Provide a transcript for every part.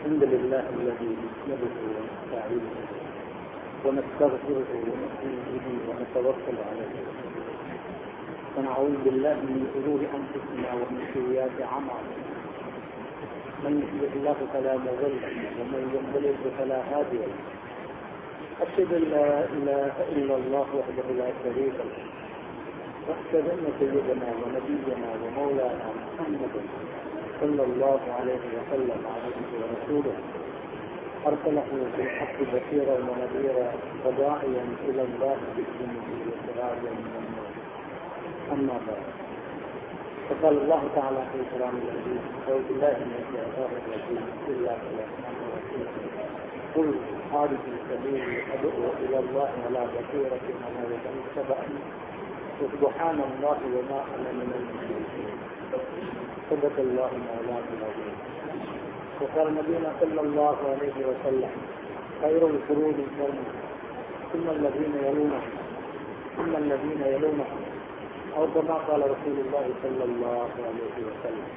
الحمد لله الذي نحمده ونستعينه ونستغفره ونؤمن به ونتوكل عليه ونعوذ بالله من شرور انفسنا ومن سيئات اعمالنا من يهده الله فلا مضل له ومن يضلل فلا هادي له أشهد أن لا إله إلا الله وحده لا شريك له وأشهد أن سيدنا ونبينا ومولانا محمدا صلى الله عليه وسلم عبده ورسوله أرسله بالحق بشيرا ونذيرا وداعيا إلى الله بإذنه وسراجا من النور أما بعد فقال الله تعالى في القرآن العزيز أعوذ بالله من الشيطان الرجيم بسم الله الرحمن الرحيم قل هذه سبيل أدعو إلى الله على بصيرة أنا ومن اتبعني وسبحان الله وما أنا من المشركين صدق الله مولانا العظيم وقال نبينا صلى الله عليه وسلم خير القرون القرن ثم الذين يلونهم ثم الذين يلونهم أو كما قال رسول الله صلى الله عليه وسلم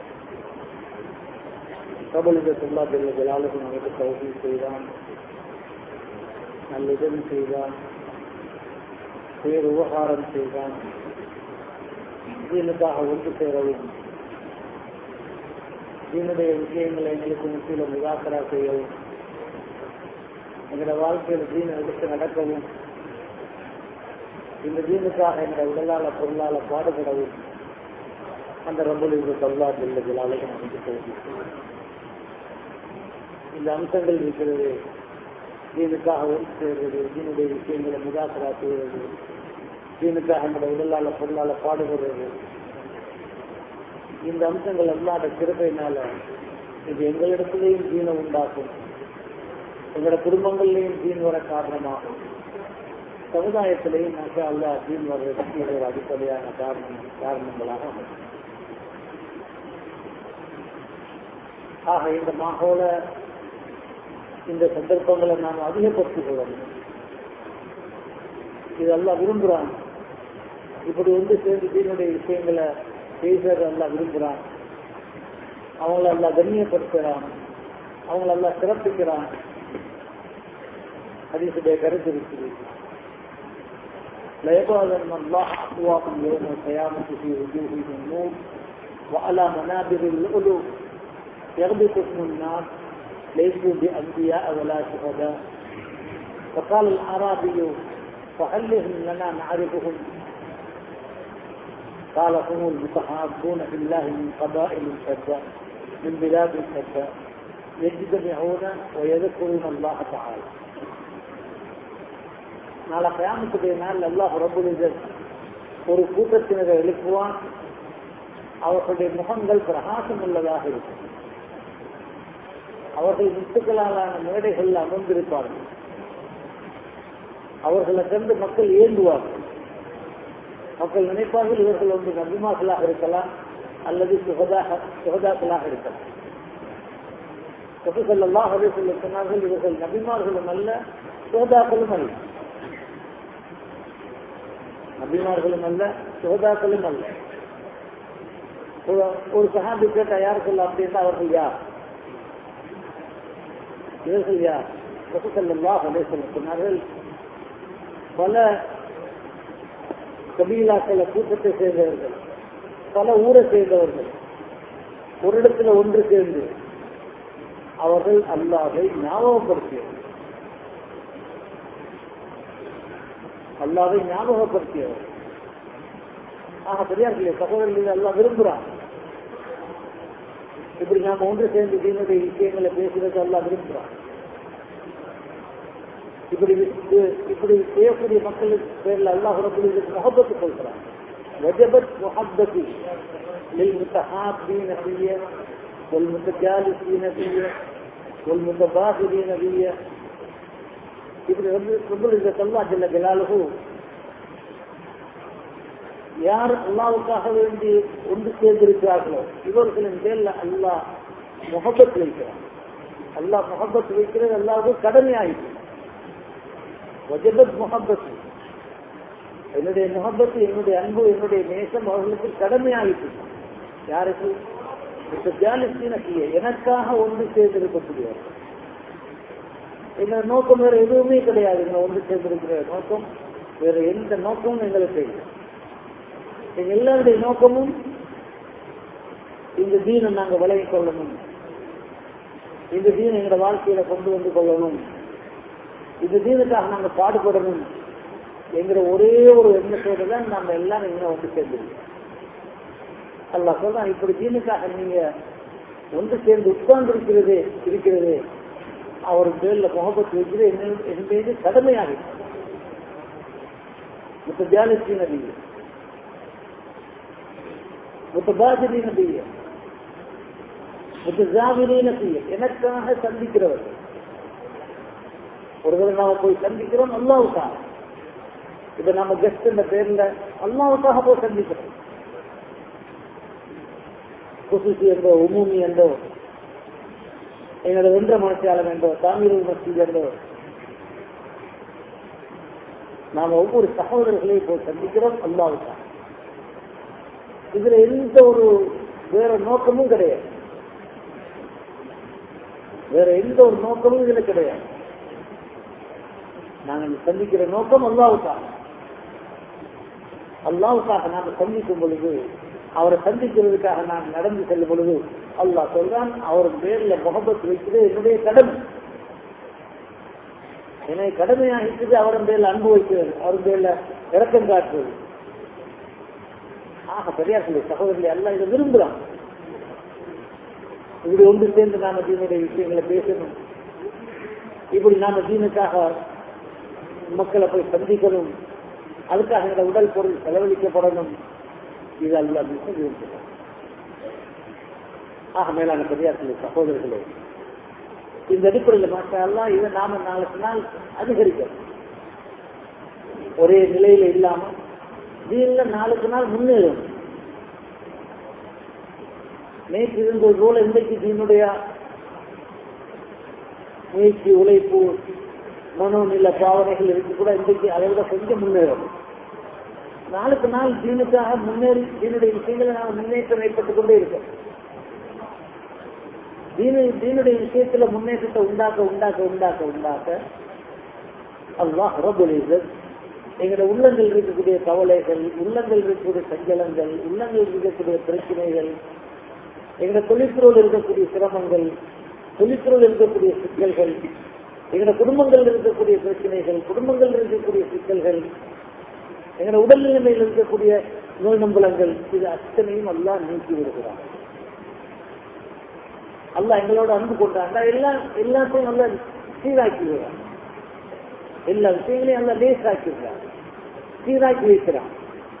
பிரபலிதத் அல்லா ஜெல்ல ஜலாலுக்கு நமக்கு தௌகி செய்தான் நல்லிதம் செய்தான் பேர் உபகாரம் செய்தான் தீனுக்காக ஒன்று சேரவும் தீனுடைய விஷயங்களை எங்களுக்கு முற்றிலும் முதாக்கரா செய்யவும் எங்களோட வாழ்க்கையில் தீனை எடுத்து நடக்கவும் இந்த தீனுக்காக எங்களோட உடலால பொருளால பாடுபடவும் அந்த ரம்புல் இது தல்லா ஜெல்ல ஜலாலுக்கு நமக்கு தௌகி இந்த அம்சங்கள் இருக்கிறது தீனுக்காக ஒன்று சேர்றது தீனுடைய விஷயங்களை முதாக்கரா செய்வது தீனுக்காக நம்முடைய உடலால பொருளால பாடுபடுறது இந்த அம்சங்கள் அல்லாத கிருப்பையினால இது எங்களிடத்திலேயும் தீனை உண்டாக்கும் எங்களோட குடும்பங்கள்லையும் தீன் வர காரணமாகும் சமுதாயத்திலேயும் நாங்கள் அல்லா தீன் வர்றதுக்கு இது ஒரு அடிப்படையான காரணம் காரணங்களாக அமையும் ஆக இந்த மாகோல இந்த சந்தர்ப்பங்களை நாம் அதிகப்படுத்திக் கொள்ளணும் இதெல்லாம் விரும்புகிறான் இப்படி வந்து சேர்ந்து தீனுடைய விஷயங்களை பேசுறது எல்லாம் விரும்புகிறான் அவங்கள எல்லாம் கண்ணியப்படுத்துகிறான் அவங்கள எல்லாம் சிறப்பிக்கிறான் ஹதீசுடைய கருத்து இருக்குது ليبعثن الله أقواكم يوم القيامة في وجوههم النور وعلى منابر اللؤلؤ يغبطكم الناس ليسوا بأنبياء ولا شهداء فقال الأعرابي فهلهم لنا نعرفهم قال هم المتحابون في الله من قبائل شتى من بلاد شتى يجتمعون ويذكرون الله تعالى நாளை கயாமத்துடைய நாள் அல்லாஹ் ரபுல் ஒரு கூட்டத்தினரை எழுப்புவான் அவர்களுடைய முகங்கள் பிரகாசம் உள்ளதாக இருக்கும் அவர்கள் முத்துக்களாலான மேடைகள் அமர்ந்திருப்பார்கள் அவர்களை கண்டு மக்கள் ஏந்துவார்கள் மக்கள் நினைப்பார்கள் இவர்கள் ஒன்று நபிமாக்களாக இருக்கலாம் அல்லது சுகதாக சுகதாக்களாக இருக்கலாம் சொல்லாஹ் சொல்ல சொன்னார்கள் இவர்கள் நபிமார்களும் அல்ல சுகதாக்களும் அல்ல நபிமார்களும் அல்ல சுகதாக்களும் அல்ல ஒரு சகாபி கேட்டா யார் சொல்ல அப்படின்னா அவர்கள் யார் இவர்கள் யார் ரசூசல்லா அலேசல்ல சொன்னார்கள் பல கபீலாக்கள கூட்டத்தை சேர்ந்தவர்கள் பல ஊரை சேர்ந்தவர்கள் ஒரு இடத்துல ஒன்று சேர்ந்து அவர்கள் அல்லாவை ஞாபகப்படுத்தியவர் அல்லாவை ஞாபகப்படுத்தியவர் ஆக பெரியார்களே சகோதரர்கள் எல்லாம் விரும்புகிறான் இப்படி நாம ஒன்று சேர்ந்து தீனுடைய விஷயங்களை பேசுறது எல்லாம் விரும்புகிறான் இப்படி இப்படி செய்யக்கூடிய மக்களுக்கு பேர்ல அல்லாஹ் ரபுல்லுக்கு முகப்பத்து கொள்கிறான் வஜபத் முஹப்பதி للمتحابين فيه والمتجالسين فيه والمتباخرين فيه இப்படி வந்து ரபுல் அல்லா ஜல்ல ஜலாலுகு யார் அல்லாவுக்காக வேண்டி ஒன்று சேர்ந்திருக்கிறார்களோ இவர்களின் பேர்ல அல்லாஹ் முகப்பத் வைக்கிறார் அல்லாஹ் முகப்பத் வைக்கிறது அல்லாவுக்கு கடமையாயிற்று வஜபத் முகப்பத் என்னுடைய முகப்பத்து என்னுடைய அன்பு என்னுடைய நேசம் அவர்களுக்கு கடமையாயிற்று யாருக்கு ஜாலிஸ்தீனத்திய எனக்காக ஒன்று சேர்ந்திருக்கக்கூடியவர் எங்க நோக்கம் வேற எதுவுமே கிடையாது எங்களை ஒன்று சேர்ந்திருக்கிற நோக்கம் வேற எந்த நோக்கமும் எங்களுக்கு இல்லை எங்க எல்லாருடைய நோக்கமும் இந்த தீனை நாங்க விலகிக் கொள்ளணும் இந்த தீனை எங்களோட வாழ்க்கையில கொண்டு வந்து கொள்ளணும் இந்த தீனுக்காக நாங்க பாடுபடணும் என்கிற ஒரே ஒரு எண்ணத்தோடு தான் நாம எல்லாரும் இங்க வந்து சேர்ந்துருக்கோம் அல்லா சொல்றான் இப்படி தீனுக்காக நீங்க ஒன்று சேர்ந்து உட்கார்ந்து இருக்கிறது இருக்கிறது அவர் பேர்ல முகப்பத்து வைக்கிறது என்ன- என் மீது கடமையாக முத்தஜாலிசி நபிய முத்தபாஜினி நபிய முத்தஜாவினி நபிய எனக்காக சந்திக்கிறவர் ஒருவர் நாம போய் சந்திக்கிறோம் அல்லாவுக்காக இப்ப நம்ம கெஸ்ட் இந்த பேர்ல அல்லாவுக்காக போய் சந்திக்கிறோம் குசுசி என்றோ உமூமி என்றோ என்னோட வென்ற மனசியாளம் என்றோ தாமீர் மசீத் என்றோ நாம் ஒவ்வொரு சகோதரர்களையும் போய் சந்திக்கிறோம் அல்லாவுக்காக இதுல எந்த ஒரு வேற நோக்கமும் கிடையாது வேற எந்த ஒரு நோக்கமும் இதுல கிடையாது நாங்கள் சந்திக்கிற நோக்கம் அல்லாவுக்காக அல்லாவுக்காக நாங்கள் சந்திக்கும் பொழுது அவரை சந்திக்கிறதுக்காக நான் நடந்து செல்லும் பொழுது அல்லாஹ் சொல்றான் அவர் பேர்ல முகபத் வைக்கிறது என்னுடைய கடமை என்னை கடமையாகிட்டு அவரின் பேர்ல அன்பு வைக்கிறது அவர் பேர்ல இறக்கம் காட்டுறது ஆக பெரியார்களே சகோதரர்களே அல்ல இதை விரும்புகிறான் இப்படி ஒன்று சேர்ந்து நாம தீனுடைய விஷயங்களை பேசணும் இப்படி நாம தீனுக்காக மக்களை போய் சந்திக்கணும் அதுக்காக எங்க உடல் பொருள் செலவழிக்கப்படணும் இது அல்ல மிக விரும்புகிறோம் ஆக மேலான பெரியார்களே சகோதரர்களே இந்த அடிப்படையில் மாற்றெல்லாம் இதை நாம நாளுக்கு நாள் அதிகரிக்கணும் ஒரே நிலையில இல்லாம தீன்ல நாளுக்கு நாள் முன்னேறும் நேற்று இருந்தது போல இன்றைக்கு தீனுடைய முயற்சி உழைப்பு மனோநில பாவனைகள் இருக்கு கூட இன்றைக்கு அதை விட கொஞ்சம் முன்னேறும் நாளுக்கு நாள் தீனுக்காக முன்னேறி தீனுடைய விஷயங்களை நாம் முன்னேற்றம் ஏற்பட்டுக் கொண்டே இருக்கோம் தீனு தீனுடைய விஷயத்துல முன்னேற்றத்தை உண்டாக்க உண்டாக்க உண்டாக்க உண்டாக்க அல்லாஹ் ரபுல் இஸ்ஸத் எங்களுடைய உள்ளங்கள் இருக்கக்கூடிய கவலைகள் உள்ளங்கள் இருக்கக்கூடிய சஞ்சலங்கள் உள்ளங்கள் இருக்கக்கூடிய பிரச்சனைகள் எங்களுடைய தொழிற்துறையில் இருக்கக்கூடிய சிரமங்கள் தொழிற்துறையில் இருக்கக்கூடிய சிக்கல்கள் எங்களுடைய குடும்பங்கள் இருக்கக்கூடிய பிரச்சனைகள் குடும்பங்கள் இருக்கக்கூடிய சிக்கல்கள் எங்களுடைய உடல் நிலைமையில் இருக்கக்கூடிய நோய் நம்பலங்கள் இது அத்தனையும் எல்லாம் நீக்கி விடுகிறார் அல்ல எங்களோட அன்பு கொண்டாண்டா எல்லாம் எல்லாத்தையும் நல்லா சீராக்கி விடுறான் எல்லா விஷயங்களையும் நல்லா லேசாக்கி விடுறான் சீராக்கி வைக்கிறான்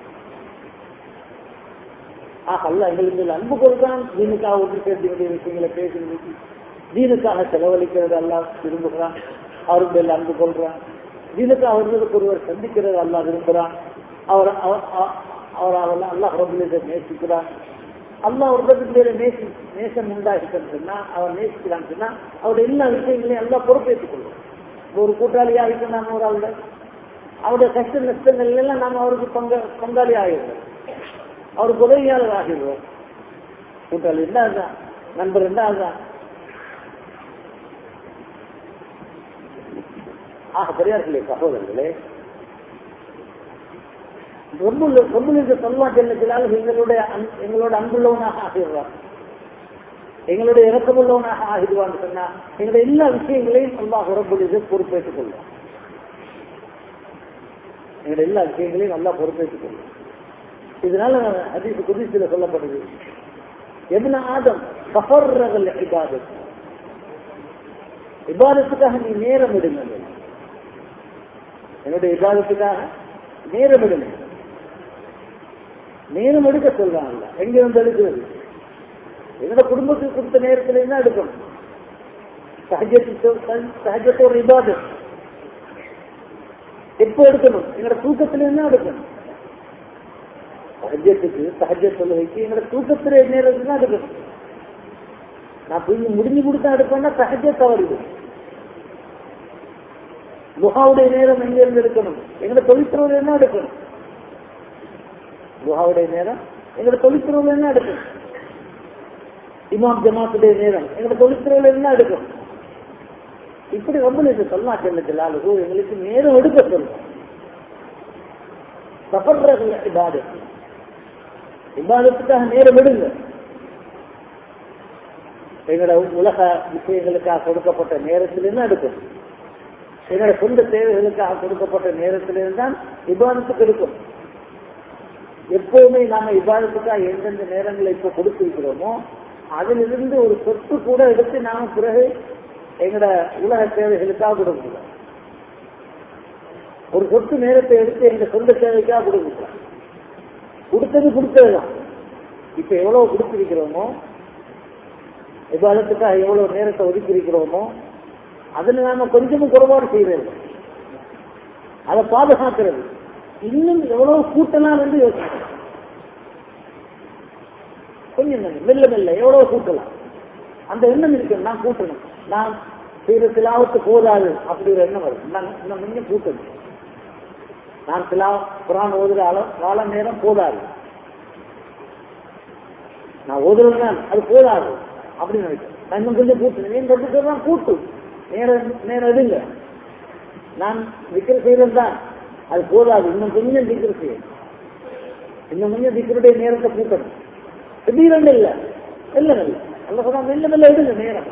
ஆக அல்ல எங்களுக்கு அன்பு கொள்றான் தீனுக்காக ஒன்று சேர்ந்து வேண்டிய விஷயங்களை பேசுறது தீனுக்காக செலவழிக்கிறது எல்லாம் விரும்புகிறான் அவருக்கு மேல அன்பு கொள்றான் தீனுக்கு அவர்களுக்கு ஒருவர் சந்திக்கிறது அல்லாஹ் விரும்புகிறான் அவர் அவர் அவர் அவர் அல்லாஹ் ரபுல்லை நேசிக்கிறான் அல்லாஹ் ஒரு பேர நேசி நேசம் உண்டாகிட்டன்னு சொன்னா அவர் நேசிக்கிறான்னு சொன்னா அவருடைய எல்லா விஷயங்களையும் எல்லாம் பொறுப்பேற்றுக் கொள்வோம் ஒரு கூட்டாளியா இருக்கு நாம ஒரு ஆளுட அவருடைய கஷ்ட நஷ்டங்கள் எல்லாம் நாம அவருக்கு பங்க பங்காளி ஆகிடுவோம் அவருக்கு உதவியாளர் ஆகிடுவோம் கூட்டாளி இருந்தா அதுதான் நண்பர் இருந்தா அதுதான் ஆக பெரியார்களே சகோதரர்களே ரொம்ப சொல்வா ஜெல்லத்தினால் எங்களுடைய அன்- எங்களோட அன்புள்ளவனாக ஆகிடுவான் எங்களுடைய இறக்கமுள்ளவனாக ஆகிடுவான்னு சொன்னா எங்களுடைய எல்லா விஷயங்களையும் அல்லாஹ் உறம்புலிது பொறுப்பேற்றுக் கொள்வான் எங்களுடைய எல்லா விஷயங்களையும் நல்லா பொறுப்பேற்றுக் கொள்வான் இதனால அதிக குதிசில சொல்லப்படுது எதுனா ஆதம் கஃபர்ரகல் இபாதத் இபாதத்துக்காக நீ நேரம் எடுங்க என்னுடைய இபாதத்துக்காக நேரம் எடுங்க நேரம் எடுக்க சொல்றாங்க எங்க வந்து எடுக்கிறது என்னோட குடும்பத்துக்கு கொடுத்த நேரத்துல என்ன எடுக்கணும் சஹஜத்து சஹஜத்தோட இபாதத் எப்போ எடுக்கணும் எங்களோட தூக்கத்துல என்ன எடுக்கணும் சஹஜத்துக்கு சஹஜ தொழுகைக்கு எங்களோட தூக்கத்துல நேரத்துக்கு தான் எடுக்கணும் நான் போய் முடிஞ்சு கொடுத்தா எடுப்பேன்னா சஹஜ தவறுது குஹாவுடைய நேரம் எங்க இருந்து எடுக்கணும் எங்களோட தொழிற்துறையில் என்ன எடுக்கணும் குஹாவுடைய நேரம் எங்களோட தொழிற்துறையில் என்ன எடுக்கணும் இமாம் ஜமாத்துடைய நேரம் எங்களை தொழிற்துறையில என்ன எடுக்கும் இப்படி ரொம்ப இது சொல்லா செல்லத்திலாலு எங்களுக்கு நேரம் எடுக்க சொல்லும் சஃபர்றது இபாதத் இபாதத்துக்காக நேரம் எடுங்க எங்களோட உலக விஷயங்களுக்காக கொடுக்கப்பட்ட நேரத்திலிருந்து எடுக்கும் எங்களோட சொந்த தேவைகளுக்காக கொடுக்கப்பட்ட நேரத்திலிருந்து தான் இபாதத்துக்கு எடுக்கும் எப்பவுமே நாம இபாதத்துக்காக எந்தெந்த நேரங்களை இப்ப கொடுத்திருக்கிறோமோ அதிலிருந்து ஒரு சொத்து கூட எடுத்து நாம பிறகு எங்களோட உலக தேவைகளுக்காக கொடுக்கக்கூடாது ஒரு சொத்து நேரத்தை எடுத்து எங்க சொந்த தேவைக்காக கொடுக்கக்கூடாது கொடுத்தது கொடுத்ததுதான் இப்ப எவ்வளவு கொடுத்திருக்கிறோமோ விவாதத்துக்காக எவ்வளவு நேரத்தை ஒதுக்கி இருக்கிறோமோ அதுல நாம கொஞ்சமும் குறைபாடு செய்யறது அதை பாதுகாக்கிறது இன்னும் எவ்வளவு கூட்டலாம் என்று யோசிக்கிறோம் கொஞ்சம் கொஞ்சம் மெல்ல மெல்ல எவ்வளவு கூட்டலாம் அந்த எண்ணம் இருக்கு நான் கூட்டணும் நான் செய்யற திலாவத்து போதாது அப்படிங்கிற எண்ணம் வரும் நான் இன்னும் கொஞ்சம் கூட்டணும் நான் திலா குரான் ஓதுற அளவு கால நேரம் போதாது நான் ஓதுறது தான் அது போதாது அப்படின்னு நினைக்கிறேன் நான் இன்னும் கொஞ்சம் கூட்டணும் என் கருத்துக்கு தான் கூட்டு நேரம் நேரம் எடுங்க நான் விக்கிர செய்யறது தான் அது போதாது இன்னும் கொஞ்சம் விக்கிர செய்யணும் இன்னும் கொஞ்சம் விக்கிருடைய நேரத்தை கூட்டணும் திடீரென்று இல்ல மெல்ல மெல்ல அல்ல சொன்னா மெல்ல மெல்ல எடுங்க நேரம்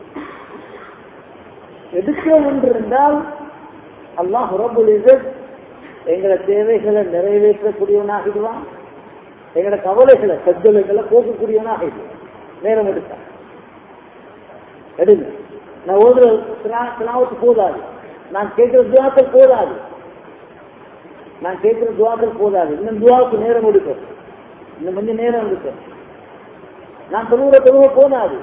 எடுக்கிறோம் என்று இருந்தால் அல்லாஹ் ரபுல் எங்களை தேவைகளை நிறைவேற்றக்கூடியவனாகிடுவான் எங்களோட கவலைகளை சத்துலைகளை போக்கக்கூடியவனாகிடுவான் நேரம் எடுத்தான் எடுங்க நான் ஓதுற தினாவுக்கு போதாது நான் கேட்கிற துவாக்கள் போதாது நான் கேட்கிற துவாக்கள் போதாது இன்னும் துவாவுக்கு நேரம் எடுக்கும் இன்னும் கொஞ்சம் நேரம் எடுக்கும் நான் தொழுகிற தொழுவ போதாது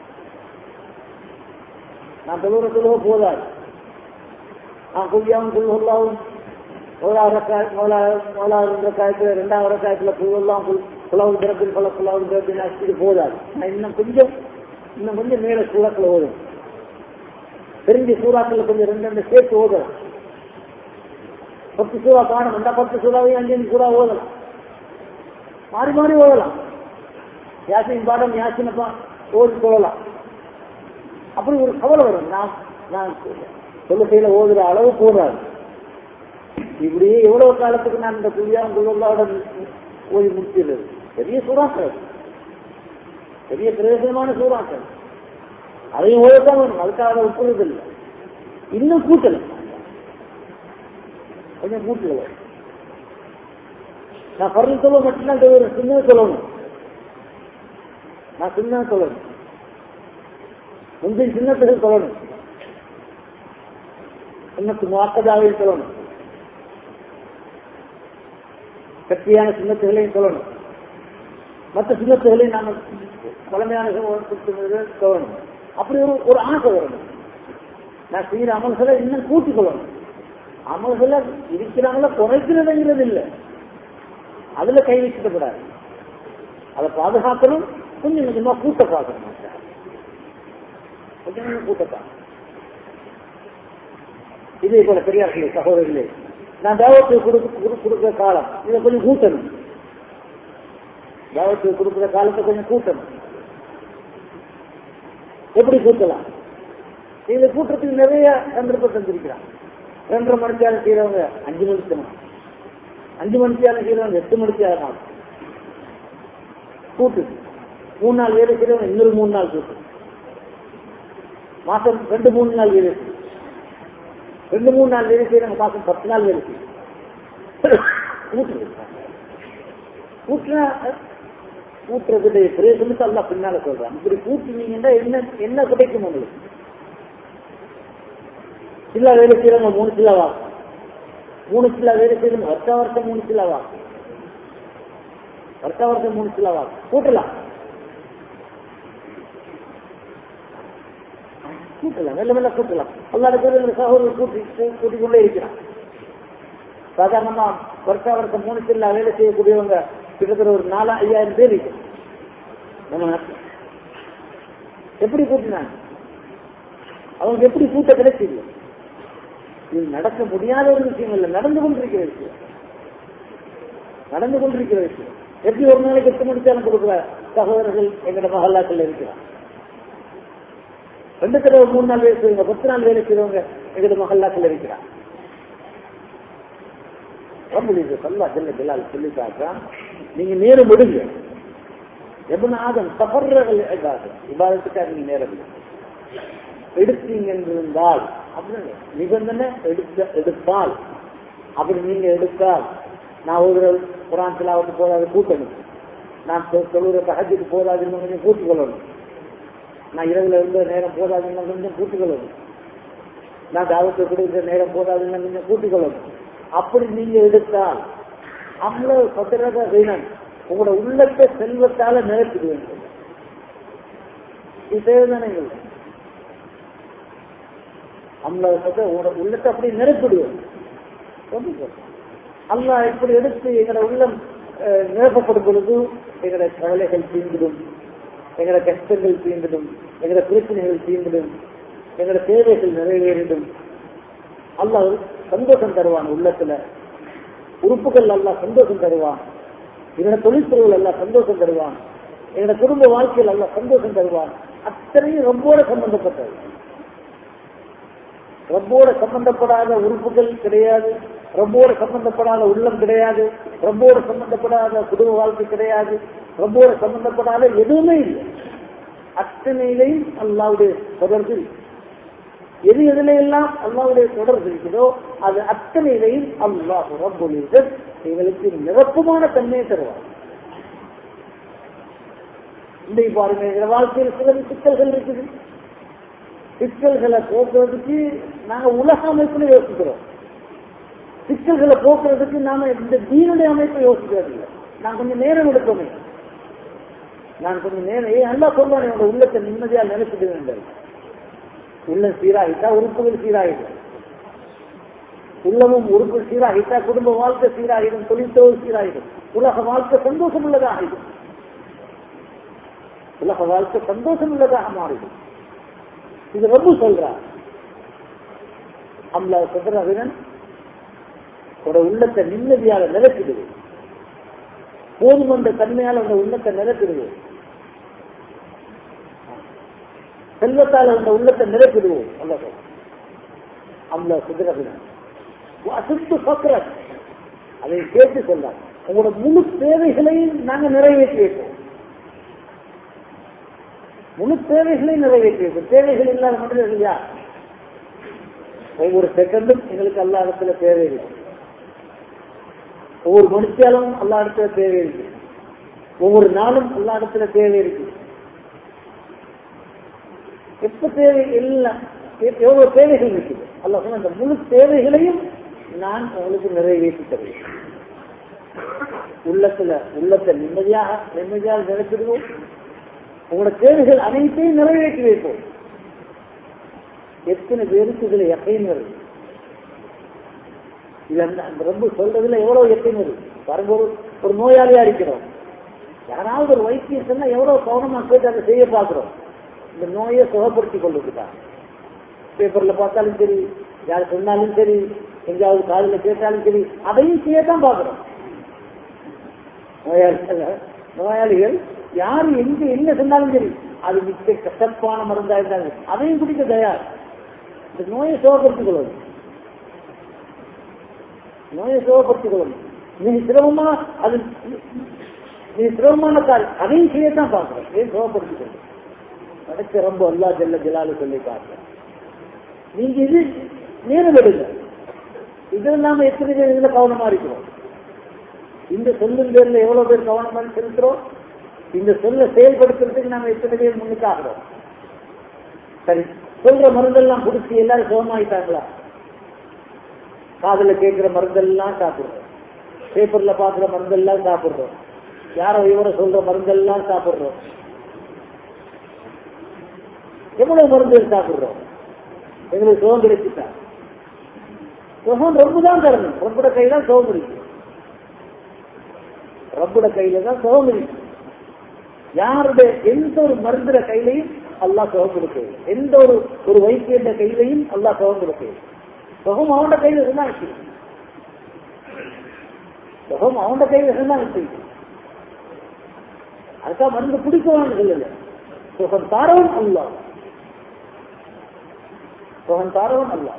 நான் தொழுகிற தொழுவ போதாது நான் குய்யாவும் குழுவெல்லாம் முதலாவது ரக்காய் முதலாவது ரக்காயத்துல ரெண்டாவது ரக்காயத்துல குழுவெல்லாம் குழவு திறப்பில் பல குழவு திறப்பில் இது போதாது நான் இன்னும் கொஞ்சம் இன்னும் கொஞ்சம் மேல சூறாக்கள் ஓதும் தெரிஞ்ச சூறாக்கள் கொஞ்சம் ரெண்டு ரெண்டு சேர்த்து ஓதலாம் பத்து சூறா காணும் ரெண்டா பத்து சூறாவையும் அஞ்சு சூறா ஓதலாம் மாறி மாறி ஓதலாம் யாசின் பாடம் யாசினப்பா ஓதி சொல்லலாம் அப்படி ஒரு கவலை வரும் நான் நான் சொல்லுகையில ஓதுற அளவு போதாது இப்படியே எவ்வளவு காலத்துக்கு நான் இந்த குழியாம் குழுவோட ஓதி முடிச்சிடுறது பெரிய சூறாக்கள் பெரிய பிரயோஜனமான சூறாக்கள் அதையும் ஓதத்தான் வேணும் அதுக்காக அதை ஒப்புறது இல்லை இன்னும் கூட்டல கொஞ்சம் கூட்டல நான் பரல் சொல்ல மட்டும்தான் சொல்லுவேன் சின்ன சொல்லணும் நான் சின்ன சொல்லணும் முந்தைய சின்னத்துகள் சொல்லணும் சின்னத்து மாக்கதாவே சொல்லணும் கட்டியான சின்னத்துகளையும் சொல்லணும் மற்ற சின்னத்துகளையும் நாம பழமையான சொல்லணும் அப்படி ஒரு ஒரு ஆசை வரணும் நான் செய்யற அமல்களை இன்னும் கூட்டிக் கொள்ளணும் அமல்களை இருக்கிறாங்கள குறைக்கிறதுங்கிறது இல்லை அதுல கை வச்சுக்கப்படாது அதை பாதுகாக்கணும் கொஞ்சம் கொஞ்சமா கூட்ட பார்க்கணும் கொஞ்சம் கொஞ்சம் கூட்டத்தான் இதே போல பெரியார்களே சகோதரிகளே நான் தேவத்துக்கு கொடுக்குற காலம் இதை கொஞ்சம் கூட்டணும் தேவத்துக்கு கொடுக்குற காலத்தை கொஞ்சம் கூட்டணும் எப்படி கூட்டலாம் இதை கூட்டத்துக்கு நிறைய சந்தர்ப்பம் தந்திருக்கிறான் ரெண்டரை மணித்தியாலம் செய்யறவங்க அஞ்சு மணிக்கு அஞ்சு மணித்தியாலம் செய்யறவங்க எட்டு மணித்தியாலம் கூட்டு மூணு நாள் வேலை செய்யறவங்க இன்னொரு மூணு நாள் கூட்டு மாசம் ரெண்டு மூணு நாள் வேலை செய்யும் ரெண்டு மூணு நாள் வேலை செய்யறவங்க மாசம் பத்து நாள் வேலை செய்யும் கூட்டு கூட்டுனா கூட்டுறதுடைய பிரயோஜனத்தை எல்லாம் பின்னால சொல்றான் இப்படி கூட்டினீங்கன்னா என்ன என்ன கிடைக்கும் உங்களுக்கு சில்லா வேலை செய்யறவங்க மூணு சில்லா வாக்கும் மூணு சில்லா வேலை செய்யறவங்க வருஷ வருஷம் மூணு சில்லா வாக்கும் வருஷ வருஷம் மூணு சில்லா வாக்கும் கூட்டலாம் கூட்டலாம் மெல்ல மெல்ல கூட்டலாம் எல்லா பேரும் சகோதரர் கூட்டி கூட்டிக் கொண்டே இருக்கிறான் சாதாரணமா வருஷா வருஷம் மூணு சில்லா வேலை செய்யக்கூடியவங்க கிட்டத்தட்ட ஒரு நாலா ஐயாயிரம் பேர் இருக்கு நம்ம நாட்டில் எப்படி கூட்டினாங்க அவங்க எப்படி கூட்ட கிடைச்சது இது நடக்க முடியாத ஒரு விஷயம் இல்லை நடந்து கொண்டிருக்கிற விஷயம் நடந்து கொண்டிருக்கிற விஷயம் எப்படி ஒரு நாளைக்கு எட்டு மணிச்சாலும் கொடுக்குற சகோதரர்கள் எங்களோட மகல்லாக்கள் இருக்கிறார் ரெண்டு தடவை மூணு நாள் வேலை செய்வங்க பத்து நாள் வேலை செய்வங்க எங்களோட மகல்லாக்கள் இருக்கிறார் ரம்புலிது சல்லா ஜல்ல ஜலால் சொல்லி காட்டுறான் நீங்க நேரம் விடுங்க எபன் ஆதம் சபர்றகள் இபாதத்துக்காக நீங்க நேரம் விடுங்க எடுத்தீங்க என்றிருந்தால் அப்படின்னு நிபந்தனை எடுத்த எடுத்தால் அப்படி நீங்க எடுத்தால் நான் ஒரு குரான் திலாவுக்கு போதாது கூட்டணும் நான் சொல்லுற தகஜுக்கு போதாதுன்னு கொஞ்சம் கூட்டிக் கொள்ளணும் நான் இரவுல இருந்த நேரம் போதாதுன்னு கொஞ்சம் கூட்டிக் கொள்ளணும் நான் தாவத்தை கொடுக்கிற நேரம் போதாதுன்னு கொஞ்சம் கூட்டிக் கொள்ளணும் அப்படி நீங்க எடுத்தால் அவ்வளவு பத்திரத வீணன் உங்களோட உள்ளத்தை செல்வத்தால நிரப்பிட வேண்டும் இது தேவைதானே இல்லை அவ்வளவு உங்களோட உள்ளத்தை அப்படி நிரப்பிடுவோம் அல்லாஹ் இப்படி எடுத்து எங்களோட உள்ளம் நிரப்பப்படும் பொழுது எங்களோட கவலைகள் தீர்ந்துடும் எங்களோட கஷ்டங்கள் தீர்ந்துடும் எங்களோட பிரச்சனைகள் தீர்ந்துடும் எங்களோட தேவைகள் நிறைவேறிடும் அல்லாஹ் சந்தோஷம் தருவான் உள்ளத்துல உறுப்புகள் எல்லாம் சந்தோஷம் தருவான் எங்களோட தொழில்துறைகள் எல்லாம் சந்தோஷம் தருவான் எங்களோட குடும்ப வாழ்க்கையில் எல்லாம் சந்தோஷம் தருவான் அத்தனையும் ரொம்போட சம்பந்தப்பட்டது ரப்போட சம்பந்தப்படாத உறுப்புகள் கிடையாது ரப்போட சம்பந்தப்படாத உள்ளம் கிடையாது ரப்போட சம்பந்தப்படாத குடும்ப வாழ்க்கை கிடையாது ரப்போட சம்பந்தப்படாத எதுவுமே இல்லை அத்தனையிலையும் அல்லாவுடைய தொடர்பு எது எதுல எல்லாம் அல்லாவுடைய தொடர்பு இருக்குதோ அது அத்தனையிலையும் அல்லாஹ் ரப்புல் எங்களுக்கு நிரப்பமான தன்மையை தருவார் இன்றைக்கு பாருங்க எங்க வாழ்க்கையில் சில சிக்கல்கள் இருக்குது சிக்கல்களை போக்குறதுக்கு நாங்க உலக அமைப்புல யோசிக்கிறோம் சிக்கல்களை போக்குறதுக்கு நாம இந்த தீனுடைய அமைப்பை யோசிக்கிறது இல்லை நான் கொஞ்சம் நேரம் எடுப்போமே நான் கொஞ்சம் நேரம் ஏன் நல்லா சொல்லுவானே உங்க உள்ளத்தை நிம்மதியா நினைச்சிட்டு வேண்டும் உள்ளம் சீராகிட்டா உறுப்புகள் சீராகிடும் உள்ளமும் உறுப்பு சீராகிட்டா குடும்ப வாழ்க்கை சீராகிடும் தொழில்துறை சீராகிடும் உலக வாழ்க்கை சந்தோஷம் உள்ளதாக ஆகிடும் உலக வாழ்க்கை சந்தோஷம் உள்ளதாக மாறிடும் இது ரொம்ப சொல்றார் அம்லா சொல்றவன் ஒரு உள்ளத்தை நிம்மதியாக நிரப்பிடுது போதுமன்ற தன்மையால் அந்த உள்ளத்தை நிரப்பிடுது செல்வத்தால் அந்த உள்ளத்தை நிரப்பிடுவோம் அல்ல அம்லா சுதரவின் அசுத்து பக்ரன் அதை கேட்டு சொல்ல உங்களோட முழு தேவைகளையும் நாங்க நிறைவேற்றி வைப்போம் முழு தேவைகளையும் நிறைவேற்றி வைப்போம் தேவைகள் இல்லாத மனிதர்கள் யார் ஒவ்வொரு செகண்டும் எங்களுக்கு எல்லா இடத்துல தேவை இருக்கு ஒவ்வொரு மனுஷியாலும் எல்லா இடத்துல தேவை இருக்கு ஒவ்வொரு நாளும் எல்லா இடத்துல தேவை இருக்கு எப்ப தேவை எல்லாம் எவ்வளவு தேவைகள் இருக்குது அல்ல சொன்ன அந்த முழு தேவைகளையும் நான் உங்களுக்கு நிறைவேற்றி தருவேன் உள்ளத்துல உள்ளத்தை நிம்மதியாக நிம்மதியாக நிறைத்திடுவோம் உங்களோட தேவைகள் அனைத்தையும் நிறைவேற்றி வைப்போம் எத்தனை பேருக்கு இதுல எப்பயும் வருது இது அந்த ரொம்ப சொல்றதுல எவ்வளவு எப்பயும் வருது பாருங்க ஒரு ஒரு நோயாளியா இருக்கிறோம் யாராவது ஒரு வைத்தியம் சொன்னா எவ்வளவு கவனமா கேட்டு அதை செய்ய பார்க்கிறோம் இந்த நோயை சுகப்படுத்திக் கொண்டிருக்கிறார் பேப்பர்ல பார்த்தாலும் சரி யார் சொன்னாலும் சரி எங்கேயாவது காதில் கேட்டாலும் சரி அதையும் செய்யத்தான் பார்க்கிறோம் நோயாளிகள் நோயாளிகள் யாரு எங்க என்ன சொன்னாலும் சரி அது மிக்க கசப்பான மருந்தா இருந்தாங்க அதையும் குடிக்க தயார் இந்த நோயை சுகப்படுத்திக் கொள்வது நோயை சுகப்படுத்திக் கொள்வது மிக சிரமமா அது மிக சிரமமான கால் அதையும் செய்யத்தான் பார்க்கிறோம் ஏன் சுகப்படுத்திக் கொள்வது படைச்ச ரொம்ப அல்லா ஜெல்ல ஜலாலு சொல்லி பார்க்கிறோம் நீங்க இது நேரம் எடுங்க இது இல்லாம எத்தனை பேர் இதுல கவனமா இருக்கிறோம் இந்த சொல்லும் பேர்ல எவ்வளவு பேர் கவனமா செலுத்துறோம் இந்த சொல்ல செயல்படுத்துறதுக்கு நாம எத்தனை பேர் முன்னுக்கு ஆகிறோம் சரி சொல்ற மருந்தெல்லாம் குடிச்சு எல்லாரும் சுகமாயிட்டாங்களா காதுல கேட்கிற மருந்தெல்லாம் சாப்பிடுறோம் பேப்பர்ல பாக்குற மருந்தெல்லாம் சாப்பிடுறோம் யாரோ இவரை சொல்ற மருந்தெல்லாம் சாப்பிடுறோம் எவ்வளவு மருந்துகள் சாப்பிடுறோம் எங்களுக்கு சுகம் கிடைச்சிட்டா சுகம் ரொம்ப தான் தரணும் ரொம்பட கையில தான் சுகம் இருக்கு ரப்போட கையில தான் சுகம் இருக்கு யாருடைய எந்த ஒரு மருந்துட கையிலையும் அல்லா சுகம் கொடுக்குது எந்த ஒரு ஒரு வைத்தியண்ட கையிலையும் அல்லா சுகம் கொடுக்குது சுகம் அவனோட கையில இருந்தா இருக்கு சுகம் அவனோட கையில இருந்தா இருக்கு அதுக்காக மருந்து பிடிக்குவான்னு சொல்லல சுகம் தாரவன் அல்லா சுகம் தாரவன் அல்லா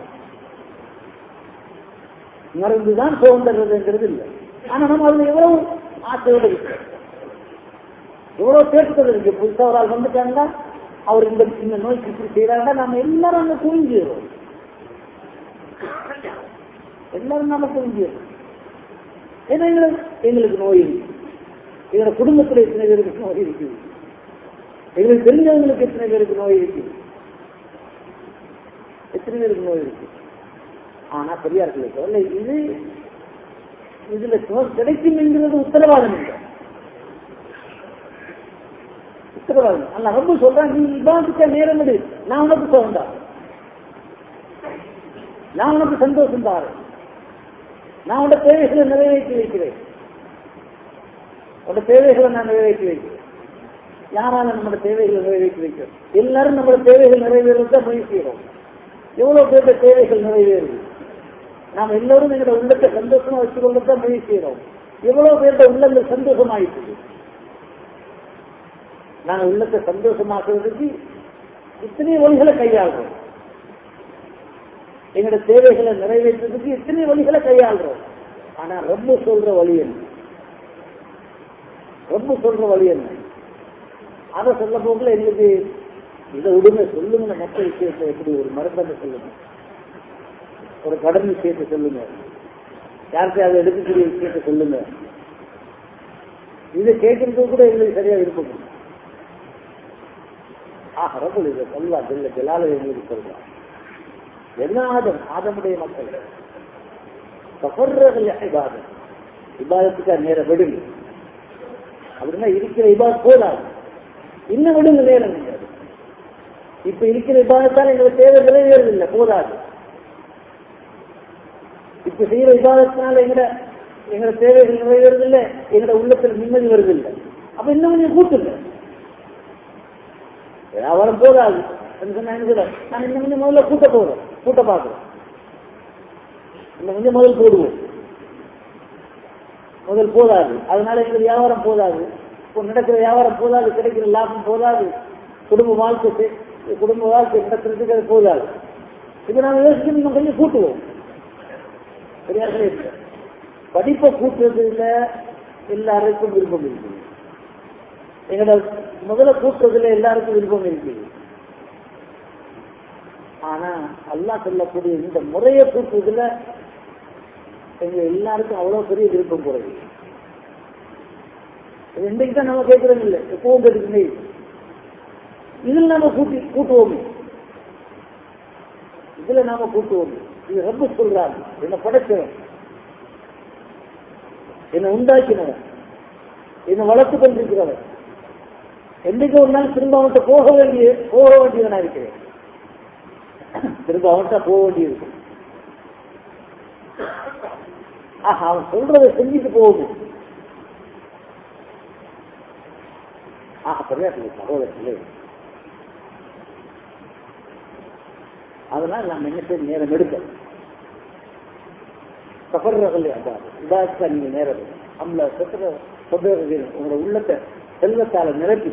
மருந்துதான் சுகம் தருவதுங்கிறது இல்லை ஆனா நம்ம அதுல எவ்வளவு ஆசையோடு இருக்கிறோம் எவ்வளவு கேட்டுக்கிறது இருக்கு புதுசா ஒரு ஆள் வந்துட்டாங்கன்னா அவர் இந்த இந்த நோய்க்கு இப்படி செய்யறாங்கன்னா நம்ம எல்லாரும் அங்க குவிஞ்சிடுறோம் எல்லாரும் நாம குவிஞ்சிடுறோம் ஏன்னா எங்களுக்கு எங்களுக்கு நோய் இருக்கு எங்களோட குடும்பத்துல எத்தனை பேருக்கு நோய் இருக்குது எங்களுக்கு தெரிஞ்சவங்களுக்கு எத்தனை பேருக்கு நோய் இருக்கு எத்தனை பேருக்கு நோய் இருக்கு ஆனா பெரியார்கள் சொல்ல இது இதுல சுகம் கிடைக்கும் என்கிறது உத்தரவாதம் இல்லை உத்தரவாதம் அல்ல ரொம்ப சொல்றான் நீ இபாதுக்க நேரம் எடு நான் உனக்கு சுகம் தான் நான் உனக்கு சந்தோஷம் தாரேன் நான் உன்னோட தேவைகளை நிறைவேற்றி வைக்கிறேன் உன்னோட தேவைகளை நான் நிறைவேற்றி வைக்கிறேன் யாரால நம்மளோட தேவைகளை நிறைவேற்றி வைக்கிறோம் எல்லாரும் நம்மளோட தேவைகள் நிறைவேறதான் முயற்சி செய்யறோம் எவ்வளவு பேருடைய தேவைகள் நிறைவேறுது நாம் எல்லாரும் எங்களோட உள்ளத்தை சந்தோஷமா வச்சுக்கொள்ளத்தான் முயற்சி செய்யறோம் எவ்வளவு பேருடைய உள்ளங்கள் சந்தோஷமாயிட்டு நாங்க உள்ளத்தை சந்தோஷமாக்குறதுக்கு இத்தனை வழிகளை கையாளுறோம் எங்களோட தேவைகளை நிறைவேற்றுறதுக்கு எத்தனை வழிகளை கையாளுறோம் ஆனா ரொம்ப சொல்ற வழி என்ன ரொம்ப சொல்ற வழி என்ன அதை சொல்ல போகல எங்களுக்கு இதை விடுங்க சொல்லுங்க மற்ற விஷயத்தை எப்படி ஒரு மருந்தனை சொல்லுங்க ஒரு கடன் விஷயத்தை சொல்லுங்க யார்கிட்ட அதை எடுக்கக்கூடிய விஷயத்தை சொல்லுங்க இதை கேட்கறதுக்கு கூட எங்களுக்கு சரியா விருப்பம் இல்லை. ஆஹ் ரபுல் இதை சொல்லா ஜெல்ல ஜலால எங்களுக்கு சொல்றான் என்ன ஆதம் ஆதமுடைய மக்கள் சஃபர்கள் இபாதம் இபாதத்துக்கு நேரம் விடுங்க அப்படின்னா இருக்கிற இபாத் போதாது இன்னும் விடுங்க நேரம் இல்லை இப்ப இருக்கிற இபாதத்தால் எங்களுக்கு தேவை நிறைவேறதில்லை போதாது இப்ப செய்யற விவாதத்தினால எங்கட எங்கட தேவைகள் நிறைவேறதில்லை எங்கட உள்ளத்தில் நிம்மதி வருதில்லை அப்ப இன்னும் கொஞ்சம் கூட்டுங்க வியாபாரம் போதாது சொன்னா என்ன சொல்ல நான் இன்னும் கொஞ்சம் முதல்ல கூட்ட போறோம் கூட்ட பார்க்கிறோம் இன்னும் கொஞ்சம் முதல் போடுவோம் முதல் போதாது அதனால எங்களுக்கு வியாபாரம் போதாது இப்போ நடக்கிற வியாபாரம் போதாது கிடைக்கிற லாபம் போதாது குடும்ப வாழ்க்கை செ- குடும்ப வாழ்க்கை நடத்துறதுக்கு அது போதாது இது நாங்கள் யோசிச்சு இன்னும் கொஞ்சம் கூட்டுவோம் பெரியார்களே இல்லை. படிப்பை கூட்டுறதுல எல்லாருக்கும் விருப்பம் இருக்குது எங்களோட முதல்ல கூட்டுறதுல எல்லாருக்கும் விருப்பம் இருக்குது ஆனா அல்லாஹ் சொல்லக்கூடிய இந்த முறையை கூட்டுறதுல எங்க எல்லாருக்கும் அவ்வளவு பெரிய விருப்பம் குறைவு இது இன்றைக்கு தான் நம்ம கேட்கறது இல்லை எப்பவும் கேட்டுக்கிட்டே இருக்கு. இதில் நாம கூட்டி கூட்டுவோமே இதுல நாம கூட்டுவோம் இது ரொம்ப சொல்றாரு என்ன படைச்சவன் என்னை உண்டாக்கினவன் என்னை வளர்த்து கொண்டிருக்கிறவன் என்னைக்கு ஒரு நாள் திரும்ப அவன்கிட்ட போக வேண்டிய போக வேண்டியவனா இருக்கிறேன் திரும்ப அவன்கிட்ட போக வேண்டியது ஆஹா அவன் சொல்றதை செஞ்சுட்டு போகணும் ஆஹா பெரியார்கள் சகோதரர்களே அதனால் நாம் என்ன செய்ய நேரம் எடுக்க சஃபர்கள் இதாச்சா நீங்க நேரம் நம்மள சத்திர சகோதரர்கள் உங்களோட உள்ளத்தை செல்வத்தால நிரப்பி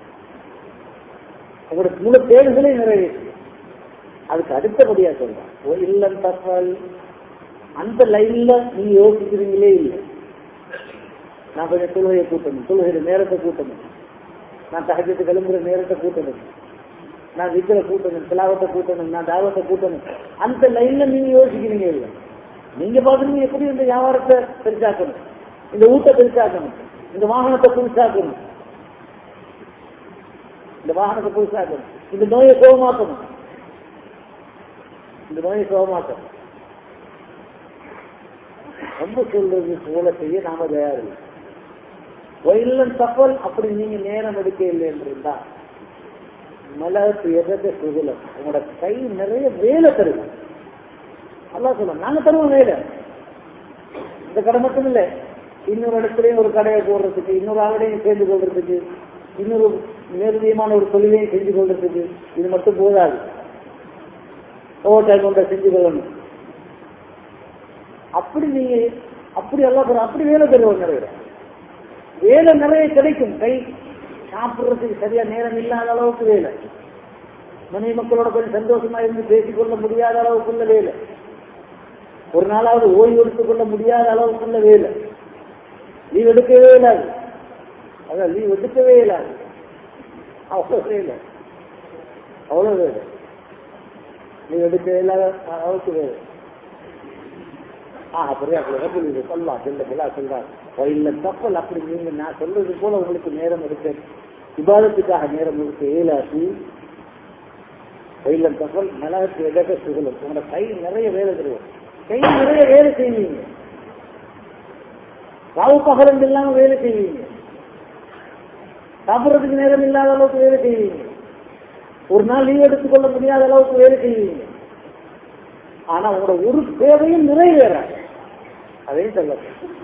உங்களோட முழு தேவைகளையும் நிறைவேற்றி அதுக்கு அடுத்தபடியா சொல்றான் ஓ இல்லம் தப்பால் அந்த லைன்ல நீங்க யோசிக்கிறீங்களே இல்லை நான் கொஞ்சம் தொழுகையை கூட்டணும் தொழுகிற நேரத்தை கூட்டணும் நான் தகஜத்து கிளம்புற நேரத்தை கூட்டணும் நான் விக்கிர கூட்டணும் திலாவத்தை கூட்டணும் நான் தாவத்தை கூட்டணும் அந்த லைன்ல நீங்க யோசிக்கிறீங்க இல்லை நீங்க பாக்குறீங்க எப்படி இந்த வியாபாரத்தை பெருசாக்கணும் இந்த ஊட்ட பெருசாக்கணும் இந்த வாகனத்தை புதுசாக்கணும் இந்த வாகனத்தை புதுசாக்கணும் இந்த நோயை சுகமாக்கணும் இந்த நோயை சுகமாக்கணும் ரொம்ப சொல்றது போல செய்ய நாம தயார் இல்லை வயலன் தப்பல் அப்படி நீங்க நேரம் எடுக்க இல்லை என்றிருந்தா மலத்து எதற்கு சுகுலம் உங்களோட கை நிறைய வேலை தருது அல்லா சொல்ல நாங்க தருவோம் வேலை இந்த கடை மட்டும் இல்ல இன்னொரு இடத்துலயும் ஒரு கடையை போடுறதுக்கு இன்னொரு ஆளுடையும் சேர்ந்து கொள்றதுக்கு இன்னொரு நேரடியமான ஒரு தொழிலையும் செஞ்சு கொள்றதுக்கு இது மட்டும் போதாது ஓவர் டைம் ஒன்றை செஞ்சு கொள்ளணும் அப்படி நீங்க அப்படி எல்லாம் அப்படி வேலை தருவோம் நிறைய வேலை நிறைய கிடைக்கும் கை சாப்பிடுறதுக்கு சரியா நேரம் இல்லாத அளவுக்கு வேலை மனைவி மக்களோட கொஞ்சம் சந்தோஷமா இருந்து பேசிக்கொள்ள முடியாத அளவுக்குள்ள வேலை ஒரு நாளாவது ஓய்வு எடுத்துக் கொள்ள முடியாத அளவுக்குள்ள வேலை லீவ் எடுக்கவே இல்லாது அதான் லீவ் எடுக்கவே இல்லாது அவ்வளவு வேலை அவ்வளவு வேலை லீவ் எடுக்கவே இல்லாத அளவுக்கு வேலை ஆ அப்படியே அப்படி சொல்லலாம் சொல்ல சொல்ல சொல்றாரு இல்ல தப்பல் அப்படி நீங்க நான் சொல்றது போல உங்களுக்கு நேரம் இருக்கு விவாதத்துக்காக நேரம் இருக்கு ஏலாசி இல்லம் தப்பல் மலகத்து எதக்க சுகலும் உங்களோட கை நிறைய வேலை தருவோம் கை நிறைய வேலை செய்வீங்க ராவு பகலம் இல்லாம வேலை செய்வீங்க சாப்பிடுறதுக்கு நேரம் இல்லாத அளவுக்கு வேலை செய்வீங்க ஒரு நாள் லீவ் எடுத்துக்கொள்ள முடியாத அளவுக்கு வேலை செய்வீங்க ஆனா உங்களோட ஒரு தேவையும் நிறைவேறாது அதையும் சொல்ல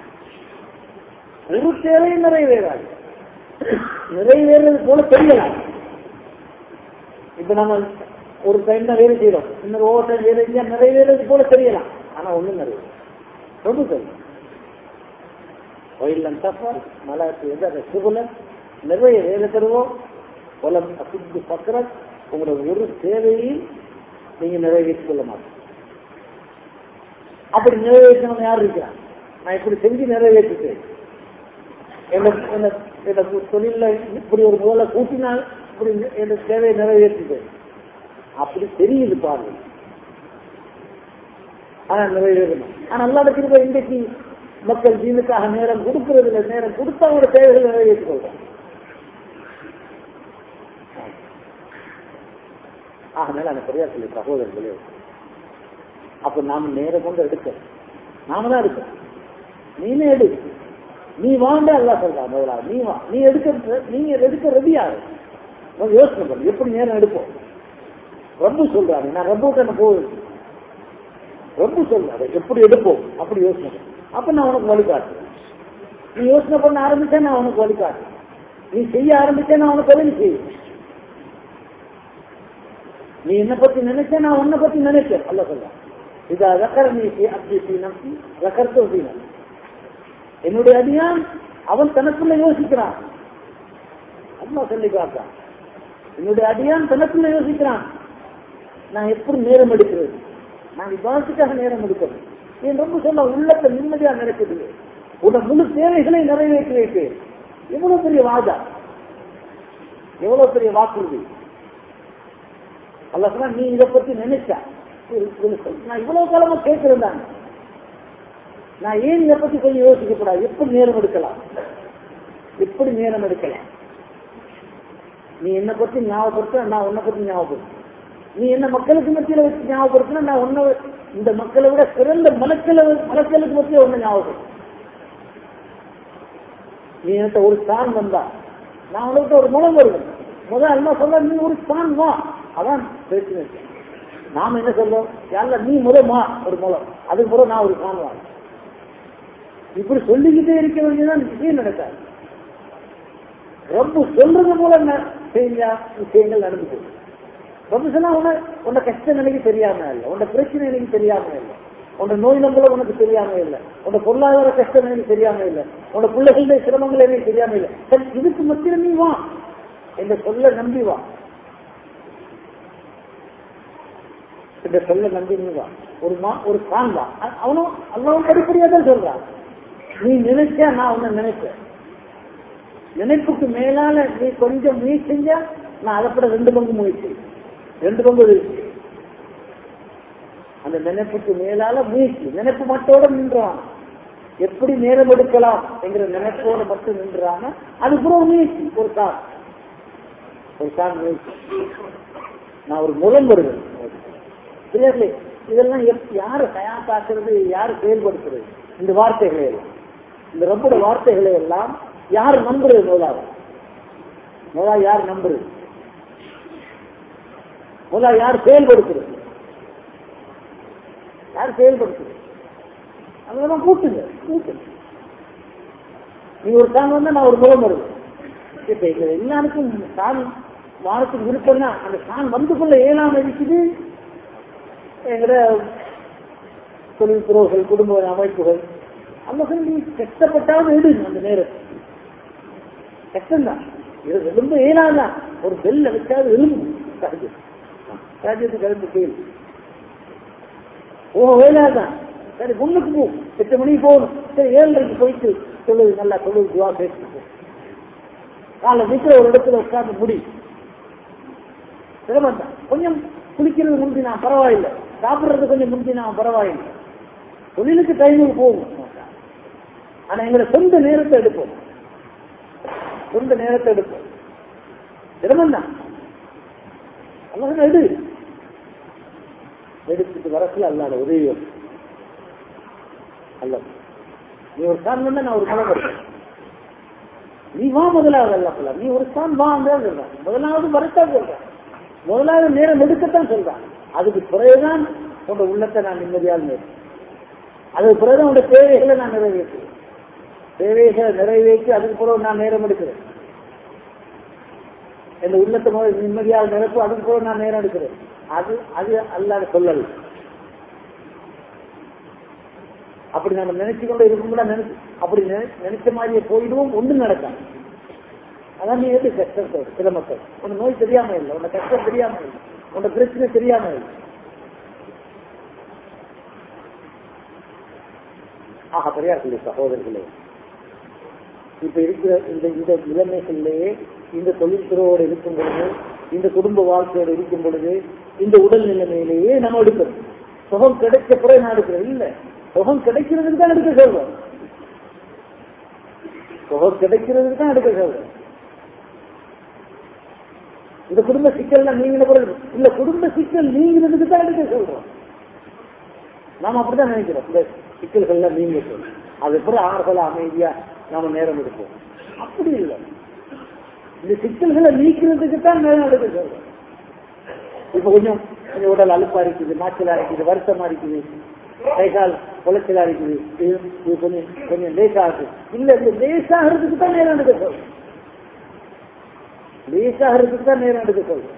ஒரு தேவையும் நிறைவேறாது நிறைவேறது போல தெரியலாம் இப்ப நம்ம ஒரு டைம் தான் வேலை செய்யறோம் இன்னொரு ஓவர் டைம் வேலை செஞ்சா நிறைவேறது போல தெரியலாம் ஆனா ஒண்ணும் நிறைவேறும் ரொம்ப சொல்லு கோயிலம் தப்ப மலத்து எதை சுகுல நிறைய வேலை தருவோம் குலம் அசுத்து பக்கரம் உங்களோட ஒரு தேவையும் நீங்க நிறைவேற்றிக் கொள்ள மாட்டோம் அப்படி நிறைவேற்றணும் யார் இருக்கிறான் நான் இப்படி செஞ்சு நிறைவேற்றிட்டேன் தொழில இப்படி ஒரு முதல்ல கூட்டினால் இப்படி என் தேவையை நிறைவேற்றிட்டேன் அப்படி தெரியுது பாருங்க ஆனா நிறைவேறணும் ஆனா நல்லா இருக்கிற இன்றைக்கு மக்கள் ஜீனுக்காக நேரம் கொடுக்கிறது இல்லை நேரம் கொடுத்தா அவங்களோட தேவைகளை நிறைவேற்றிக் கொள்றாங்க ஆகனால அந்த பெரியார் சொல்லி சகோதரர்களே அப்ப நாம நேரம் கொண்டு எடுக்க நாம தான் எடுக்க நீனே எடு நீ வாண்ட அல்லா சொல்றா முதலா நீ வா நீ எடுக்க நீங்க எடுக்க ரெடியாரு யோசனை பண்ணு எப்படி நேரம் எடுப்போம் ரப்பு சொல்றாரு நான் ரப்பு கண்ண போகுது ரப்பு சொல்றாரு எப்படி எடுப்போம் அப்படி யோசனை பண்ணு அப்ப நான் உனக்கு வழிகாட்டுறேன் நீ யோசனை பண்ண ஆரம்பிச்சா நான் உனக்கு வழிகாட்டுறேன் நீ செய்ய ஆரம்பிச்சா நான் உனக்கு உதவி செய்வேன் நீ என்ன பத்தி நினைச்ச நான் உன்னை பத்தி நினைச்சேன் அல்ல சொல்ல இதா ரக்கரணி அப்படி நம்பி ரக்கர்த்தோ என்னுடைய அடியான் அவன் தனக்குள்ள யோசிக்கிறான் அம்மா சொல்லி பார்த்தான் என்னுடைய அடியான் தனக்குள்ள யோசிக்கிறான் நான் எப்படி நேரம் எடுக்கிறது நான் விவாதத்துக்காக நேரம் எடுக்கிறது என் ரொம்ப சொல்ல உள்ளத்தை நிம்மதியா நடக்குது உன முழு தேவைகளை நிறைவேற்றி வைப்பேன் எவ்வளவு பெரிய வாதா எவ்வளவு பெரிய வாக்குறுதி அல்ல சொன்னா நீ இதை பத்தி நினைச்சா நான் இவ்வளவு காலமா கேட்கிறேன் நான் ஏன் இதை பத்தி கொஞ்சம் யோசிக்கப்படாது எப்படி நேரம் எடுக்கலாம் எப்படி நேரம் எடுக்கலாம் நீ என்ன பத்தி ஞாபகப்படுத்த நான் உன்னை பத்தி ஞாபகப்படுத்த நீ என்ன மக்களுக்கு மத்தியில வச்சு ஞாபகப்படுத்தினா நான் உன்னை இந்த மக்களை விட சிறந்த மலக்கள மலக்களுக்கு மத்தியில ஒண்ணு ஞாபகம் நீ என்கிட்ட ஒரு ஸ்தான் வந்தா நான் உனக்கு ஒரு முகம் வருவேன் முதல் அல்மா சொல்ல நீ ஒரு ஸ்தான் வா அதான் பிரச்சனை நாம என்ன சொல்றோம் யாரில் நீ முதமா ஒரு மூலம் அதுக்கு பிறகு நான் ஒரு ஸ்தான் வாங்க இப்படி சொல்லிக்கிட்டே இருக்க வேண்டியதான் விஷயம் நடக்காது ரொம்ப சொல்றது போல செய்யா விஷயங்கள் நடந்து போகுது ரொம்ப சொன்னா உன்ன உன்ன கஷ்டம் எனக்கு தெரியாம இல்லை உன்ன பிரச்சனை எனக்கு தெரியாம இல்லை உன்ன நோய் நம்பள உனக்கு தெரியாம இல்லை உன்ன பொருளாதார கஷ்டம் எனக்கு தெரியாம இல்லை உன்ன பிள்ளைகளுடைய சிரமங்கள் எனக்கு தெரியாம இல்லை சரி இதுக்கு மத்தியில நீ வா இந்த சொல்ல நம்பி வா இந்த சொல்ல நம்பி நீ வா ஒரு மா ஒரு கான் வா அவனும் அல்லாவும் படிப்படியா தான் சொல்றான் நீ நினைச்சா நான் உன்னை நினைச்சேன் நினைப்புக்கு மேலால நீ கொஞ்சம் முயற்சி செஞ்சா நான் அதை கூட ரெண்டு பங்கு முயற்சி ரெண்டு பங்கு இருக்கு அந்த நினைப்புக்கு மேலால முயற்சி நினைப்பு மட்டோட நின்றான் எப்படி நேரம் எடுக்கலாம் என்கிற நினைப்போட மட்டும் நின்றாங்க அது கூட முயற்சி ஒரு கால் ஒரு கால் முயற்சி நான் ஒரு முகம் வருவேன் கிளியர்லி இதெல்லாம் யாரு தயாராக்குறது யாரு செயல்படுத்துறது இந்த வார்த்தைகளை எல்லாம் இந்த ரப்போட வார்த்தைகளை எல்லாம் யார் நம்புறது முதலாவது முதலாவது யார் நம்புறது முதலாவது யார் செயல்படுத்துறது யார் செயல்படுத்துறது அதெல்லாம் கூட்டுங்க கூட்டுங்க நீங்க ஒரு தான் வந்தா நான் ஒரு முகம் வருவேன் இப்ப இந்த எல்லாருக்கும் தான் வாரத்துக்கு விருப்பம்னா அந்த தான் வந்து கொள்ள ஏழாம இருக்குது எங்கிற தொழில் துறவுகள் குடும்ப அமைப்புகள் அந்த நீ கஷ்டப்பட்டாலும் எடு அந்த நேரம் கஷ்டம்தான் இது எலும்பு ஏனாதான் ஒரு பெல்ல வச்சாது எலும்பு சகஜம் சகஜத்துக்கு எழுந்து கீழ் ஓ வேலாதான் சரி முன்னுக்கு போ எட்டு மணிக்கு போகணும் சரி ஏழரைக்கு போயிட்டு சொல்லுது நல்லா சொல்லுது துவா பேசிட்டு காலை நிற்கிற ஒரு இடத்துல உட்கார்ந்து முடி சிரமம் தான் கொஞ்சம் குளிக்கிறது முந்தினா பரவாயில்லை சாப்பிடுறது கொஞ்சம் முந்தினா பரவாயில்லை தொழிலுக்கு டைமுக்கு போகும் ஆனா எங்களை சொந்த நேரத்தை எடுப்போம் சொந்த நேரத்தை எடுப்போம் சிரமம் தான் அல்லது எடு எடுத்துட்டு வரத்துல அல்லாத உதவி வரும். அல்ல நீ ஒரு ஸ்தான் பண்ண நான் ஒரு மலம் இருக்கேன் நீ வா முதலாவது அல்ல சொல்ல நீ ஒரு ஸ்தான் வா சொல்ற முதலாவது வரத்தான் சொல்றேன் முதலாவது நேரம் எடுக்கத்தான் சொல்றான் அதுக்கு பிறகுதான் உங்க உள்ளத்தை நான் நிம்மதியாக நேரம் அதுக்கு பிறகுதான் உங்க தேவைகளை நான் நிறைவேற்றுவேன் தேவைகளை நிறைவேற்றி அதுக்கு பிறகு நான் நேரம் எடுக்கிறேன் என் உள்ளத்தை முதல் நிம்மதியாக நிரப்பு அதுக்கு பிறகு நான் நேரம் எடுக்கிறேன் அது அது அல்லாத சொல்லல் அப்படி நம்ம நினைச்சு கொண்டு இருக்கும்போது நினைச்சு அப்படி நினை- நினைச்ச மாதிரியே போயிடுவோம் ஒண்ணும் நடக்காது அதான் நீ எது கஷ்டத்தோடு சில மக்கள் உன் நோய் தெரியாம இல்லை உன் கஷ்டம் தெரியாம இல்லை உன் பிரச்சனை தெரியாம இல்லை ஆக பெரியார்களே சகோதரர்களே இப்ப இருக்கிற இந்த இந்த நிலைமைகளிலேயே இந்த தொழில்துறையோடு இருக்கும் பொழுது இந்த குடும்ப வாழ்க்கையோடு இருக்கும் பொழுது இந்த உடல் நிலைமையிலேயே நம்ம எடுக்கிறோம் சுகம் கிடைச்ச பிறகு நான் எடுக்கிறேன் இல்ல சுகம் கிடைக்கிறதுக்கு தான் எடுக்க சொல்றோம் சுகம் கிடைக்கிறதுக்கு தான் எடுக்க சொல்றோம் இந்த குடும்ப சிக்கல் நீங்கின பிறகு இல்ல குடும்ப சிக்கல் நீங்கிறதுக்கு தான் எடுக்க சொல்றோம் நாம அப்படிதான் நினைக்கிறோம் இந்த சிக்கல்கள்லாம் நீங்க அது பிறகு ஆறுதலா அமைதியா நாம நேரம் எடுப்போம் அப்படி இல்லை இந்த சிக்கல்களை நீக்கிறதுக்கு தான் நேரம் எடுக்க சொல்றோம் இப்ப கொஞ்சம் கொஞ்சம் உடல் அலுப்பா இருக்குது மாச்சலா இருக்குது வருத்தமா இருக்குது கை கால் குலைச்சலா இருக்குது இது இது கொஞ்சம் கொஞ்சம் லேசா இருக்கு இல்ல இந்த லேசாகிறதுக்கு தான் நேரம் எடுக்க சொல்றோம் லேசாகிறதுக்கு தான் நேரம் எடுக்க சொல்றோம்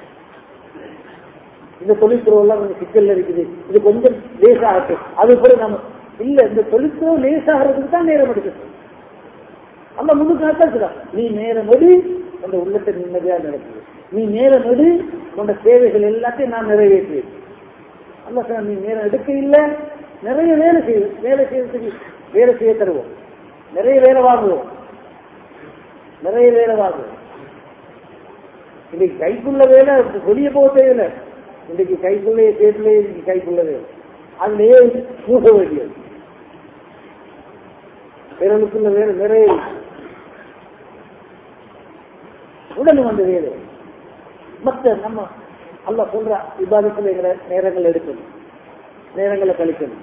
இந்த தொழில்துறை எல்லாம் கொஞ்சம் சிக்கல்ல இருக்குது இது கொஞ்சம் லேசாகட்டும் அது கூட நம்ம இல்ல இந்த தொழில்துறை லேசாகிறதுக்கு தான் நேரம் எடுக்க சொல்றோம் அல்ல முன்னுக்கு நடத்தான் நீ நேரம் எடு அந்த உள்ளத்தை நிம்மதியா நடக்குது நீ நேரம் எடு உன்னோட தேவைகள் எல்லாத்தையும் நான் நிறைவேற்றுவேன் அல்ல சார் நீ நேரம் எடுக்க இல்ல நிறைய வேலை செய்ய வேலை செய்யறதுக்கு வேலை செய்ய தருவோம் நிறைய வேலை வாங்குவோம் நிறைய வேலை வாங்குவோம் இன்னைக்கு கைக்குள்ள வேலை வெளியே போக தேவையில்லை இன்னைக்கு கைக்குள்ளே சேர்த்துலே இன்னைக்கு கைக்குள்ள வேலை அதுலயே பூச வேண்டியது விரலுக்குள்ள வேலை நிறைய உடனே வந்த வேலை மற்ற நம்ம அல்ல சொல்ற விவாதத்தில் எங்களை நேரங்கள் எடுக்கணும் நேரங்களை கழிக்கணும்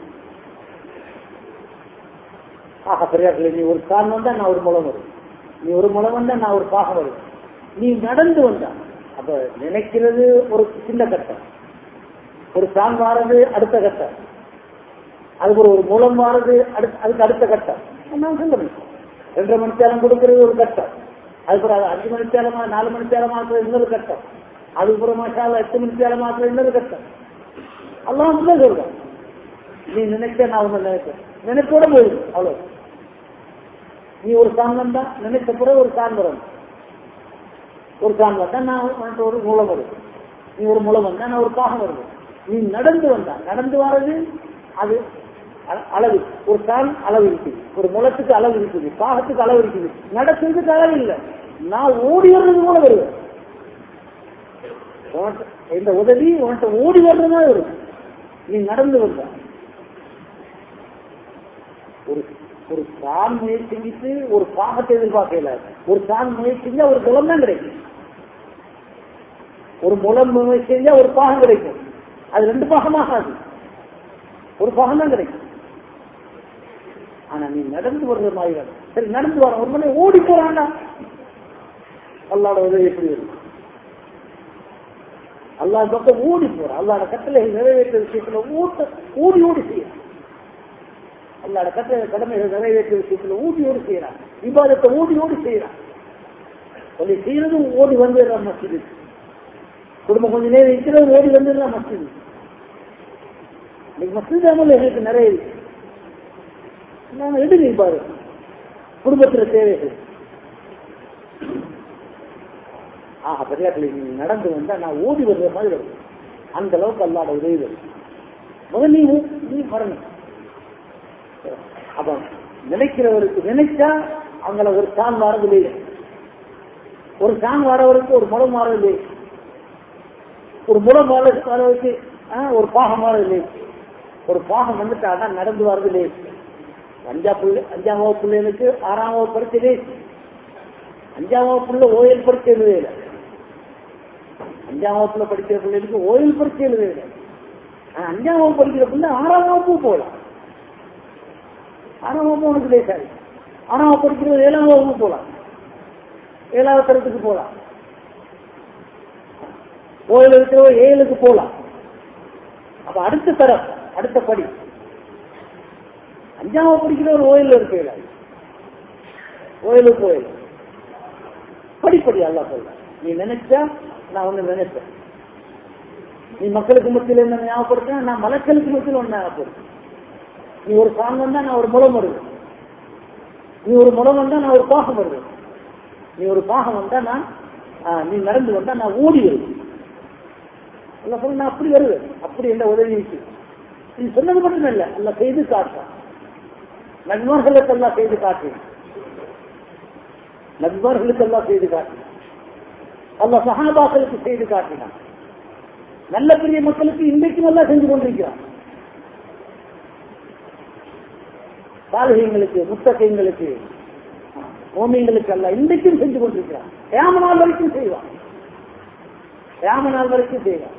ஆக பெரியார்களே நீ ஒரு கான் வந்தா நான் ஒரு முளம் வரும் நீ ஒரு முளம் வந்தா நான் ஒரு பாகம் வரும் நீ நடந்து வந்தா அப்ப நினைக்கிறது ஒரு சின்ன கட்டம் ஒரு சான் வாரது அடுத்த கட்டம் அதுக்கு ஒரு ஒரு மூலம் வாரது அடுத்த அதுக்கு அடுத்த கட்டம் நான் சொல்லணும் ரெண்டரை மணி நேரம் கொடுக்கறது ஒரு கட்டம் அதுக்கப்புறம் அஞ்சு மணி நேரமா நாலு மணி நேரம் மாத்திரம் இன்னொரு கட்டம் அதுக்கப்புறம் மாசால எட்டு மணி நேரம் மாத்திரம் இன்னொரு கட்டம் எல்லாம் அப்படிதான் சொல்றேன் நீ நினைச்ச நான் ஒண்ணு நினைச்சேன் நினைச்சோட போயிடும் அவ்வளவு நீ ஒரு சான் வந்தா நினைச்ச பிறகு ஒரு சான் வரும் ஒரு சான் வந்தா நான் உனக்கு ஒரு மூலம் வரும் நீ ஒரு மூலம் வந்தா நான் ஒரு பாகம் வருவேன் நீ நடந்து வந்தா நடந்து வர்றது அது அ- அளவு ஒரு சான் அளவு இருக்குது ஒரு முளத்துக்கு அளவு இருக்குது பாகத்துக்கு அளவு இருக்குது நடக்கிறதுக்கு அளவு இல்லை நான் ஓடி வர்றது கூட வருவேன் உன்கிட்ட- இந்த உதவி உன்கிட்ட ஓடி வர்றதா வரும் நீ நடந்து வந்த ஒரு ஒரு சான் முயற்சிக்கு ஒரு பாகத்தை எதிர்பார்க்கல ஒரு சான் முயற்சி செஞ்சா ஒரு குலம் தான் கிடைக்கும் ஒரு முலம் முயற்சி செஞ்சா ஒரு பாகம் கிடைக்கும் அது ரெண்டு பாகமாகாது ஒரு பாகம் தான் கிடைக்கும் ஆனா நீ நடந்து வர்ற மாதிரி வேணும். சரி நடந்து வர ஒரு மணி ஓடி போறான்டா அல்லாட உதவி எப்படி வரும் அல்லாஹ் பக்கம் ஓடி போறான் அல்லாட கட்டளை நிறைவேற்ற விஷயத்துல ஊட்ட ஓடி ஓடி செய்யறான் அல்லாட கட்டளை கடமைகள் நிறைவேற்ற விஷயத்துல ஓடி ஓடி செய்யறான் விவாதத்தை ஓடி ஓடி செய்யறான் சொல்லி செய்யறதும் ஓடி வந்துடுறான் மஸ்ஜிது குடும்பம் கொஞ்ச நேரம் இருக்கிறது ஓடி வந்துடுறான் மஸ்ஜிது இன்னைக்கு மஸ்ஜித் அமல் எங்களுக்கு நிறைய இருக்கு நாம எடுங்க பாரு குடும்பத்துல தேவைகள் ஆஹா பெரியாக்களை நீ நடந்து வந்தா நான் ஓடி வருகிற மாதிரி வரும் அந்த அளவுக்கு அல்லாட உதவி வரும் முதல் நீ ஊ- நீ வரணும் அப்ப நினைக்கிறவருக்கு நினைச்சா அவங்கள ஒரு சாங் வரதில்லை ஒரு சாங் வரவருக்கு ஒரு முடம் மாறவில்லை ஒரு முடம் வர வரவருக்கு ஆ, ஒரு பாகம் மாறவில்லை ஒரு பாகம் வந்துட்டு அதான் நடந்து வரதில்லை அஞ்சாம் பிள்ளை அஞ்சாம் வகுப்பு பிள்ளைகளுக்கு ஆறாம் வகுப்பு பரிச்சையிலே அஞ்சாம் வகுப்புல ஓயல் பரீட்சை எழுதையில அஞ்சாம் வகுப்புல படிக்கிற பிள்ளைகளுக்கு ஓயல் பரீட்சை எழுதையில ஆனா அஞ்சாம் வகுப்பு படிக்கிற பிள்ளை ஆறாம் வகுப்பு போகலாம் ஆறாம் வகுப்பு உனக்கு லேசாது ஆறாம் வகுப்பு படிக்கிறது ஏழாம் வகுப்பு போகலாம் ஏழாவது தரத்துக்கு போகலாம் ஓயில் இருக்கிறவங்க ஏழுக்கு போகலாம் அப்ப அடுத்த தரம் அடுத்த படி அஞ்சாம் வகுப்பு படிக்கிற ஒரு ஓயில் இருக்கையில ஓயிலுக்கு போயில படிப்படி அல்லா சொல்ற நீ நினைச்சா நான் ஒண்ணு நினைப்பேன் நீ மக்களுக்கு மத்தியில் என்ன ஞாபகப்படுத்த நான் மலக்களுக்கு மத்தியில் ஒண்ணு ஞாபகப்படுத்தேன் நீ ஒரு சாங் வந்தா நான் ஒரு முளம் வருவேன் நீ ஒரு முளம் வந்தா நான் ஒரு பாகம் வருவேன் நீ ஒரு பாகம் வந்தா நான் ஆ, நீ நடந்து வந்தா நான் ஓடி வருவேன் அல்ல சொல்ல நான் அப்படி வருவேன் அப்படி என்ற உதவி இருக்கு நீ சொன்னது மட்டும் இல்ல அல்ல செய்து காட்டான் நண்பர்களுக்கு எல்லாம் செய்து காட்டு நண்பர்களுக்கு எல்லாம் செய்து காட்டு அல்ல சகாபாக்களுக்கு செய்து காட்டினான் நல்ல பெரிய மக்களுக்கு இன்றைக்கும் எல்லாம் செஞ்சு கொண்டிருக்கிறான் சாதகங்களுக்கு முத்தகைங்களுக்கு ஓமியங்களுக்கு அல்ல இன்றைக்கும் செஞ்சு கொண்டிருக்கிறான் ஏம நாள் வரைக்கும் செய்வான் ஏம நாள் வரைக்கும் செய்வான்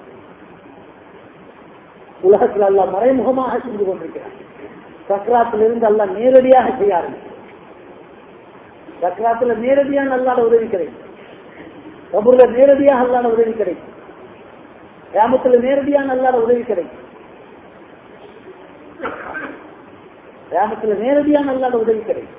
உலகத்தில் அல்ல மறைமுகமாக செஞ்சு கொண்டிருக்கிறான் சக்கராத்திலிருந்து அல்ல நேரடியாக செய்யாரு சக்கராத்துல நேரடியாக அல்லாட உதவி கிடைக்கும் கபூர்ல நேரடியாக அல்லாட உதவி கிடைக்கும் கிராமத்துல நேரடியாக அல்லாட உதவி கிடைக்கும் கிராமத்துல நேரடியாக அல்லாட உதவி கிடைக்கும்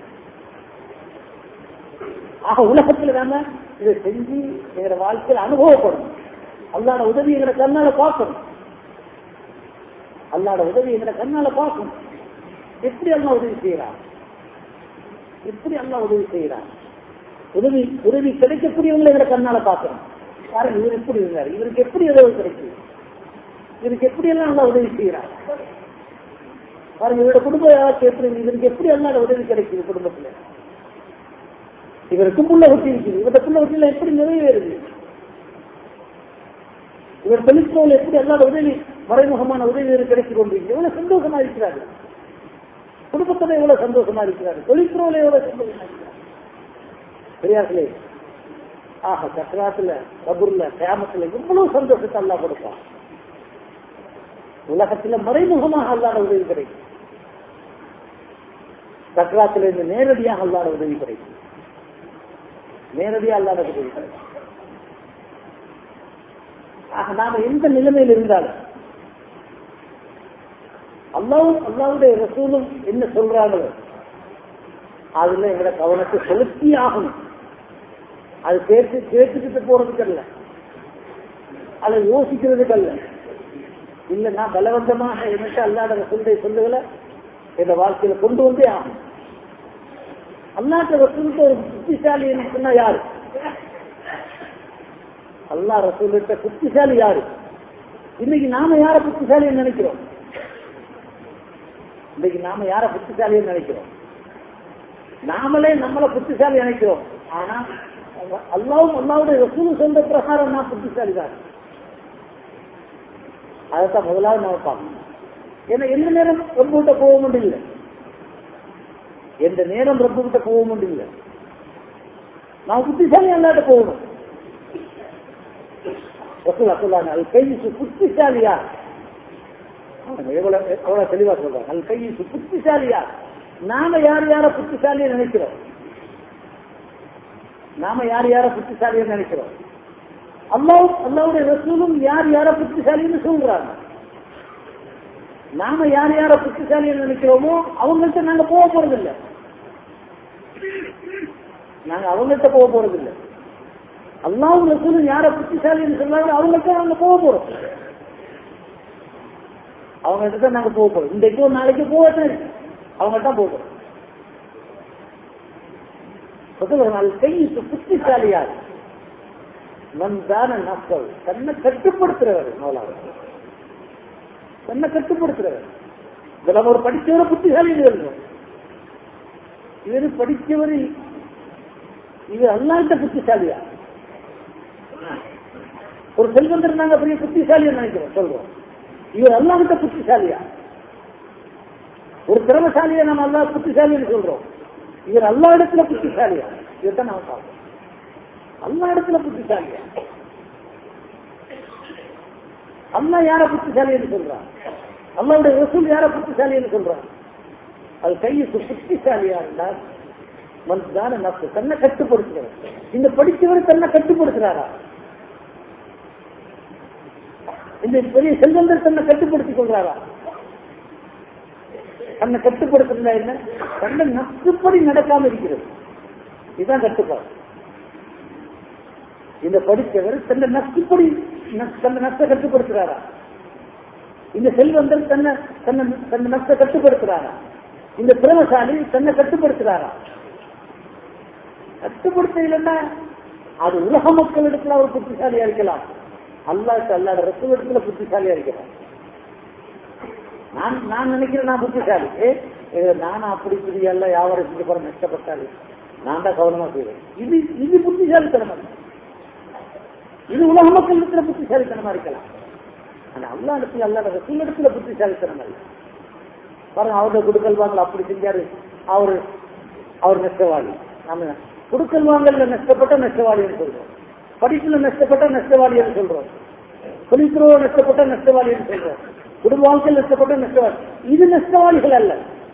ஆக உலகத்துல நாம இதை செஞ்சு எங்க வாழ்க்கையில அனுபவப்படணும் அல்லாட உதவி எங்களை கண்ணால பார்க்கணும் அல்லாட உதவி எங்களை கண்ணால பார்க்கணும் எப்படி அல்லா உதவி செய்யறான் எப்படி அல்லா உதவி செய்யறான் உதவி உதவி கிடைக்கக்கூடியவங்களை எங்களை கண்ணால பார்க்கணும் பாருங்க இவர் எப்படி இருந்தார் இவருக்கு எப்படி உதவி கிடைக்குது இவருக்கு எப்படி எல்லாம் நல்லா உதவி செய்யறார் பாருங்க இவரோட குடும்ப எப்படி இவருக்கு எப்படி எல்லாம் உதவி கிடைக்குது குடும்பத்துல இவருக்கும் புள்ள ஒட்டி இருக்குது இவருடைய புள்ள ஒட்டில எப்படி நிறைவேறுது இவர் தொழிற்சோல் எப்படி எல்லா உதவி மறைமுகமான உதவி கிடைத்துக் கொண்டிருக்கு எவ்வளவு சந்தோஷமா இருக்கிறாரு குடும்பத்துல எவ்வளவு சந்தோஷமா இருக்கிறாரு தொழிற்சோல எவ்வளவு சந்தோஷமா இருக்கிறாரு பெரியார்களே ஆக சக்கராத்துல கபூர்ல கிராமத்துல இவ்வளவு சந்தோஷத்தை அல்லா கொடுப்பான் உலகத்துல மறைமுகமாக அல்லாட உதவி கிடைக்கும் சக்கராத்துல இருந்து நேரடியாக அல்லாட உதவி கிடைக்கும் நேரடியா அல்லாத உதவி கிடைக்கும் ஆக நாம எந்த நிலைமையில் இருந்தாலும் அல்லாவும் அல்லாவுடைய ரசூலும் என்ன சொல்றாங்களோ அதுல எங்களை கவனத்தை செலுத்தி ஆகணும் அது கேட்டு கேட்டுக்கிட்டு போறதுக்கு அல்ல அதை யோசிக்கிறதுக்கு அல்ல இல்ல நான் பலவந்தமாக எனக்கு அல்லாத ரசூலுடைய சொல்லுகளை எங்க வாழ்க்கையில கொண்டு வந்தே ஆகும் அல்லாட்ட ரசூலுக்கு ஒரு புத்திசாலி சொன்னா யாரு அல்லா ரசூலுட்ட புத்திசாலி யாரு இன்னைக்கு நாம யார புத்திசாலின்னு நினைக்கிறோம் இன்னைக்கு நாம யார புத்திசாலின்னு நினைக்கிறோம் நாமளே நம்மள புத்திசாலி நினைக்கிறோம் ஆனா அல்லாவும் அல்லாவுடைய ரசூல் சொந்த பிரகாரம் நான் புத்திசாலி தான் அதைத்தான் முதலாவது நம்ம பார்க்கணும் ஏன்னா எந்த நேரம் ரொம்ப கிட்ட போக முடியல எந்த நேரம் ரொம்ப கிட்ட போக முடியல நான் புத்திசாலி அல்லாட்ட போகணும் ரசூல் அசுல்லாங்க அது கையிசு புத்திசாலியா எவ்வளவு எவ்வளவு தெளிவா சொல்றாங்க அது கையிசு புத்திசாலியா நாம யார் யார புத்திசாலியை நினைக்கிறோம் நாம யார் யார புத்திசாலியை நினைக்கிறோம் அல்லாவும் அல்லாவுடைய ரசூலும் யார் யார புத்திசாலின்னு சொல்றாங்க நாம யார் யார புத்திசாலியை நினைக்கிறோமோ அவங்கள்ட்ட நாங்க போக போறதில்லை நாங்க அவங்கள்ட்ட போக போறதில்லை அல்லாவும் ரசூலும் யார புத்திசாலின்னு சொல்றாங்க அவங்கள்ட்ட நாங்க போக போறோம் அவங்கள்ட்ட தான் நாங்க போக போறோம் இன்றைக்கு ஒரு நாளைக்கு போகட்டும் அவங்கள்ட்ட போக போறோம் கையுக்கு புத்திசாலியார் மந்தான நக்கல் தன்னை கட்டுப்படுத்துறவர் முதலாவது தன்னை கட்டுப்படுத்துறவர் இதுல நம்ம ஒரு படிச்சவரை புத்திசாலி எழுதணும் இவர் படிச்சவர் இது அல்லாட்ட புத்திசாலியா ஒரு செல்வந்தர் நாங்க பெரிய புத்திசாலியா நினைக்கிறோம் சொல்றோம் இவர் அல்லாஹ்கிட்ட புத்திசாலியா ஒரு திறமசாலியா நம்ம அல்லா புத்திசாலின்னு சொல்றோம் இவர் அல்லா இடத்துல புத்திசாலியா இதைத்தான் நம்ம பார்க்கணும் அல்லா இடத்துல புத்திசாலியா அல்லா யார புத்திசாலின்னு சொல்றான் அல்லாவுடைய ரசூல் யார புத்திசாலின்னு சொல்றான் அது கையுக்கு புத்திசாலியா இருந்தால் மனசுதான நப்பு தன்னை கட்டுப்படுத்துகிறார் இந்த படித்தவர் தன்னை கட்டுப்படுத்துறாரா இந்த பெரிய செல்வந்தர் தன்னை கட்டுப்படுத்திக் கொள்றாரா தன்னை கட்டுப்படுத்துறதா என்ன தன்னை நப்புப்படி நடக்காம இருக்கிறது இதுதான் கட்டுப்பாடு இந்த படித்தவர் தன்னை நப்புப்படி தன்னை நஷ்ட கட்டுப்படுத்துறாரா இந்த செல்வந்தர் தன்னை தன்னை தன்னை நஷ்ட கட்டுப்படுத்துறாரா இந்த திறமசாலி தன்னை கட்டுப்படுத்துறாரா கட்டுப்படுத்தலைன்னா அது உலக மக்களிடத்துல அவர் புத்திசாலியா இருக்கலாம் அல்லாட்டு அல்லாட ரத்தத்துல புத்திசாலியா இருக்கிறான் நான் நான் நினைக்கிறேன் நான் புத்திசாலி ஏ நானும் அப்படி இப்படி எல்லாம் வியாபாரம் செஞ்சு போற நஷ்டப்பட்டாலு நான் தான் கவனமா செய்வேன் இது இது புத்திசாலித்தனமா இருக்கு. இது உலக மக்கள் இடத்துல புத்திசாலித்தனமா இருக்கலாம் ஆனா அல்லா இடத்துல அல்லாட ரசூல் இடத்துல புத்திசாலித்தனமா இருக்கு பாருங்க அவருடைய குடுக்கல் வாங்கல அப்படி செஞ்சாரு அவரு அவர் நஷ்டவாளி நாம குடுக்கல் வாங்கல நஷ்டப்பட்ட நஷ்டவாளின்னு சொல்றோம் படிப்புல நஷ்டப்பட்ட நஷ்டவாளின்னு சொல்றோம் தொழில்துறவு நஷ்டப்பட்ட நஷ்டவாளின்னு சொல்றோம் குடும்ப வாழ்க்கையில் நஷ்டப்பட்ட நஷ்டவாளி இது நஷ்டவாளிகள் அல்ல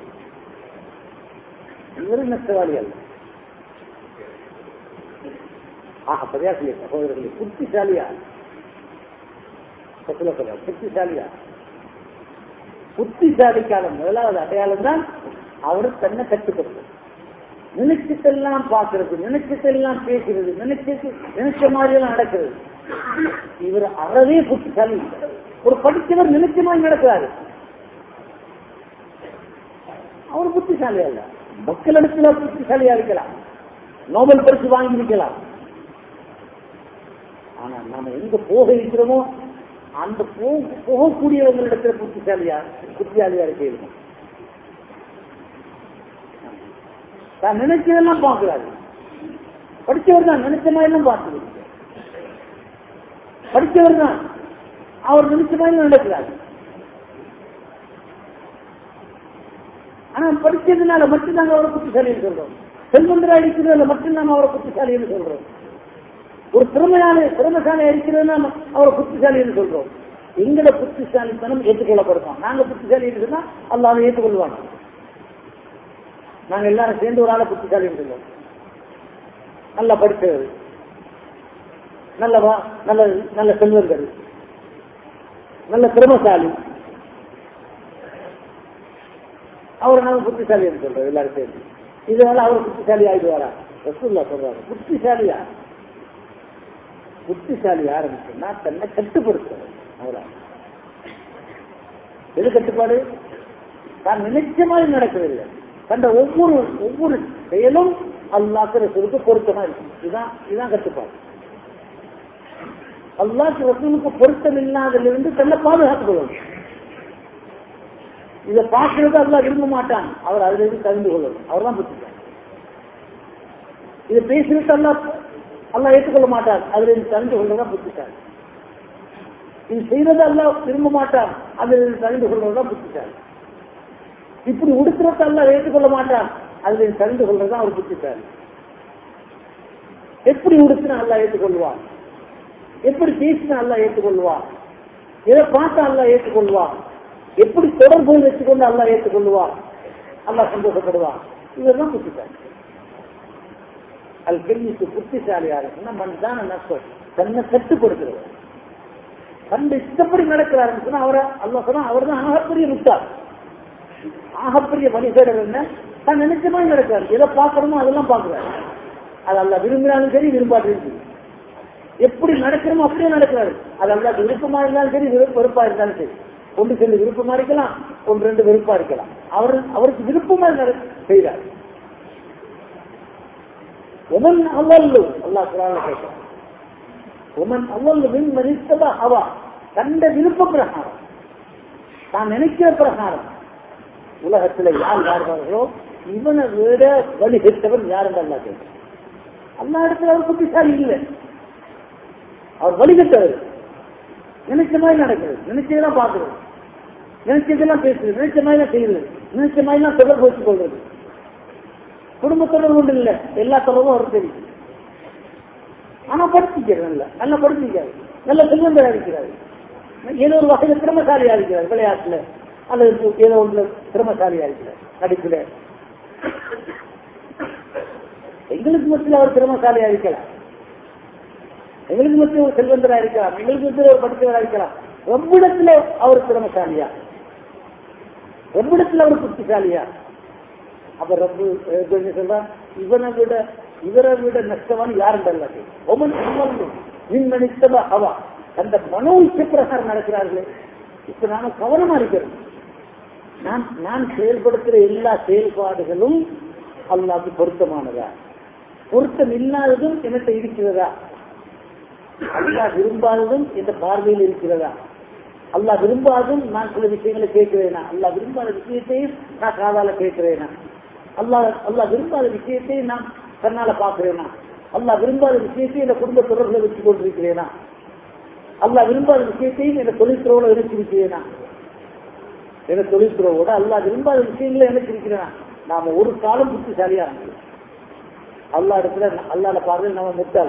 இவரு நஷ்டவாளி அல்ல ஆக பிரயாசிய சகோதரர்களே புத்திசாலியா சொல்ல சொல்ல புத்திசாலியா புத்திசாலிக்கான முதலாவது அடையாளம் தான் அவர் தன்னை கட்டுப்படுத்து நினைச்சதெல்லாம் பார்க்கறது நினைச்சதெல்லாம் பேசுறது நினைச்சது நினைச்ச மாதிரி எல்லாம் நடக்கிறது இவர் அறவே புத்திசாலி ஒரு படித்தவர் நினைச்ச மாதிரி நடக்கிறாரு அவர் புத்திசாலி அல்ல மக்களிடத்துல புத்திசாலியா இருக்கலாம் நோபல் பரிசு வாங்கி இருக்கலாம் ஆனா நாம எங்க போக இருக்கிறோமோ அந்த போ- போகக்கூடியவங்களிடத்துல புத்திசாலியா புத்திசாலியா இருக்க இருக்கும் தான் நினைச்சதெல்லாம் பார்க்கிறாரு படிச்சவர் தான் நினைச்ச மாதிரி எல்லாம் பார்க்கிறது படிச்சவர் தான் அவர் நினைச்ச மாதிரி நடக்கிறாரு ஆனா படிச்சதுனால மட்டும்தாங்க அவரை புத்திசாலின்னு சொல்றோம் செல்வந்தரா அடிக்கிறதுல மட்டும்தான் அவரை புத்திசாலின்னு சொல்றோம் ஒரு திறமையான திறமைசாலி அடிக்கிறதுனா அவரை புத்திசாலின்னு சொல்றோம் எங்கட புத்திசாலித்தனம் ஏற்றுக்கொள்ளப்படுவோம் நாங்க புத்திசாலின்னு சொன்னா அல்ல அதை ஏற்றுக்கொள்வாங்க நாங்க எல்லாரும் சேர்ந்து ஒரு ஆளை புத்திசாலின்னு சொல்லுவோம் நல்லா படித்தவர் நல்ல வா- நல்ல நல்ல செல்வர்கள் நல்ல திறமசாலி அவரை நாம புத்திசாலி என்று சொல்றோம் எல்லாரும் சேர்ந்து இதனால அவர் புத்திசாலி ஆயிடுவாரா ரசூல்லா சொல்றாங்க புத்திசாலியா புத்திசாலி ஆரம்பிச்சுன்னா தன்னை கட்டுப்படுத்துறது அவரா எது கட்டுப்பாடு தான் நினைச்ச மாதிரி நடக்கவில்லை தந்த ஒவ்வொரு ஒவ்வொரு செயலும் அல்லாக்கு ரசூலுக்கு பொருத்தமா இருக்கும் இதுதான் இதுதான் கட்டுப்பாடு அல்லாக்கு ரசூலுக்கு பொருத்தம் இல்லாததிலிருந்து தன்னை பாதுகாத்துக் கொள்ளணும் இதை பார்க்கறது அல்லா விரும்ப மாட்டான் அவர் அதுல இருந்து கலந்து கொள்ளணும் அவர் தான் புத்திசாலி இதை பேசுறது அல்லா அல்லா ஏற்றுக்கொள்ள மாட்டார் அதுல இருந்து கலந்து கொள்ளதான் புத்திசாலி இது செய்யறது அல்லா விரும்ப மாட்டான் அதுல இருந்து கலந்து கொள்றதுதான் புத்திசாலி இப்படி உடுத்துறத அல்ல ஏற்றுக்கொள்ள மாட்டான் அதுல இருந்து கலந்து கொள்றதுதான் அவர் புத்திசாலி எப்படி உடுத்தினா அல்லா ஏற்றுக்கொள்வான் எப்படி பேசினா அல்லா ஏற்றுக்கொள்வான் எதை பார்த்தா அல்லா ஏற்றுக்கொள்வான் எப்படி தொடர்பு வச்சுக்கொண்டு அல்லா ஏற்றுக்கொள்வான் அல்லா சந்தோஷப்படுவான் இதுதான் புத்திசாலி அது கெல்லிக்கு புத்திசாலியா இருக்குன்னா மன்தான நஷ்டம் தன்னை கட்டுப்படுத்துறது தன்னை இஷ்டப்படி நடக்கிறாருன்னு சொன்னா அவரை அல்லா சொன்னா அவர் தான் ஆகப்பெரிய முட்டார் ஆகப்பெரிய மனிதர் என்ன தான் நினைச்ச மாதிரி நடக்கிறார் எதை பார்க்கணுமோ அதெல்லாம் பார்க்கிறாரு அது அல்ல விரும்பினாலும் சரி விரும்பாட்டிலும் சரி எப்படி நடக்கிறோமோ அப்படியே நடக்கிறாரு அது அல்லாத விருப்பமா இருந்தாலும் சரி விருப்ப வெறுப்பா இருந்தாலும் சரி ஒன்று சென்று விருப்பமா இருக்கலாம் ஒன்று ரெண்டு வெறுப்பா இருக்கலாம் அவர் அவருக்கு விருப்பமா நட- செய்கிறார் உமன் அவல்லு அல்லாஹ் குரான்ல கேட்கிறார் உமன் அவ்வளவு மின் மதித்ததா அவா கண்ட விருப்ப பிரகாரம் தான் நினைக்கிற பிரகாரம் உலகத்துல யார் வாழ்வார்களோ இவனை விட வழி பெற்றவன் யாரும் அல்லா கேட்க அல்லா இடத்துல அவர் புத்திசாலி இல்லை அவர் வழிகட்டவர் நினைச்ச மாதிரி நடக்கிறது நினைச்சதெல்லாம் பார்க்கிறது நினைச்சதெல்லாம் பேசுறது நினைச்ச மாதிரி தான் செய்யுது நினைச்ச மாதிரி தான் தொடர்பு வச்சுக் கொள்றது குடும்ப தொடர்பு ஒன்று இல்லை எல்லா தொடர்பும் அவருக்கு தெரியும் ஆனா படிச்சிக்கிறது நல்ல நல்லா படிச்சிக்காரு நல்ல செல்வந்தரா இருக்கிறாரு ஏதோ ஒரு வகையில திறமசாலியா இருக்கிறார் விளையாட்டுல அல்லது ஏதோ ஒன்று திறமசாலியா இருக்கிறார் நடிப்புல எங்களுக்கு மத்தியில் அவர் திறமசாலியா இருக்கலாம் எங்களுக்கு மத்தியில் ஒரு செல்வந்தரா இருக்கலாம் எங்களுக்கு மத்தியில் ஒரு படித்தவரா இருக்கலாம் ரொம்பிடத்துல அவர் திறமசாலியா ரொம்பிடத்துல அவர் புத்திசாலியா அப்ப ரப்பு சொல்றா இவனை விட இவரை விட நஷ்டவான் யாரும் அல்லது ஒமன் மின்மணித்தவ அவா அந்த மனோ இச்ச பிரகாரம் நடக்கிறார்களே இப்ப நாம கவனமா இருக்கிறோம் நான் நான் செயல்படுத்துற எல்லா செயல்பாடுகளும் அல்லாக்கு பொருத்தமானதா பொருத்தம் இல்லாததும் என்னத்தை இருக்கிறதா அல்லா விரும்பாததும் இந்த பார்வையில் இருக்கிறதா அல்லா விரும்பாததும் நான் சில விஷயங்களை கேட்கிறேனா அல்லா விரும்பாத விஷயத்தையும் நான் காதால கேட்கிறேனா அல்லா அல்லா விரும்பாத விஷயத்தையும் நான் கண்ணால பாக்குறேனா அல்லா விரும்பாத விஷயத்தையும் இந்த குடும்ப தொடர்புல வச்சு கொண்டிருக்கிறேனா அல்லா விரும்பாத விஷயத்தையும் இந்த தொழில்துறவோட இணைச்சிருக்கிறேனா என தொழில்துறவோட அல்லா விரும்பாத விஷயங்களை இணைச்சிருக்கிறேனா நாம ஒரு காலம் புத்திசாலியா இருந்தோம் அல்லா இடத்துல அல்லாத பார்வையில் நம்ம முட்டாள்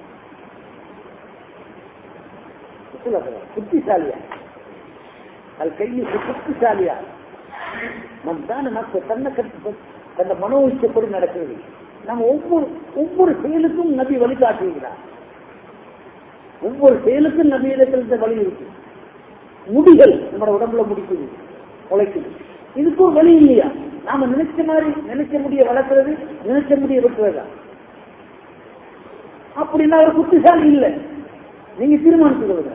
புத்திசாலியா அது கையில் புத்திசாலியா நம் தானே நமக்கு தன்னை கட்டு தன்னை மனோ இச்சப்படி நடக்கிறது நம்ம ஒவ்வொரு ஒவ்வொரு செயலுக்கும் நபி வழிகாட்டுகிறார் ஒவ்வொரு செயலுக்கும் நபி இடத்துல வழி இருக்கு முடிகள் நம்ம உடம்புல முடிக்குது உழைக்குது இதுக்கு ஒரு வழி இல்லையா நாம நினைச்ச மாதிரி நினைச்ச முடிய வளர்க்கறது நினைச்ச முடிய வெட்டுறதா அப்படின்னா ஒரு புத்திசாலி இல்லை நீங்க தீர்மானிச்சுக்கொள்ளுங்க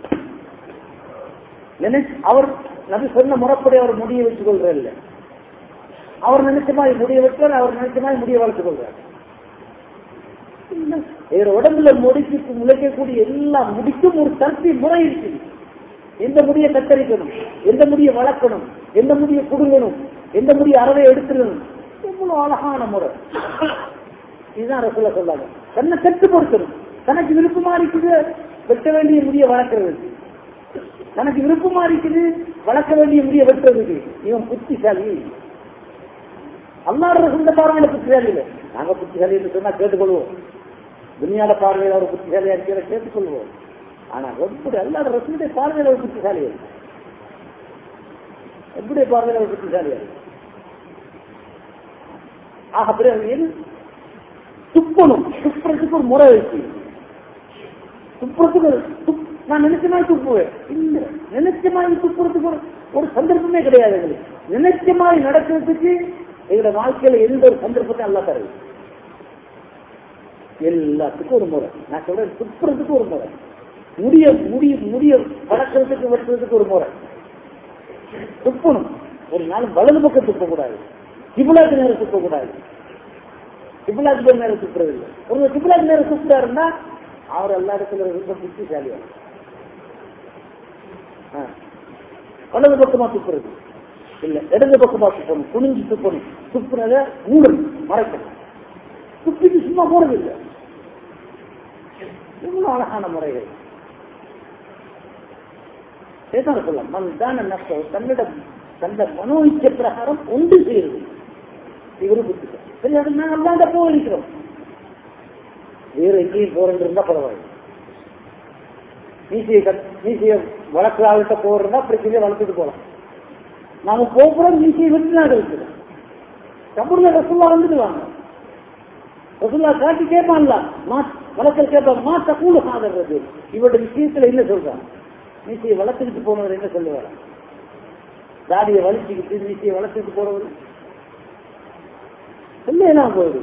நினைச்சு அவர் நபி சொன்ன முறைப்படி அவர் முடிய வச்சுக் கொள்ற இல்ல அவர் நினைச்ச மாதிரி முடிய வைக்கிறார் அவர் நினைச்ச மாதிரி முடிய வளர்த்துக் கொள்றார் வேற உடம்புல முடிக்கு முளைக்கக்கூடிய எல்லா முடிக்கும் ஒரு தற்பி முறை இருக்குது எந்த முடியை கத்தரிக்கணும் எந்த முடியை வளர்க்கணும் எந்த முடியை குடுங்கணும் எந்த முடிய அறவை எடுத்துடணும் எவ்வளவு அழகான முறை இதுதான் ரசூல சொல்லாங்க தன்னை கட்டுப்படுத்தணும் தனக்கு விருப்பமா இருக்குது வெட்ட வேண்டிய முடிய வளர்க்கறது தனக்கு விருப்பமா இருக்குது வளர்க்க வேண்டிய முடிய வெட்டுறதுக்கு இவன் புத்திசாலி அல்லாட ரசந்த பார்வையில புத்திசாலி இல்லை நாங்க புத்திசாலி என்று சொன்னா கேட்டுக்கொள்வோம் துணியாட பார்வையில் அவர் புத்திசாலியா இருக்கிற கேட்டுக்கொள்வோம் ஆனா எப்படி அல்லாட ரசனுடைய பார்வையில் ஒரு புத்திசாலி எப்படி பார்வையில் ஒரு புத்திசாலியா ஆக பிறகு துப்பணும் துப்புறதுக்கு ஒரு முறை இருக்கு துப்புறதுக்கு துப் நான் நினைச்ச மாதிரி துப்புவேன் இல்ல நினைச்ச மாதிரி துப்புறதுக்கு ஒரு ஒரு சந்தர்ப்பமே கிடையாது எங்களுக்கு நினைச்ச மாதிரி நடக்கிறதுக்கு எங்களோட வாழ்க்கையில எந்த ஒரு சந்தர்ப்பத்தை நல்லா தருது எல்லாத்துக்கும் ஒரு முறை நான் சொல்றேன் துப்புறதுக்கு ஒரு முறை முடிய முடிய முடிய பழக்கிறதுக்கு வெட்டுறதுக்கு ஒரு முறை துப்பணும் ஒரு நாள் வலது பக்கம் துப்பக்கூடாது கிபிலாக்கு நேரம் துப்பக்கூடாது கிபிலாக்கு நேரம் துப்புறது இல்லை ஒரு கிபிலாக்கு நேரம் துப்புறாருன்னா அவர் எல்லா இடத்துல ரொம்ப புத்திசாலியா வலது பக்கமா துப்புறது இல்ல இடது பக்கமா துப்பணும் குனிஞ்சு துப்பணும் துப்புறத மூடணும் மறைக்கணும் துப்பிட்டு சும்மா போறது இல்லை இவ்வளவு அழகான முறைகள் சேதான் சொல்லலாம் மன் தான நஷ்டம் தன்னிடம் தந்த மனோ இச்ச பிரகாரம் ஒன்று செய்யுது இவரு புத்திசாலி சரி அது நாங்கள் அல்லாண்ட போயிருக்கிறோம் வேற எங்கேயும் போறது இருந்தா பரவாயில்ல மீசியை மீசிய வழக்கு ஆகிட்ட போறதா பிரச்சனையை வளர்த்துட்டு போலாம் நாம போகிறோம் மீசியை விட்டு நாடு இருக்கிறோம் கபூர்ல ரசுல்லா வந்துடுவாங்க ரசுல்லா காட்டி கேட்பான்ல வழக்கில் கேட்பாங்க மா தக்கூடு ஆதரது இவருடைய விஷயத்துல என்ன சொல்றாங்க மீசையை வளர்த்துக்கிட்டு போனவர் என்ன சொல்லுவார் தாடியை வலிச்சுக்கிட்டு மீசையை வளர்த்துக்கிட்டு போறவர் சொல்லலாம் போகுது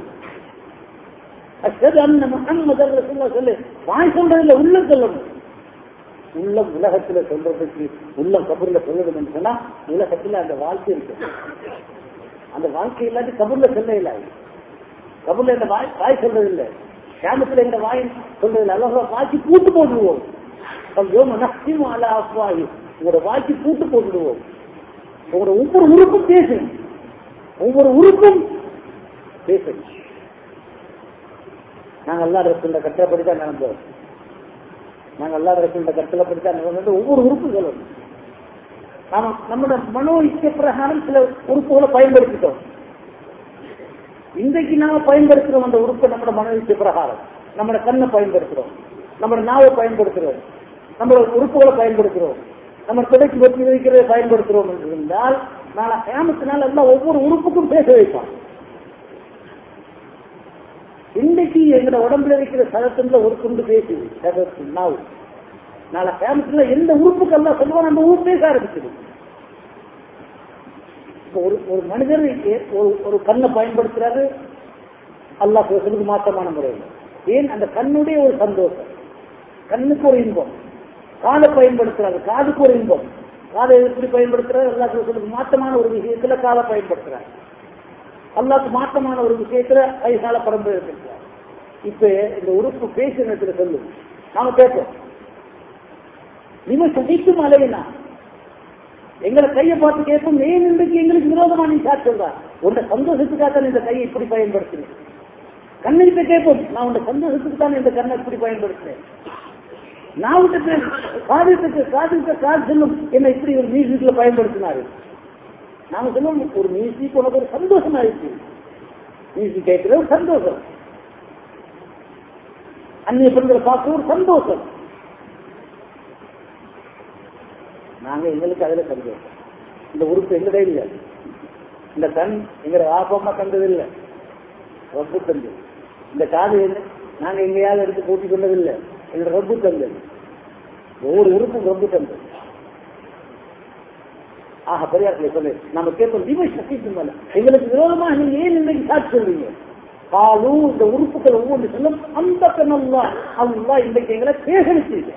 சொல்லு வாய் சொல்றதுல உள்ள சொல்லணும் உள்ளம் உலகத்துல சொல்றதுக்கு உள்ளம் கபூர்ல சொல்லணும் சொன்னா உலகத்துல அந்த வாழ்க்கை இருக்கு அந்த வாழ்க்கை இல்லாட்டி கபூர்ல சொல்ல இல்லாது கபூர்ல இந்த வாய் வாய் சொல்றது இல்லை கேமத்துல எங்க வாயின் சொல்றது அழகா வாக்கி பூட்டு போட்டுடுவோம் யோம நஷ்டியும் அல அஃப்வாயி உங்களோட வாக்கி பூட்டு போட்டுடுவோம் உங்களோட ஒவ்வொரு உறுப்பும் பேசும் ஒவ்வொரு உறுப்பும் பேசும் நாங்க எல்லா ரசூல கட்டளப்படி தான் நடந்தோம் நாங்க எல்லா ரசூல கட்டளப்படி தான் நடந்தது ஒவ்வொரு உறுப்பும் சொல்லணும் நாம நம்மளோட மனோ இச்சை பிரகாரம் சில உறுப்புகளை பயன்படுத்திட்டோம் இன்றைக்கு நாம பயன்படுத்துறோம் அந்த உறுப்பை நம்மளோட மனோ இச்சை பிரகாரம் நம்மளோட கண்ணை பயன்படுத்துறோம் நம்மளோட நாவை பயன்படுத்துறோம் நம்மளோட உறுப்புகளை பயன்படுத்துறோம் நம்ம துடைக்கு வெற்றி வைக்கிறதை பயன்படுத்துறோம் என்று இருந்தால் நாளை கேமத்தினால் எல்லாம் ஒவ்வொரு உறுப்புக்கும் பேச வைப்பான் இன்னைக்கு எங்களோட உடம்புல இருக்கிற சதத்துல ஒரு துண்டு பேசுது சதத்து நாவு நாளை கேமத்துல எந்த உறுப்புக்கெல்லாம் சொல்லுவோம் நம்ம உறுப்பு பேச ஆரம்பிச்சது இப்போ ஒரு ஒரு மனிதர் ஒரு ஒரு கண்ணை பயன்படுத்துறாரு அல்லாஹ் பேசுறதுக்கு மாற்றமான முறையில் ஏன் அந்த கண்ணுடைய ஒரு சந்தோஷம் கண்ணுக்கு ஒரு இன்பம் காதை பயன்படுத்துறாரு காதுக்கு ஒரு இன்பம் காதை எப்படி பயன்படுத்துறாரு அல்லாஹ் பேசுறதுக்கு மாற்றமான ஒரு விஷயத்துல காதை பயன்படுத்துறாரு அல்லாக்கு மாற்றமான ஒரு விஷயத்துல கைகால பரம்பரை இருக்கிறார் இப்ப இந்த உறுப்பு பேசுனத்துல சொல்லு நாம கேட்போம் நீங்க சகிக்கும் அலையினா எங்களை கையை பார்த்து கேட்போம் ஏன் இன்றைக்கு எங்களுக்கு விரோதமா நீ சாட்சி சொல்றா உன்னை சந்தோஷத்துக்காக இந்த கையை இப்படி பயன்படுத்தினேன் கண்ணிட்ட கேட்போம் நான் உன்னை சந்தோஷத்துக்கு தான் இந்த கண்ணை இப்படி பயன்படுத்தினேன் நான் விட்டு காதுக்கு காதுக்கு காது சொல்லும் என்ன இப்படி ஒரு மியூசிக்ல பயன்படுத்தினாரு நாம சொல்லுவோம் ஒரு மியூசிக் உனக்கு ஒரு சந்தோஷம் ஆயிடுச்சு மியூசிக் கேட்கிற ஒரு சந்தோஷம் அந்நிய பெண்களை பார்க்க ஒரு சந்தோஷம் நாங்க எங்களுக்கு அதுல சந்தோஷம் இந்த உறுப்பு எங்கடே இல்லை இந்த கண் எங்க ஆபமா கண்டது இல்லை ரப்பு தந்து இந்த காது என்ன நாங்க எங்கேயாவது எடுத்து கூட்டிக் கொண்டதில்லை எங்களோட ரப்பு தந்தது ஒவ்வொரு உறுப்பும் ரப்பு தந்தது ஆக பெரியார்களை சொல்லு நம்ம கேட்போம் தீப சக்தி மேல எங்களுக்கு விரோதமா நீங்க ஏன் இன்னைக்கு சாட்சி சொல்றீங்க காலு இந்த உறுப்புகள் ஒவ்வொன்று சொல்லும் அந்த கண்ணல்லா அல்லா இன்றைக்கு எங்களை பேச வச்சீங்க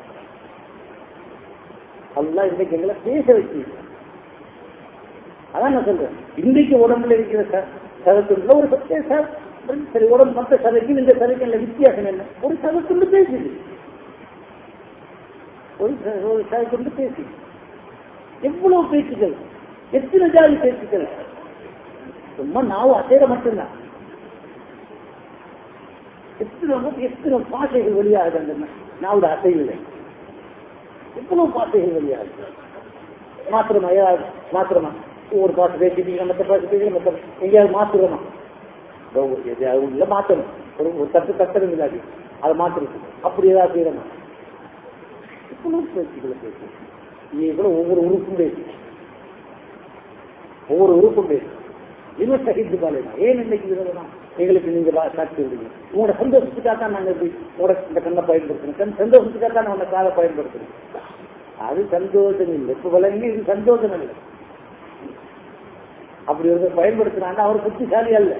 அல்லா இன்றைக்கு எங்களை பேச வச்சீங்க அதான் நான் சொல்றேன் இன்றைக்கு உடம்புல இருக்கிற சதத்துல ஒரு சத்தே சரி உடம்பு மற்ற சதைக்கும் இந்த சதைக்கும் இல்ல வித்தியாசம் என்ன ஒரு சதத்துண்டு பேசுது ஒரு ஒரு சதத்துண்டு பேசுது எவ்வளவு பேச்சுகள் எத்தனை ஜாதி பேச்சுகள் சும்மா நாவும் அசைற மட்டும்தான் எத்தனை எத்தனை பாஷைகள் வெளியாகுது அந்த நாவோட அசைவில்லை எவ்வளவு பாஷைகள் வெளியாகுது மாத்திரமா ஏதாவது மாத்திரமா ஒரு பாட்டு பேசிட்டீங்க மற்ற பாட்டு பேசுறீங்க மற்ற எங்கேயாவது மாத்துறோமா எதையாவது உள்ள மாத்தணும் ஒரு ஒரு தட்டு தட்டணும் இல்லாது அதை மாத்துறது அப்படி ஏதாவது செய்யறோமா இவ்வளவு பேச்சுகளை பேசுறோம் இவ்வளவு ஒவ்வொரு உறுப்பும் பேசு ஒவ்வொரு உறுப்பும் பேசு இன்னும் சகித்து பாருங்க ஏன் இன்னைக்கு விதமா எங்களுக்கு நீங்க சாட்சி விடுங்க உங்களோட சந்தோஷத்துக்காக தான் நாங்க இப்படி உங்களோட இந்த கண்ணை பயன்படுத்தணும் சந்தோஷத்துக்காக தான் உங்களோட காதை பயன்படுத்தணும் அது சந்தோஷம் இல்லை இப்ப விளங்கி இது சந்தோஷம் இல்லை அப்படி ஒரு பயன்படுத்தினாங்க அவர் புத்திசாலி அல்ல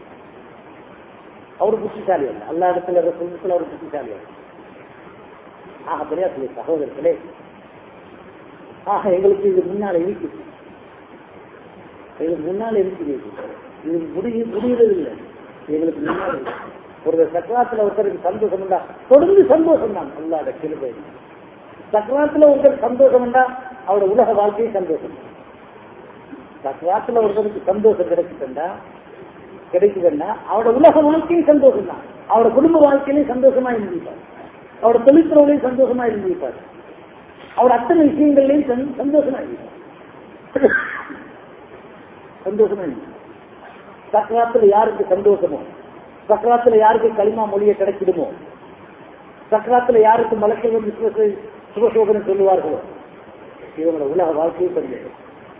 அவர் புத்திசாலி அல்ல எல்லா இடத்துல சொல்லுத்துல அவர் புத்திசாலி அல்ல ஆக பெரியா சகோதரர்களே ஆக எங்களுக்கு இது முன்னால இருக்குது எங்களுக்கு முன்னால இருக்குது இது முடிய முடியறது இல்லை எங்களுக்கு முன்னால ஒரு சக்கராத்துல ஒருத்தருக்கு சந்தோஷம் உண்டா தொடர்ந்து சந்தோஷம் தான் அல்லாத கிருபை சக்கராத்துல ஒருத்தருக்கு சந்தோஷம் உண்டா அவரோட உலக வாழ்க்கையும் சந்தோஷம் சக்கராத்துல ஒருத்தருக்கு சந்தோஷம் கிடைக்குதுண்டா கிடைக்குதுன்னா அவரோட உலக வாழ்க்கையும் சந்தோஷம் தான் அவரோட குடும்ப வாழ்க்கையிலையும் சந்தோஷமா இருந்திருப்பார் அவரோட தொழிற்துறையிலையும் சந்தோஷமா இருந்திருப்பார் அவர் அத்தனை விஷயங்கள்லையும் சந்தோஷமா இருப்பார் சந்தோஷமா இல்லை சக்கராத்துல யாருக்கு சந்தோஷமோ சக்கராத்துல யாருக்கு களிமா மொழியை கிடைச்சிடுமோ சக்கராத்துல யாருக்கு மலக்கள் வந்து சுபசோதனை சொல்லுவார்களோ இவங்களோட உலக வாழ்க்கையும் சந்தோஷம்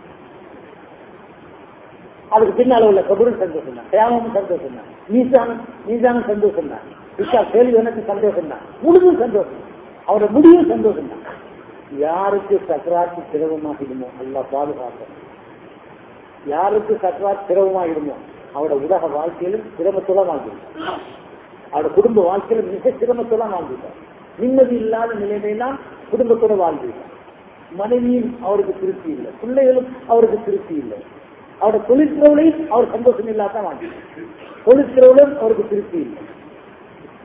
அதுக்கு பின்னால உள்ள கபரும் சந்தோஷம் தான் தியாகமும் சந்தோஷம் தான் மீசானும் மீசானும் சந்தோஷம் தான் விஷா கேள்வி எனக்கு சந்தோஷம் தான் முழுதும் சந்தோஷம் அவரோட முடிவும் சந்தோஷம் தான் யாருக்கு சக்கராத்து சிரமமாகிடுமோ அல்லா பாதுகாக்கணும் யாருக்கு சக்கராத் சிரமமாகிடுமோ அவரோட உலக வாழ்க்கையிலும் சிரமத்தோட வாழ்ந்துடும் அவரோட குடும்ப வாழ்க்கையிலும் மிக சிரமத்தோட வாழ்ந்துட்டார் நிம்மதி இல்லாத நிலைமையெல்லாம் குடும்பத்தோட வாழ்ந்துட்டார் மனைவியும் அவருக்கு திருப்தி இல்லை பிள்ளைகளும் அவருக்கு திருப்தி இல்லை அவரோட தொழிற்துறையிலையும் அவர் சந்தோஷம் இல்லாதான் வாழ்ந்துட்டார் தொழிற்துறையிலும் அவருக்கு திருப்தி இல்லை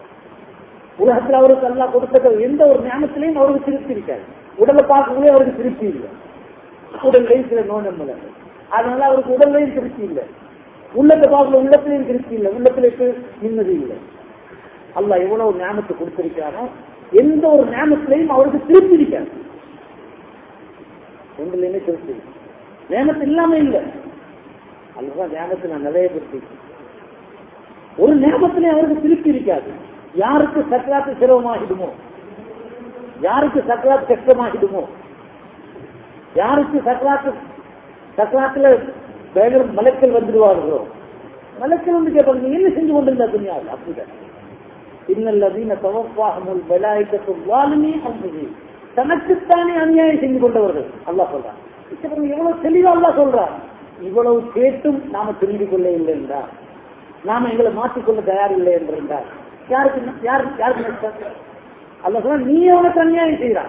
உலகத்துல அவருக்கு எல்லாம் கொடுத்த எந்த ஒரு ஞானத்திலையும் அவருக்கு திருப்தி இருக்காது உடலை பார்க்கவே அவருக்கு திருப்தி இல்லை உடல்லையும் சில நோய் நம்மள அதனால அவருக்கு உடல்லையும் திருப்தி இல்லை உள்ளத்தை பார்க்கல உள்ளத்திலையும் திருப்தி இல்லை உள்ளத்திലേക്ക് நிம்மதி இல்லை அல்லாஹ் எவ்வளவு ஞானத்தை கொடுத்திருக்காரோ எந்த ஒரு ஞானத்திலையும் அவருக்கு திருப்தி இருக்காது ஒன்றுலையுமே திருப்தி இல்லை. ஞானத்து இல்லாம இல்லை அதுதான் ஞானத்தை நான் நிறைய கொடுத்திருக்கேன் ஒரு ஞாபகத்திலே அவருக்கு திருப்தி இருக்காது யாருக்கு சக்கராத்து சிரமமாகிடுமோ யாருக்கு சக்கராத்து கஷ்டமாகிடுமோ யாருக்கு சக்கராத்து சக்கராத்துல வேக மலக்கள் வந்துடுவார்களோ மலக்கள் வந்து கேட்பாங்க "நீ என்ன செஞ்சு கொண்டிருந்தா துணியாது அப்படிதான் இன்னல்லதீன தவப்பாகமுல் பலாய்க்கத்தும் வாலுமே அம்புதி தனக்குத்தானே அநியாயம் செஞ்சு கொண்டவர்கள் அல்லாஹ் சொல்றான் இப்ப பாருங்க, எவ்வளவு தெளிவா அல்லாஹ் சொல்றான் இவ்வளவு கேட்டும் நாம தெரிந்து கொள்ள இல்லை என்றார் நாம எங்களை மாற்றிக்கொள்ள தயார் இல்லை என்று என்றார் யாருக்கு யார் யாருக்கு நஷ்டம்? அல்லாஹ் சொல்றான் நீ அவனுக்கு அநியாயம் செய்கிறான்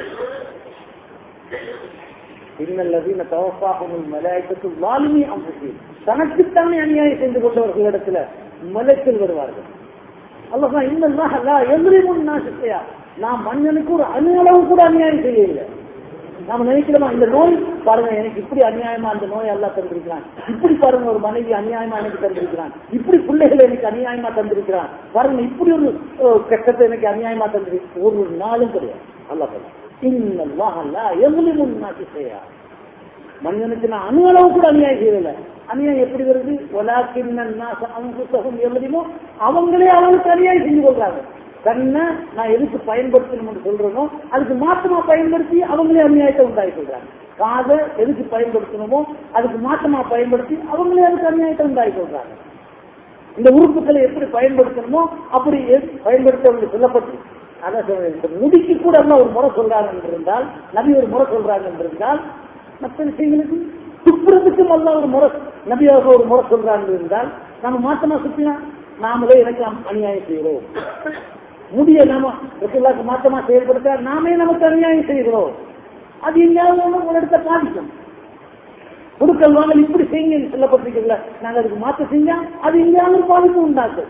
இன்னல்லதீன தவப்பாகமுல் மலாய்க்கத்து வாலுமே அம்புதி தனக்குத்தானே அநியாயம் செய்து கொண்டவர்களிடத்துல மலைக்கள் வருவார்கள் அல்லா இன்னல்லாஹ் லா யம்ரிமுன் நாசியா நான் மன்னனுக்கு ஒரு அணு அளவு கூட அநியாயம் செய்யல நாம நினைக்கிறோமா இந்த நோய் பாருங்க எனக்கு இப்படி அநியாயமா அந்த நோய் எல்லாம் தந்திருக்கிறான் இப்படி பாருங்க ஒரு மனைவி அநியாயமா எனக்கு தந்திருக்கிறான் இப்படி பிள்ளைகளை எனக்கு அநியாயமா தந்திருக்கிறான் பாருங்க இப்படி ஒரு அஹ், கஷ்டத்தை எனக்கு அநியாயமா தந்திருக்கு ஒரு ஒரு நாளும் கிடையாது அல்லா சொல்ல இன்னல்லாஹ் லா யம்ரிமுன் நாசியா மனிதனுக்கு நான் அணு அளவு கூட அநியாயம் செய்யல அநியாயம் எப்படி வருது ஒலாக்கின் எவ்வளோ அவங்களே அவங்களுக்கு அநியாயம் செஞ்சு கொள்றாங்க தன்னை நான் எதுக்கு பயன்படுத்தணும்னு சொல்றேனோ அதுக்கு மாற்றமா பயன்படுத்தி அவங்களே அநியாயத்தை உண்டாகி கொள்றாங்க காதை எதுக்கு பயன்படுத்தணுமோ அதுக்கு மாற்றமா பயன்படுத்தி அவங்களே அதுக்கு அநியாயத்தை உண்டாகி கொள்றாங்க இந்த உறுப்புகளை எப்படி பயன்படுத்தணுமோ அப்படி எது- பயன்படுத்த அவங்களுக்கு சொல்லப்பட்டு அதான் சொல்றேன் இந்த முடிக்கு கூட எல்லாம் ஒரு முறை சொல்றாங்க என்று இருந்தால் நபி ஒரு முறை சொல்றாங்க என்று இருந்தால் மற்ற விஷயங்களுக்கு துப்புறதுக்கும் எல்லாம் ஒரு முறை நபியாக ஒரு முறை சொல்றாங்க இருந்தால் நம்ம மாற்றமா சுத்தினா நாமளே எனக்கு அம்- அநியாயம் செய்கிறோம் முடிய நாம ரசூலுல்லாஹ்க்கு மாற்றமா செயல்படுத்த நாமே நமக்கு அநியாயம் செய்கிறோம் அது எங்கேயாவது ஒண்ணு ஒரு இடத்த பாதிக்கும் கொடுக்கல் வாங்கல் இப்படி செய்யுங்க சொல்லப்பட்டிருக்கல நாங்க அதுக்கு மாற்ற செஞ்சா அது எங்கேயாவது ஒரு பாதிப்பு உண்டாக்கும்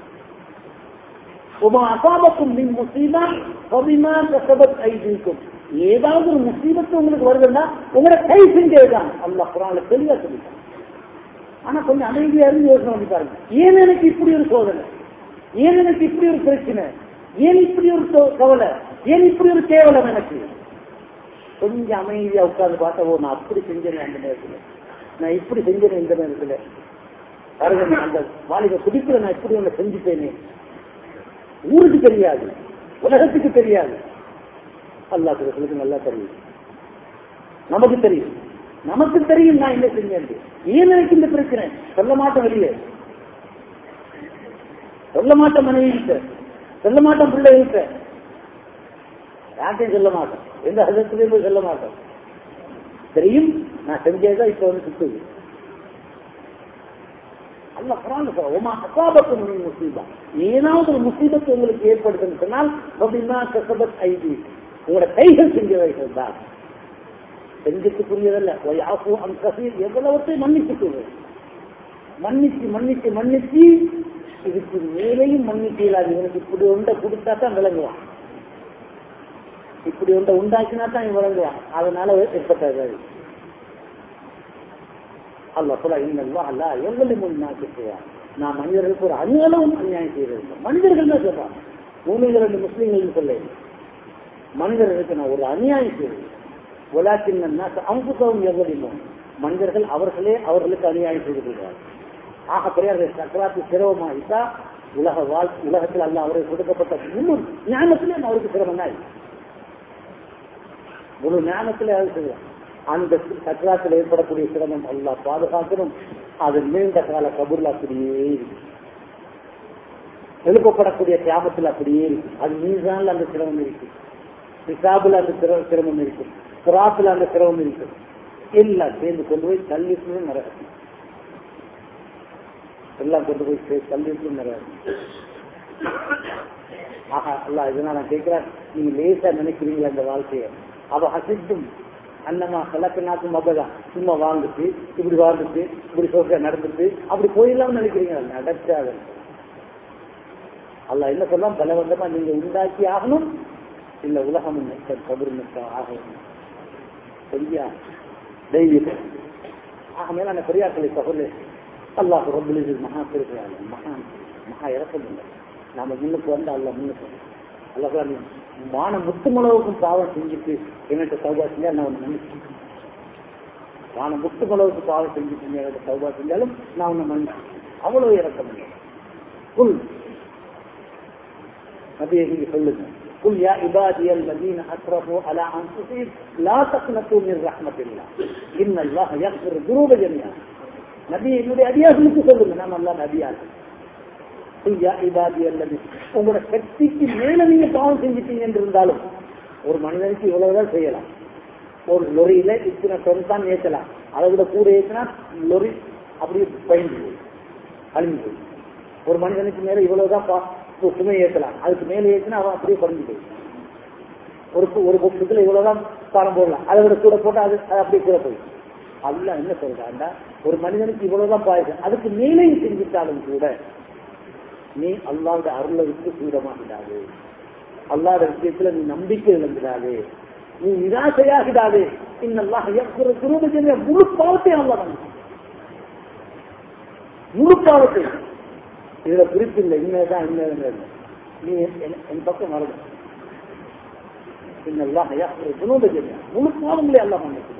உமா அசாபக்கும் மின் முசீபா பபிமா கசபத் ஐதீக்கும் ஏதாவது ஒரு முசீபத்து உங்களுக்கு வருதுன்னா உங்களோட கை செஞ்சதுதான் அல்லாஹ் குரான்ல தெளிவா சொல்லிட்டான் ஆனா கொஞ்சம் அமைதியா இருந்து யோசனை பண்ணி பாருங்க ஏன் எனக்கு இப்படி ஒரு சோதனை ஏன் எனக்கு இப்படி ஒரு பிரச்சனை ஏன் இப்படி ஒரு சோ- கவலை ஏன் இப்படி ஒரு கேவலம் எனக்கு கொஞ்சம் அமைதியா உட்கார்ந்து பார்த்தா ஓ நான் அப்படி செஞ்சேன் அந்த நேரத்துல நான் இப்படி செஞ்சேன் இந்த நேரத்துல பாருங்க நான் அந்த வாலிப குடிப்புல நான் இப்படி ஒண்ணு செஞ்சுட்டேனே ஊருக்கு தெரியாது உலகத்துக்கு தெரியாது அல்லாஹ் சொல்லுக்கு நல்லா தெரியும் நமக்கு தெரியும் நமக்கு தெரியும் நான் என்ன செஞ்சேன் ஏன் எனக்கு இந்த பிரச்சனை சொல்ல மாட்டேன் வெளியே சொல்ல மாட்டேன் மனைவிகிட்ட சொல்ல மாட்டேன் பிள்ளைகிட்ட யார்ட்டையும் சொல்ல மாட்டேன் எந்த ஹதத்துலையும் போய் சொல்ல மாட்டேன் தெரியும் நான் செஞ்சேதான் இப்ப வந்து சுத்துது அல்ல அசாபத்து முசீபா ஏதாவது ஒரு முசீபத்து உங்களுக்கு ஏற்படுதுன்னு சொன்னால் அப்படின்னா கசபத் ஐடி உங்களோட கைகள் செஞ்சவைகள் தான் செஞ்சத்துக்குரியதல்ல ஒயாசு அம் கசீர் எவ்வளவற்றை மன்னிச்சுக்குது மன்னிச்சு மன்னிச்சு மன்னிச்சு இதுக்கு மேலேயும் மன்னிச்சு இல்லாது இவனுக்கு இப்படி ஒன்றை கொடுத்தா தான் விளங்குவான் இப்படி ஒன்றை உண்டாக்கினா தான் இவன் விளங்குவான் அதனால ஏற்பட்டது அல்லா சொல்ல இன்னல்லா அல்லா எவ்வளவு முன் நாக்கிட்டுவான் நான் மனிதர்களுக்கு ஒரு அணியளவும் அநியாயம் செய்யறது மனிதர்கள் தான் சொல்றான் மூமிகள் ரெண்டு முஸ்லீம்கள் சொல்ல மனிதர்களுக்கு நான் ஒரு அநியாயம் செய்யறது உலாக்கின் அங்குத்தவும் எவ்வளவு மனிதர்கள் அவர்களே அவர்களுக்கு அநியாயம் செய்து கொள்வார்கள் ஆக பெரியார் சக்கராத்து சிரமமாகிட்டா உலக வாழ் உலகத்தில் அல்ல அவருக்கு கொடுக்கப்பட்ட முழு ஞானத்திலே அவருக்கு சிரமம் தான் முழு ஞானத்திலே அது செய்யலாம் அந்த சக்கராத்தில் ஏற்படக்கூடிய சிரமம் அல்லாஹ் பாதுகாக்கணும் அது நீண்ட கால கபூர்ல அப்படியே இருக்கு எழுப்பப்படக்கூடிய தியாகத்தில் அப்படியே இருக்கு அது மீதான்ல அந்த சிரமம் இருக்கு பிசாபுல அந்த சிர- சிரமம் இருக்கு சுராத்துல அந்த சிரமம் இருக்கு எல்லாம் சேர்ந்து கொண்டு போய் தள்ளிட்டு நரகம் எல்லாம் கொண்டு போய் சே- தள்ளிட்டு நரகம் ஆஹா அல்லா இதனால நான் கேட்கிறேன் நீங்க லேசா நினைக்கிறீங்களா இந்த வாழ்க்கையை அவ ஹசித்தும் அன்னமா கலக்கனாக்கும் மபதா சும்மா வாழ்ந்துட்டு இப்படி வாழ்ந்துட்டு இப்படி சோக்க நடந்துட்டு அப்படி போயிடலாம்னு நினைக்கிறீங்க நடக்காது அல்ல என்ன சொல்லலாம் பலவந்தமா நீங்க உண்டாக்கி ஆகணும் இல்ல உலகம் கபர் ஆகணும் சரியா தைரியம் ஆக மேலான பெரியாக்களை சகோதரி அல்லாஹ் ரபுல் மகா பெருக்கிறாங்க மகா மகா இறக்கம் இல்லை நாம முன்னுக்கு வந்து அல்ல முன்னுக்கு அல்லா நீ மான முத்துமளவுக்கும் பாவம் செஞ்சுட்டு என்கிட்ட சௌபா செஞ்சா நான் உன்னை மன்னிச்சு வான முத்துமளவுக்கு பாவம் செஞ்சுட்டு என்கிட்ட சௌபா செஞ்சாலும் நான் உன்னை மன்னிச்சு அவ்வளவு இறக்கம் இல்லை குல் நபியை நீங்க சொல்லுங்க قل يا عبادي الذين اسرفوا على انفسهم لا تقنطوا من رحمه الله ان الله يغفر الذنوب جميعا நபி என்னுடைய அடியார்களுக்கு சொல்லுங்க நாம் அல்லா அடியார்கள் உங்களோட சக்திக்கு மேல நீங்க பாவம் செஞ்சுட்டீங்க என்று இருந்தாலும் ஒரு மனிதனுக்கு இவ்வளவுதான் செய்யலாம் ஒரு லொரியில இத்தனை டொன் தான் ஏற்றலாம் அதை விட கூட ஏற்றினா லொரி அப்படியே பயந்து போய் அழிஞ்சு போய் ஒரு மனிதனுக்கு மேல இவ்வளவுதான் சுமை ஏற்றலாம் அதுக்கு மேல ஏற்றினா அவன் அப்படியே குறைஞ்சு போய் ஒரு ஒரு பொருட்கள் இவ்வளவுதான் பாரம் போடலாம் அதை விட கூட போட்டா அது அது அப்படியே கூட போய் அல்ல என்ன சொல்றாண்டா ஒரு மனிதனுக்கு இவ்வளவுதான் பாயசம் அதுக்கு மேலேயும் செஞ்சுட்டாலும் கூட நீ அல்லாவோட அருளை விட்டு தூரமாகிடாது அல்லாத விஷயத்துல நீ நம்பிக்கை இழந்துடாது நீ நிராசையாகிடாது இன்னெல்லாம் திரும்ப முழு பாவத்தை அல்ல முழு பாவத்தை இதுல குறிப்பில்லை இன்னதான் இன்னும் நீ என் பக்கம் வரணும் இன்னெல்லாம் திரும்ப முழு பாவங்களே அல்ல மன்னிக்கிறார்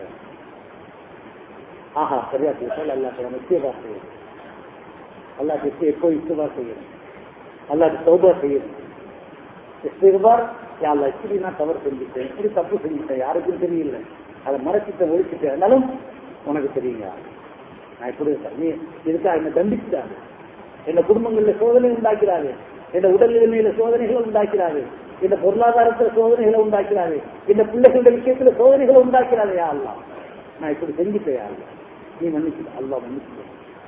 ஆஹா சரியா சொல்ல அல்லா நிச்சயமா செய்யணும் அல்லாஹ் எப்போ இஷ்டமா செய்யணும் அல்லாஹ் சௌபா செய்யணும் இஸ்திர்பார் யாழ்லா இப்படி நான் தவறு செஞ்சுட்டேன் இப்படி தப்பு செஞ்சுட்டேன் யாருக்கும் தெரியல அதை மறைச்சிட்ட ஒழிச்சிட்டேன் இருந்தாலும் உனக்கு தெரியுங்க நான் இப்படி இருக்கேன் நீ இதுக்காக என்ன தண்டிச்சுட்டாரு என் குடும்பங்கள்ல சோதனை உண்டாக்கிறாரு என் உடல் நிலைமையில சோதனைகளை உண்டாக்கிறாரு இந்த பொருளாதாரத்துல சோதனைகளை உண்டாக்கிறாரு இந்த பிள்ளைகளுடைய விஷயத்துல சோதனைகளை உண்டாக்கிறாரு யா அல்லா நான் இப்படி செஞ்சுட்டேன் யா அல்லா நீ மன்னிச்சு அல்லா மன்னிச்சு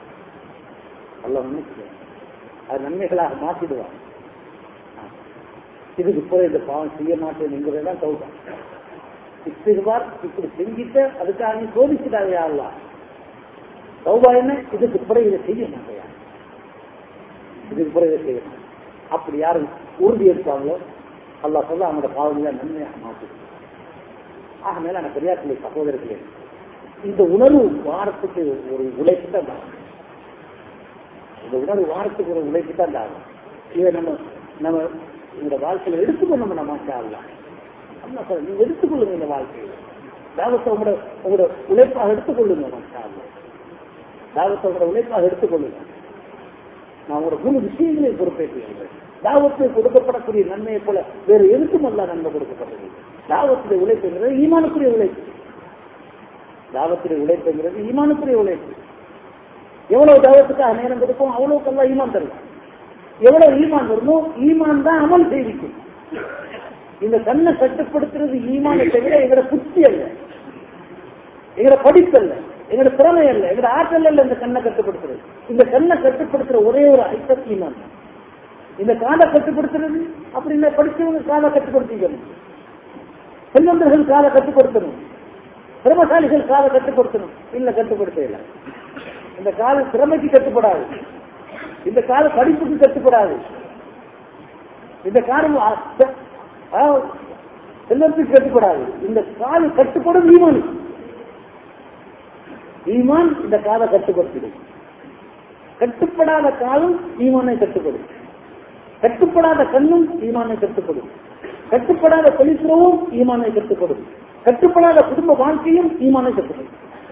அல்ல மன்னிச்சு அது நன்மைகளாக மாற்றிடுவான் இதுக்கு போற இந்த பாவம் செய்ய மாட்டேன் சௌபா இஸ்திருவார் இப்படி செஞ்சுட்டு அதுக்காக நீ சோதிச்சுட்டாங்க அல்லா சௌபா என்ன இதுக்கு பிறகு இதை செய்ய மாட்டேயா இதுக்கு பிறகு இதை செய்ய அப்படி யாரும் உறுதி எடுப்பாங்களோ அல்லா சொல்ல அவங்களோட பாவங்களை நன்மையாக மாற்றிடும் ஆக மேலான பெரியார்களே சகோதரர்களே இந்த உணர்வு வாரத்துக்கு ஒரு உழைப்பு தான் இந்த உணர்வு வாரத்துக்கு ஒரு உழைப்பு தான் ஆகும் இதை நம்ம நம்ம இந்த வாழ்க்கையில எடுத்துக்கொள்ளணும் நம்ம ஆகலாம் அம்மா சார் நீங்க எடுத்துக்கொள்ளுங்க இந்த வாழ்க்கையில தாவத்தை உங்களோட உங்களோட உழைப்பாக எடுத்துக்கொள்ளுங்க மாஷால்லாம் தாவத்தை உங்களோட உழைப்பாக எடுத்துக்கொள்ளுங்க நான் உங்களோட குரு விஷயங்களை பொறுப்பேற்றுகிறேன் தாவத்தில் கொடுக்கப்படக்கூடிய நன்மையை போல வேற எதுக்கும் அல்ல நன்மை கொடுக்கப்பட்டது தாவத்துடைய உழைப்புங்கிறது ஈமானுக்குரிய உழைப்பு தாவத்துடைய உழைப்புங்கிறது ஈமானுக்குரிய உழைப்பு எவ்வளவு தாவத்துக்காக நேரம் கொடுப்போம் அவ்வளவுக்கு எல்லாம் ஈமான் தருவோம் எவ்வளவு ஈமான் வருமோ ஈமான் தான் அமல் செய்விக்கும் இந்த கண்ணை கட்டுப்படுத்துறது ஈமானை தவிர எங்களோட புத்தி அல்ல எங்களோட படிப்பு அல்ல எங்களோட திறமை அல்ல எங்களோட ஆற்றல் அல்ல இந்த கண்ணை கட்டுப்படுத்துறது இந்த கண்ணை கட்டுப்படுத்துற ஒரே ஒரு ஐட்டம் ஈமான் தான் இந்த காலை கட்டுப்படுத்துறது அப்படின்னா படிச்சவங்க காலை கட்டுப்படுத்திக்கணும் செல்வந்தர்கள் காலை கட்டுப்படுத்தணும் திறமசாலிகள் காலை கட்டுப்படுத்தணும் இல்ல கட்டுப்படுத்த இல்லை இந்த கால திறமைக்கு கட்டுப்படாது இந்த கால படிப்புக்கு கட்டுப்படாது இந்த காலம் செல்வத்துக்கு கட்டுப்படாது இந்த கால கட்டுப்படும் ஈமான் ஈமான் இந்த கால கட்டுப்படுத்திடும் கட்டுப்படாத காலம் ஈமானை கட்டுப்படும் கட்டுப்படாத கண்ணும் ஈமானை கட்டுப்படும் கட்டுப்படாத தொழிற்சிரமும் ஈமானை கட்டுப்படும் கட்டுப்படாத குடும்ப வாழ்க்கையும் ஈமானை கட்டுப்படும்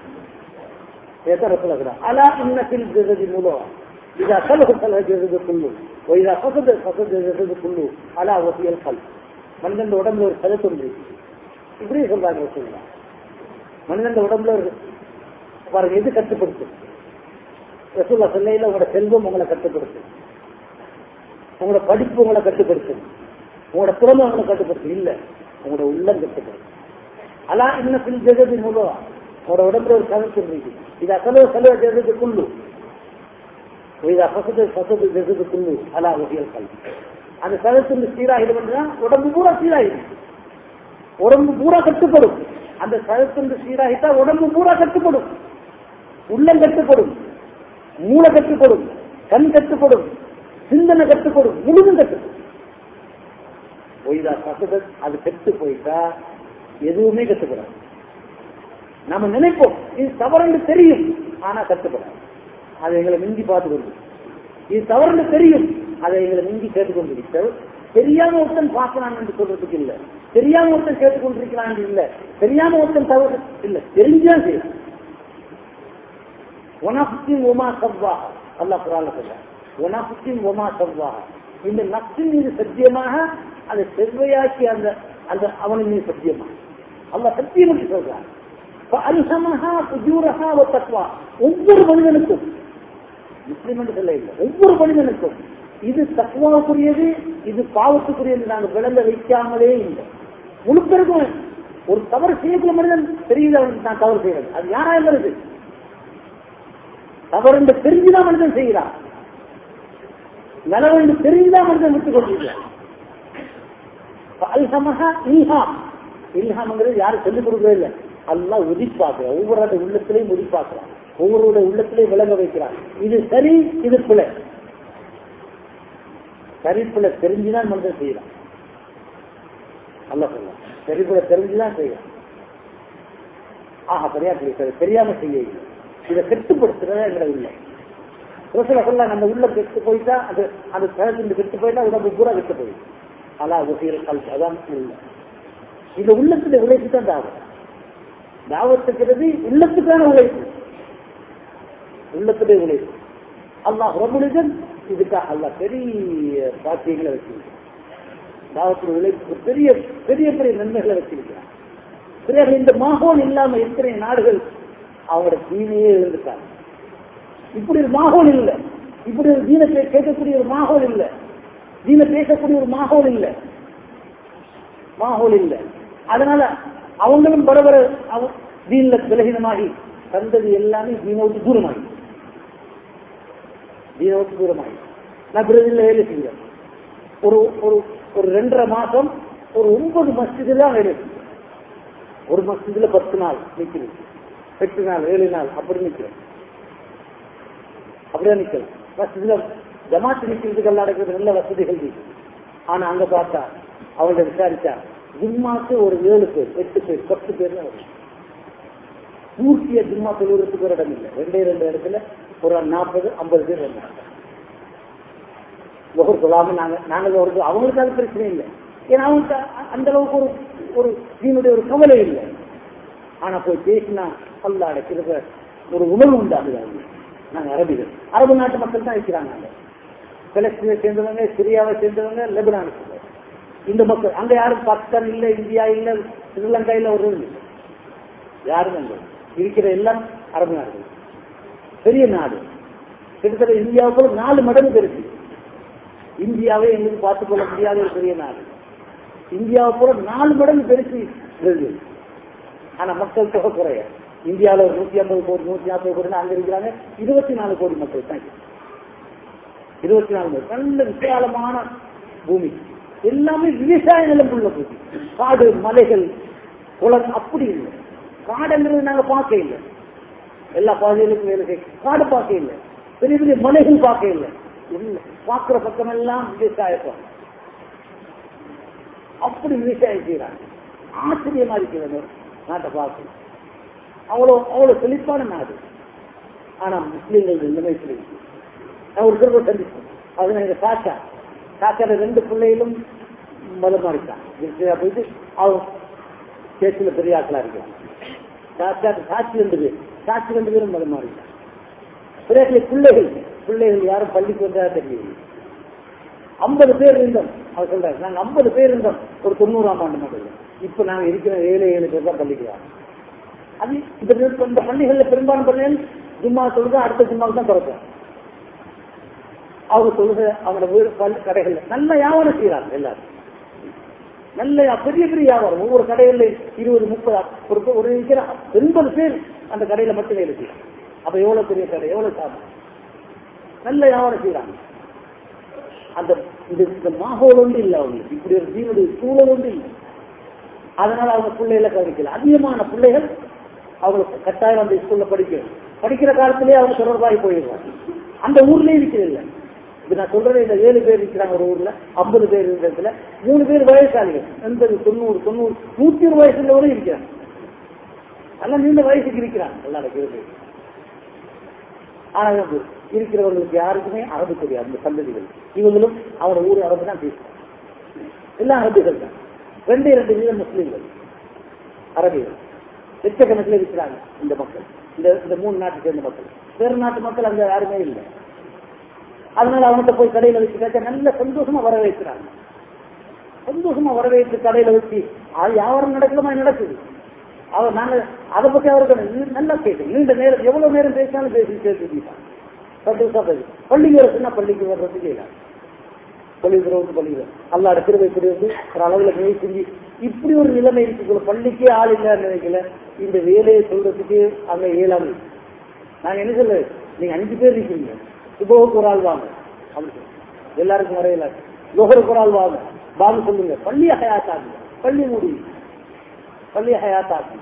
அலா இன்னத்தில் ஜெகதி மூலம் இதா கலகு கலக ஜெகது குள்ளு இதா பசது பசது ஜெகது குள்ளு அலா ஒசியல் கல் மனிதன் உடம்புல ஒரு கதை தோன்றி இப்படி சொல்றாங்க சொல்லலாம் மனிதன் உடம்புல ஒரு பாருங்க எது கட்டுப்படுத்தும் ரசூல்லா சொல்லையில உங்களோட செல்வம் உங்களை கட்டுப்படுத்தும் உங்களோட படிப்பு உங்களை கட்டுப்படுத்தும் உங்களோட திறமை உங்களை கட்டுப்படுத்தும் இல்ல உங்களோட உள்ளம் கட்டுப்படுத்தும் அலா இன்னத்தில் ஜெகதி மூலம் உங்களோட உடம்புல ஒரு கதை சொல்றீங்க இது அசலோ செலவு ஜெகது குள்ளு இதா பசது பசது ஜெகது குள்ளு அலா ஒசியல் கல் அந்த சதத்தின் சீராகிடும் உடம்பு பூரா சீராகிடும் உடம்பு பூரா கட்டுப்படும் அந்த சதத்தின் சீராகிட்டா உடம்பு பூரா கட்டுப்படும் உள்ளம் கட்டுப்படும் மூளை கட்டுப்படும் கண் கட்டுப்படும் சிந்தனை கற்றுக் கொடு முழுதும் கற்றுக் கொடு ஒய்தா கசத அது கெட்டு போயிட்டா எதுவுமே கத்துக்கூடாது நம்ம நினைப்போம் இது தவறுன்னு தெரியும் ஆனா கத்துக்கூடாது அதை எங்களை மிஞ்சி பார்த்து கொண்டு இது தவறுன்னு தெரியும் அதை எங்களை மிஞ்சி கேட்டுக்கொண்டிருக்கிறது தெரியாம ஒருத்தன் பார்க்கலாம் என்று சொல்றதுக்கு இல்ல தெரியாம ஒருத்தன் கேட்டுக்கொண்டிருக்கிறான் இல்ல தெரியாம ஒருத்தன் தவறு இல்ல தெரிஞ்சுதான் செய்யலாம் ஒனப்தின் ஒமா சவ்வா அல்லா குரால சொல்ல ஒனப்தின் ஒமா சவ்வா இந்த நப்தின் மீது சத்தியமாக அதை செவ்வையாக்கி அந்த அந்த அவனின் மீது சத்தியமா அல்ல சத்தியம் என்று சொல்றான் அல்ஹமஹா புஜூரஹா வ தக்வா ஒவ்வொரு மனிதனுக்கும் முஸ்லிம் என்று சொல்ல இல்லை ஒவ்வொரு மனிதனுக்கும் இது தக்குவாவுக்குரியது இது பாவத்துக்குரியது நாங்கள் விளங்க வைக்காமலே இல்லை முழுப்பெருக்கும் ஒரு தவறு செய்யக்கூடிய மனிதன் தெரியுது அவனுக்கு நான் தவறு செய்வது அது யாரா இருக்கிறது தவறு என்று தெரிஞ்சுதான் மனிதன் செய்கிறான் நலவென்று தெரிஞ்சுதான் மனிதன் விட்டுக் கொண்டிருக்கிறான் அல்ஹமஹா இல்ஹாம் இல்ஹாம்ங்கிறது யாரும் சொல்லிக் கொடுக்கவே இல்லை அல்லா உதிப்பாக்குறான் ஒவ்வொரு உள்ளத்திலையும் உதிப்பாக்குறான் ஒவ்வொருடைய உள்ளத்திலையும் விளங்க வைக்கிறான் இது சரி இது பிழை சரி பிழை தெரிஞ்சுதான் மனிதன் செய்யலாம் அல்ல சொல்லலாம் சரி பிழை தெரிஞ்சுதான் செய்யலாம் ஆஹா சரியா சரி தெரியாம செய்ய இதை கெட்டுப்படுத்துறதா எங்களை உள்ள ஒரு சில சொல்ல நம்ம உள்ள கெட்டு போயிட்டா அது அது கிழக்கு கெட்டு போயிட்டா உடம்பு பூரா கெட்டு போயிடும் அல்லா உசீர கல் அதான் உள்ள இந்த உள்ளத்துல உழைப்பு தான் தாவம் தாவத்துக்கிறது உள்ளத்துக்கான உழைப்பு உள்ளத்துடைய உழைப்பு அல்லாஹ் ரபுலிஜன் இதுக்காக அல்லா பெரிய பாக்கியங்களை வச்சிருக்கான் தாவத்துடைய உழைப்பு பெரிய பெரிய பெரிய நன்மைகளை வச்சிருக்கிறான் பிறகு இந்த மாகோல் இல்லாம எத்தனை நாடுகள் அவங்களோட தீனையே எழுந்துட்டாங்க இப்படி ஒரு மாகோல் இல்லை இப்படி ஒரு தீனத்தை கேட்கக்கூடிய ஒரு மாகோல் இல்லை தீன பேசக்கூடிய ஒரு மாகோல் இல்லை மாகோல் இல்லை அதனால அவங்களும் பரவர தீன்ல விலகினமாகி தந்தது எல்லாமே தீனோட்டு தூரமாகி தீனோட்டு தூரமாகி நான் பிரதில வேலை செய்கிறேன் ஒரு ஒரு ஒரு ரெண்டரை மாசம் ஒரு ஒன்பது மஸ்ஜிது தான் வேலை ஒரு மஸ்ஜிதுல பத்து நாள் நிற்கிறது எட்டு நாள் ஏழு நாள் அப்படி நிற்கிறேன் அப்படியே நிற்கிறேன் மஸ்ஜிதுல ஜமாத்து நிற்கிறதுக்கெல்லாம் நடக்கிறது நல்ல வசதிகள் இருக்கு ஆனா அங்க பார்த்தா அவங்க விசாரிச்சா ஜிம்மாக்கு ஒரு ஏழு பேர் எட்டு பேர் பத்து பேர் தான் வரும் பூர்த்திய ஜிம்மா தொழுகிறதுக்கு ஒரு இடம் இல்லை ரெண்டே ரெண்டு இடத்துல ஒரு நாற்பது ஐம்பது பேர் வந்தாங்க லோகர் சொல்லாம நாங்க நாங்க லோகருக்கு அவங்களுக்கு அது பிரச்சனை இல்லை ஏன்னா அவங்களுக்கு அந்த அளவுக்கு ஒரு ஒரு தீனுடைய ஒரு கவலை இல்லை ஆனா போய் பேசினா அல்ல அடைக்கிறத ஒரு உணர்வு உண்டாகுது அவங்க நாங்க அரபிகள் அரபு நாட்டு மக்கள் தான் இருக்கிறாங்க பலஸ்தீனை சேர்ந்தவங்க சிரியாவை சேர்ந்தவங்க லெபனான் இந்த மக்கள் அங்க யாரும் பாகிஸ்தான் இல்ல இந்தியா இல்ல ஸ்ரீலங்கா இல்ல ஒரு இல்லை யாரும் அங்க இருக்கிற எல்லாம் அரபு நாடுகள் பெரிய நாடு கிட்டத்தட்ட இந்தியாவுக்கு நாலு மடங்கு பெருசு இந்தியாவை எங்களுக்கு பார்த்துக் கொள்ள முடியாத ஒரு பெரிய நாடு இந்தியாவை போல நாலு மடங்கு பெருசு பிரேசில் ஆனா மக்கள் தொகை குறைய இந்தியாவில் ஒரு நூத்தி ஐம்பது கோடி நூத்தி நாற்பது கோடி அங்க இருக்கிறாங்க இருபத்தி நாலு கோடி மக்கள் தான் இருபத்தி நாலு கோடி நல்ல விசாலமான பூமி எல்லாமே விவசாய நிலம் உள்ள பூமி காடு மலைகள் குளம் அப்படி இல்லை காடுங்கிறது நாங்க பார்க்க இல்லை எல்லா பாதைகளுக்கும் வேலை செய்ய காடு பார்க்க இல்லை பெரிய பெரிய மலைகள் பார்க்க இல்லை இல்லை பார்க்கிற பக்கம் எல்லாம் விவசாயம் அப்படி விவசாயம் செய்யறாங்க ஆச்சரியமா இருக்கிறது நாட்டை பார்க்க அவ்வளவு அவ்வளவு செழிப்பான நாடு ஆனா முஸ்லீம்கள் இந்த வயசுல நான் ஒரு திரும்ப சந்திச்சேன் அது எங்க சாச்சா சாச்சால ரெண்டு பிள்ளைகளும் மதமா இருக்கான் போயிட்டு அவன் பேச்சுல பெரிய ஆட்களா இருக்கான் சாச்சா சாட்சி ரெண்டு பேர் சாட்சி ரெண்டு பேரும் மதமா இருக்கான் பிறகு பிள்ளைகள் பிள்ளைகள் யாரும் பள்ளிக்கு வந்தா தெரியல ஐம்பது பேர் இருந்தோம் அவர் சொல்றாரு நாங்க ஐம்பது பேர் இருந்தோம் ஒரு தொண்ணூறாம் ஆண்டு மட்டும் இப்ப நாங்க இருக்கிற ஏழு ஏழு பேர் தான் பள்ளிக்கு வரோம் அது இந்த இந்த பள்ளிகள்ல பெரும்பாலும் பள்ளிகள் ஜும்மா சொல்லுங்க அடுத்த ஜும்மாவுக்கு தான் திறப்போம் அவங்க சொல்லுங்க அவங்களோட வீடு பள்ளி கடைகள்ல நல்ல வியாபாரம் செய்யறாங்க எல்லாரும் நல்ல பெரிய பெரிய வியாபாரம் ஒவ்வொரு கடைகள்ல இருபது முப்பது ஒரு ஒரு இருக்கிற எண்பது பேர் அந்த கடையில மட்டும் வேலை செய்யறாங்க அப்ப எவ்வளவு பெரிய கடை எவ்வளவு சாதம் நல்ல வியாபாரம் செய்யறாங்க அந்த இந்த மாகோல் ஒன்று இல்லை அவங்களுக்கு இப்படி ஒரு ஜீவனுடைய சூழல் ஒன்று இல்லை அதனால அவங்க பிள்ளைகளை கவனிக்கல அதிகமான பிள்ளைகள் அவங்களுக்கு கட்டாயம் அந்த ஸ்கூல்ல படிக்கணும் படிக்கிற காலத்திலேயே அவங்க தொடர்பாகி போயிடுவாங்க அந்த ஊர்லயே இருக்கிறதில்ல இது நான் சொல்றது இந்த ஏழு பேர் இருக்கிறாங்க ஒரு ஊர்ல ஐம்பது பேர் இருக்கிறதுல மூணு பேர் வயசாளிகள் எண்பது தொண்ணூறு தொண்ணூறு நூத்தி ஒரு வயசுல இருக்கிறாங்க நல்லா நீண்ட வயசுக்கு இருக்கிறாங்க நல்லா இருக்கிறது ஆனா வந்து இருக்கிறவர்களுக்கு யாருக்குமே அரபு தெரியாது அந்த சந்ததிகள் இவங்களும் அவரோட ஊர் அரபு தான் பேசுவாங்க எல்லாம் அரபிகள் தான் ரெண்டு இரண்டு வீதம் முஸ்லீம்கள் அரபிகள் லட்சக்கணக்கில் இருக்கிறாங்க இந்த மக்கள் இந்த இந்த மூணு நாட்டை சேர்ந்த மக்கள் வேறு நாட்டு மக்கள் அங்க யாருமே இல்லை அதனால அவன்கிட்ட போய் கடையில வச்சு கேட்டா நல்ல சந்தோஷமா வரவேற்கிறாங்க சந்தோஷமா வரவேற்று கடையில வச்சு அது வியாபாரம் நடக்கலாமா நடக்குது அவர் நாங்க அதை பத்தி அவருக்கு நல்லா கேட்டு நீண்ட நேரம் எவ்வளவு நேரம் பேசினாலும் பேசி சேர்த்துக்கிட்டாங்க சந்தோஷமா பேசி பள்ளிக்கு வர சொன்னா பள்ளிக்கு வர்றதுக்கு இல்லை பள்ளிக்கிறவங்க பள்ளிக்கிறோம் அல்லாட திருவை புரியுது ஒரு அளவுல மேய் செஞ்சு இப்படி ஒரு நிலைமை இருக்கு பள்ளிக்கே ஆள் இல்லைன்னு நினைக்கல இந்த வேலையை சொல்றதுக்கு அங்க இயலாமை நாங்க என்ன சொல்ல நீங்க அஞ்சு பேர் இருக்கீங்க சுபோவுக்கு ஒரு ஆள் வாங்க அப்படி சொல்லுங்க. எல்லாருக்கும் வரையில லோகருக்கு ஒரு ஆள் வாங்க வாங்க சொல்லுங்க பள்ளி ஹயாத்தாக்குங்க பள்ளி மூடி பள்ளி ஹயாத்தாக்குங்க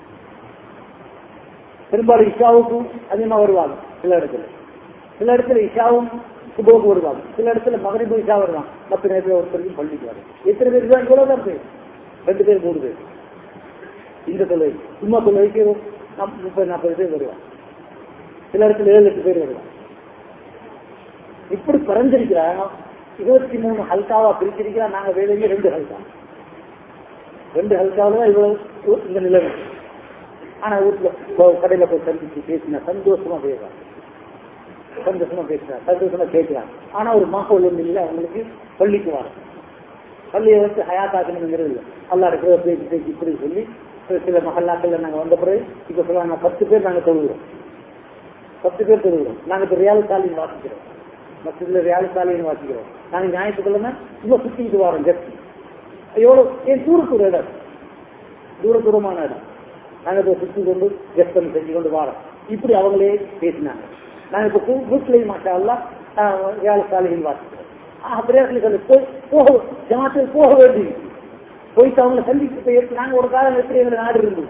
பெரும்பாலும் இஷாவுக்கும் அதிகமா வருவாங்க சில இடத்துல சில இடத்துல இஷாவும் சுபோக்கு வருவாங்க சில இடத்துல மகரிபு இஷா வருவாங்க மற்ற நேரத்தில் ஒருத்தருக்கும் பள்ளிக்கு வரும் எத்தனை பேர் தான் இவ்வளவுதான் பேர் ரெண்டு பேர் மூணு பேர் இந்த தொலை சும்மா தொலைக்கு நம் முப்பது நாற்பது பேர் வருவாங்க சில இடத்துல ஏழு எட்டு பேர் வருவாங்க இப்படி பறந்திருக்கிறாங்க இருபத்தி மூணு ஹல்காவா பிரிச்சிருக்கிறா நாங்க வேலையில ரெண்டு ஹல்கா ரெண்டு ஹல்காவில தான் இவ்வளவு இந்த நிலைமை ஆனா வீட்டுல போ- கடையில போய் சந்திச்சு பேசினா சந்தோஷமா பேசுறாங்க சந்தோஷமா பேசுறாங்க சந்தோஷமா கேட்கிறாங்க ஆனா ஒரு மாஹோல் ஒண்ணு இல்லை அவங்களுக்கு பள்ளிக்கு வர பள்ளியை வச்சு ஹயாத்தாக்கணுங்கிறது இல்லை அல்லா இருக்கிற பேச்சு பேச்சு இப்படி சொல்லி ஒரு சில மகல்லாக்கள்ல நாங்க வந்த பிறகு இப்ப சொல்லுவாங்க பத்து பேர் நாங்க தொழுகிறோம் பத்து பேர் தொழுகிறோம் நாங்க இப்ப ரியால் சாலின்னு வாசிக்கிறோம் மசிதில் ரியால் சாலின்னு வாசிக்கிறோம் நாங்க ஞாயிற்றுக்கிழமை சும்மா சுத்திட்டு வரோம் ஜஸ்ட் எவ்வளவு ஏன் தூரத்து ஒரு இடம் தூர தூரமான இடம் நாங்க இப்ப சுத்தி கொண்டு கெஸ்டம் செஞ்சு கொண்டு வரோம் இப்படி அவங்களே பேசினாங்க நாங்க இப்ப கூ- வீட்டுலயும் மாஷா எல்லாம் ரியால் சாலின்னு வாசிக்கிறோம் அப்படியே சொல்லி போய் போக ஜமாத்தில் போக வேண்டி போயிட்டு அவங்களை சந்திச்சு போய் எப்படி- நாங்க ஒரு காலம் எப்படி எங்களை நாடு இருந்தது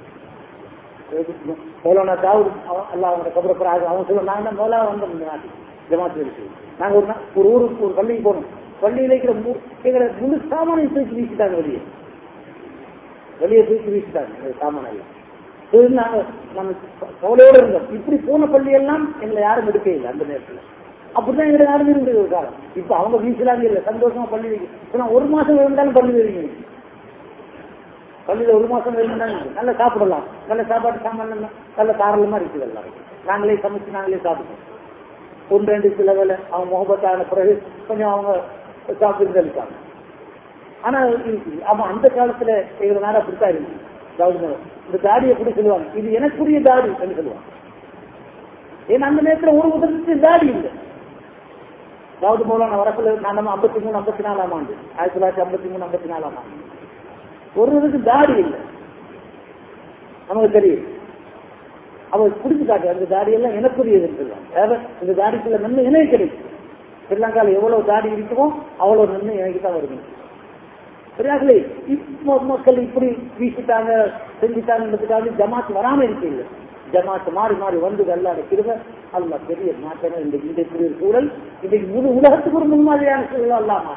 மௌலானா தாவூத் அவன் அல்லாஹ் அவனோட கபர அவன் சொல்ல நாங்க தான் மௌலா வந்தோம் இந்த நாட்டுக்கு ஜமாத்து இருக்கு நாங்க ஒரு நா- ஒரு ஊருக்கு ஒரு பள்ளிக்கு போனோம் பள்ளியில இருக்கிற மு- எங்களை முழு சாமானையும் தூக்கி வீசிட்டாங்க வெளியே வெளியே தூக்கி வீசிட்டாங்க எங்க சாமான் எல்லாம் சரி, நாங்க நம்ம கவலையோட இருந்தோம் இப்படி போன பள்ளி எல்லாம் எங்களை யாரும் எடுக்க இல்லை அந்த நேரத்துல அப்படிதான் எங்களை யாரும் இருந்தது ஒரு காலம் இப்ப அவங்க வீசலாங்க இல்ல சந்தோஷமா பள்ளி வைக்க சொன்னா ஒரு மாசம் இருந்தாலும் பள்ளி வைங்க பள்ளியில ஒரு மாசம் இருந்தாலும் நல்லா சாப்பிடலாம் நல்ல சாப்பாடு சாமான் எல்லாம் நல்ல தாராளமா இருக்குது எல்லாம் நாங்களே சமைச்சு நாங்களே சாப்பிடுவோம் ஒன்று ரெண்டு சில வேலை அவங்க முகபத்தான பிறகு கொஞ்சம் அவங்க சாப்பிட்டு தெளிப்பாங்க ஆனா இருக்கு. ஆமா அந்த காலத்துல எங்க நேரம் அப்படித்தான் இருக்கு அதாவது இந்த தாடியை எப்படி சொல்லுவாங்க இது எனக்குரிய தாடி என்று சொல்லுவாங்க ஏன்னா அந்த நேரத்துல ஒரு உதவிக்கு தாடி இல்லை அதாவது மூலம் நான் வரக்குள்ள நான் நம்ம ஐம்பத்தி மூணு ஐம்பத்தி நாலாம் ஆண்டு ஆயிரத்தி தொள்ளாயிரத்தி ஐம்பத்தி மூணு ஐம்பத்தி நாலாம் ஆண்டு ஒரு இதுக்கு தாடி இல்லை நமக்கு தெரியும் அவர் குடிச்சு காட்டு அந்த தாடி எல்லாம் எனக்குரியதுன்னு சொல்லுவாங்க அதாவது இந்த தாடிக்குள்ள நன்மை எனக்கு கிடைக்கும் ஸ்ரீலங்கால எவ்வளவு தாடி இருக்குமோ அவ்வளவு நன்மை எனக்கு தான் வருது சரியாகலே இப்போ மக்கள் இப்படி வீசிட்டாங்க செஞ்சுட்டாங்கன்றதுக்காக ஜமாத் வராம இருக்கு இல்லை ஜமாத் மாறி மாறி வந்து அல்லாத கிருப அல்ல பெரிய மாற்றம் இந்த இந்த இப்படி ஒரு சூழல் இன்னைக்கு முழு உலகத்துக்கு ஒரு முன்மாதிரியான சூழல் அல்லாம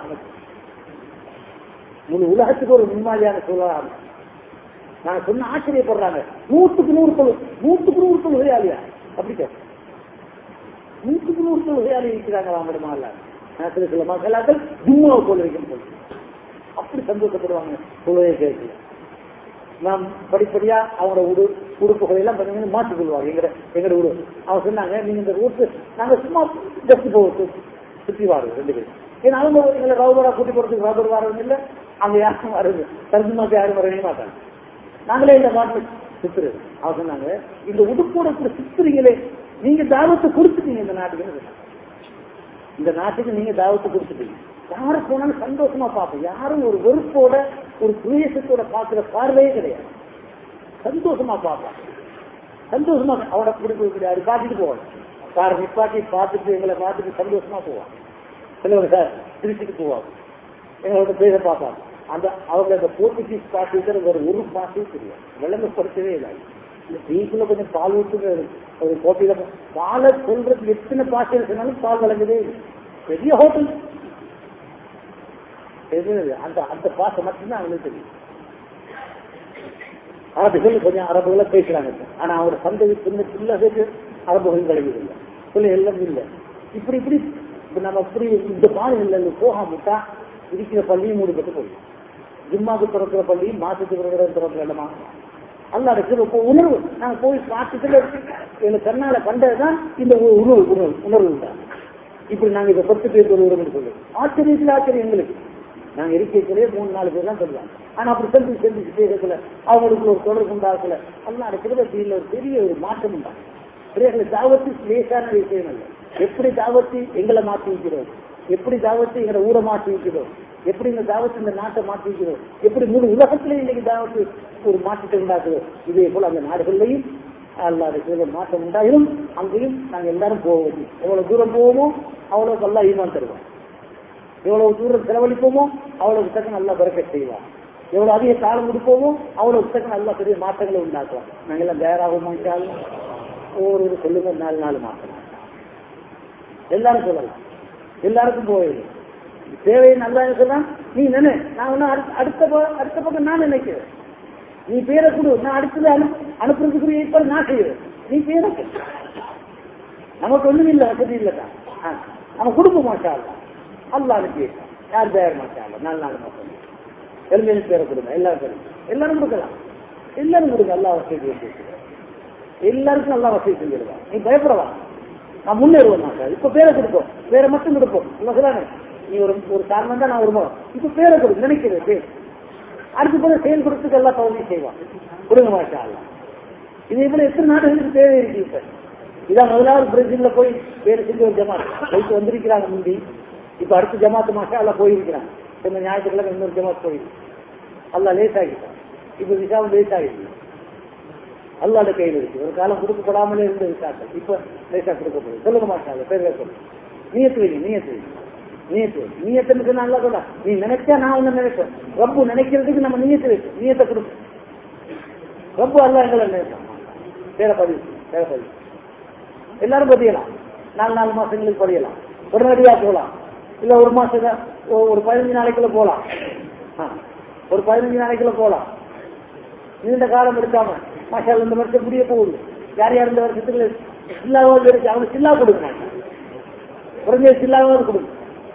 முழு உலகத்துக்கு ஒரு முன்மாதிரியான சூழலாக நாங்க சொன்ன ஆச்சரியப்படுறாங்க நூற்றுக்கு நூறு தொழு நூற்றுக்கு நூறு தொழுகையாளியா அப்படி கேட்க நூற்றுக்கு நூறு தொழுகையாளி இருக்கிறாங்க அவங்களோட மால சில சில மக்களாக்கள் ஜும்மாவை போல வைக்கணும் சொல்லி அப்படி சந்தோஷப்படுவாங்க தொழுகையை கேட்கல நாம் படிப்படியா அவங்களோட உடு உடுப்புகளை எல்லாம் பார்த்தீங்கன்னா மாற்றிக் கொள்வாங்க எங்க எங்களோட உடு அவங்க சொன்னாங்க நீங்க இந்த ஊருக்கு நாங்க சும்மா ஜஸ்ட் போக சுற்றி வாருங்க ரெண்டு பேரும் ஏன்னா அவங்க எங்களை ரவுபரா கூட்டி போறதுக்கு ரவுபர் வரவங்க இல்லை அங்க யாரும் வருது தர்ஜுமாக்கு யாரும் வரவே மாட்டாங்க நாங்களே இந்த மாட்டில் சுத்துறது அவங்க சொன்னாங்க இந்த உடுப்போட கூட சுத்துறீங்களே நீங்க தாவத்தை கொடுத்துட்டீங்க இந்த நாட்டுக்கு சொன்னாங்க. இந்த நாட்டுக்கு நீங்க தாவத்தை கொடுத்துட்டீங்க யாரு போனாலும் சந்தோஷமா பார்ப்போம் யாரும் ஒரு வெறுப்போட ஒரு துவேஷத்தோட பார்க்கிற பார்வையே கிடையாது சந்தோஷமா பார்ப்பாங்க சந்தோஷமா அவட பிடிக்க அது காட்டிட்டு போவாங்க கார் நிப்பாட்டி பார்த்துட்டு எங்களை பார்த்துட்டு சந்தோஷமா போவாங்க சிலவங்க சார் திருச்சிட்டு போவாங்க எங்களோட பேரை பார்ப்பாங்க அந்த அவங்க அந்த போர்ச்சுகீஸ் பாட்டு வேற ஒரு பாட்டையும் தெரியும் விளங்கப்படுத்தவே இல்லை இந்த டீக்குள்ள கொஞ்சம் பால் ஊற்றுங்க ஒரு கோப்பையில பாலை சொல்றதுக்கு எத்தனை பாட்டு சொன்னாலும் பால் விளங்குதே இல்லை பெரிய ஹோட்டல் அந்த அந்த பாசை மட்டும்தான் அவங்களுக்கு தெரியும் அரபுகள் கொஞ்சம் அரபுகளை பேசுறாங்க ஆனா அவர் சந்ததி சின்ன பிள்ளைகளுக்கு அரபுகள் கிடைக்கவில்லை பிள்ளைகள் இல்லை இப்படி இப்படி இப்ப நம்ம இப்படி இந்த மாநிலங்கள் போகாமட்டா இருக்கிற பள்ளியும் மூடிப்பட்டு போயிடும் ஜிம்மாவுக்கு திறக்கிற பள்ளியும் மாசத்துக்கு திறக்கிற திறக்கிற இடமா அல்ல இருக்கிற உணர்வு நாங்க போய் பார்த்துட்டு எனக்கு கண்ணால கண்டதுதான் இந்த உணர்வு உணர்வு உணர்வு தான் இப்படி நாங்க இதை பத்து பேர் சொல்லுவோம் சொல்லி ஆச்சரியத்தில் ஆச்சரியம் எங்களுக்கு நாங்க இருக்கைகளே மூணு நாலு பேர் தான் சொல்லுவாங்க ஆனா அப்படி செஞ்சு செஞ்சு செய்யறதுல அவங்களுக்கு ஒரு தொடர்பு உண்டாக்கல அல்ல இருக்கிறத ஒரு பெரிய ஒரு மாற்றம் உண்டா பிள்ளைகளை தாவத்து லேசான விஷயம் அல்ல எப்படி தாவத்து எங்களை மாற்றி வைக்கிறோம் எப்படி தாவத்து எங்களை ஊரை மாற்றி வைக்கிறோம் எப்படி இந்த தாவத்து இந்த நாட்டை மாற்றி வைக்கிறோம் எப்படி முழு உலகத்திலே இன்னைக்கு தாவத்து ஒரு மாற்றத்தை உண்டாக்குதோ இதே போல அந்த நாடுகள்லையும் அல்லாத சில மாற்றம் உண்டாயிரும் அங்கேயும் நாங்க எல்லாரும் போவோம் எவ்வளவு தூரம் போவோமோ அவ்வளவு நல்லா ஈமான் தருவோம் எவ்வளவு தூரம் செலவழிப்போமோ அவ்வளவு தக்க நல்லா பிறக்க செய்வான் எவ்வளவு அதிக காலம் கொடுப்போமோ அவ்வளவு தக்க நல்ல பெரிய மாற்றங்களை உண்டாக்குவோம் நாங்க எல்லாம் தயாராகும் ஒவ்வொரு சொல்லுங்க நாலு நாலு மாற்றம் எல்லாரும் சொல்லலாம் எல்லாருக்கும் போயிடும் தேவையை நல்லா இருக்கலாம் நீ நினை நான் ஒன்னும் அடுத்த அடுத்த பக்கம் நான் நினைக்கிறேன் நீ பேரை கொடு நான் அடுத்தது அனு அனுப்புறதுக்குரிய ஏற்பாடு நான் செய்வேன் நீ பேரை நமக்கு ஒண்ணும் இல்லை வசதி இல்லைதான் நம்ம குடும்ப மாட்டா அல்லா அனுப்பி யார் தயார் மாட்டா நாலு நாலு மாசம் எலும்பு பேரை கொடுங்க எல்லாரும் கொடுங்க எல்லாரும் கொடுக்கலாம் எல்லாரும் கொடுங்க எல்லா வசதி எல்லாருக்கும் நல்லா வசதி செஞ்சிருவான் நீ பயப்படவா நான் முன்னேறுவேன் மாட்டேன் இப்ப பேரை கொடுப்போம் பேரை மட்டும் கொடுப்போம் இல்ல நீ ஒரு ஒரு காரணம் தான் நான் வருவோம் இப்ப பேரை கொடு நினைக்கிறேன் பேர் அடுத்து போல செயல் கொடுத்துக்கு எல்லாம் தகுதி செய்வான் கொடுங்க மாட்டா இதே போல எத்தனை நாடுகளுக்கு தேவை இருக்கு இப்ப இதான் முதலாவது பிரேசில்ல போய் பேர் செஞ்சு ஒரு ஜமாத் போயிட்டு வந்திருக்கிறாங்க முந்தி இப்ப அடுத்த ஜமாத்து மாசம் எல்லாம் போயிருக்கிறாங்க இந்த ஞாயிற்றுக்கிழமை இன்னொரு ஜமாத் போயிருக்கு அல்ல லேட் ஆகிட்டான் இப்ப விசாவும் லேட் ஆகிடுச்சு அல்லாட கையில் இருக்கு ஒரு காலம் கொடுக்கப்படாமலே இருந்த விசாக்கள் இப்ப லேசா கொடுக்கப்படுது சொல்லுங்க மாட்டாங்க பேர் சொல்லு நீயத்து வை நீயத்து வை நீயத்து வை நீயத்துன்னு நல்லா கூட நீ நினைச்சா நான் ஒண்ணு நினைப்பேன் ரப்பு நினைக்கிறதுக்கு நம்ம நீயத்து வைப்போம் நீயத்தை கொடுப்போம் ரப்பு அல்ல எங்களை நினைப்போம் பேரை பதிவு பேரை பதிவு எல்லாரும் பதியலாம் நாலு நாலு மாசங்களுக்கு பதியலாம் உடனடியா போகலாம் இல்ல ஒரு மாசம் ஒரு பதினஞ்சு நாளைக்குள்ள போகலாம் ஒரு பதினஞ்சு நாளைக்குள்ள போகலாம் நீண்ட காலம் எடுக்காம மாஷால் இந்த வருஷம் முடிய போகுது யார் யார் இந்த வருஷத்துக்கு சில்லாவது இருக்கு அவனுக்கு சில்லா கொடுங்க குறைஞ்ச சில்லாவது கொடுங்க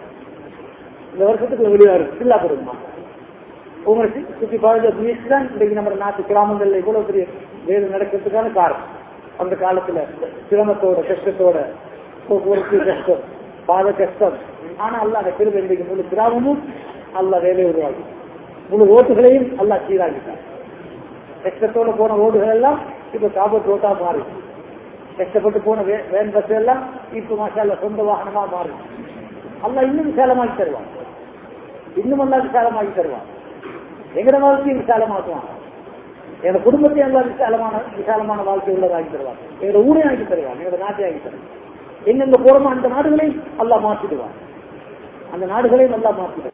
இந்த வருஷத்துக்கு வெளியே வரும் சில்லா கொடுங்கம்மா உங்களை சுற்றி பாருங்க முயற்சி தான் இன்றைக்கு நம்ம நாட்டு கிராமங்கள்ல இவ்வளவு பெரிய வேலை நடக்கிறதுக்கான காரணம் அந்த காலத்துல சிரமத்தோட கஷ்டத்தோட போக்குவரத்து கஷ்டம் பாத கஷ்டம் ஆனா அல்ல அந்த பெருமை இன்றைக்கு முழு கிராமமும் அல்ல வேலை உருவாகி முழு ஓட்டுகளையும் அல்ல சீராகிட்டார் கஷ்டத்தோட போன ரோடுகள் எல்லாம் இப்ப காபத் ரோட்டா மாறி கஷ்டப்பட்டு போன வேன் பஸ் எல்லாம் இப்ப மாஷால சொந்த வாகனமா மாறி அல்ல இன்னும் விசாலமாக்கி தருவான் இன்னும் அல்லா விசாலமாக்கி தருவான் எங்கட வாழ்க்கையும் விசாலமாக்குவான் எங்க குடும்பத்தையும் எல்லாம் விசாலமான விசாலமான வாழ்க்கை உள்ளதாக்கி தருவான் எங்க ஊரை ஆக்கி தருவான் எங்க நாட்டை ஆக்கி தருவான் எங்கெங்க போறோமோ அந்த நாடுகளையும் அல்லா மாற்றிடுவான் அந்த நாடுகளையும் நல்லா மாற்றிடுவான்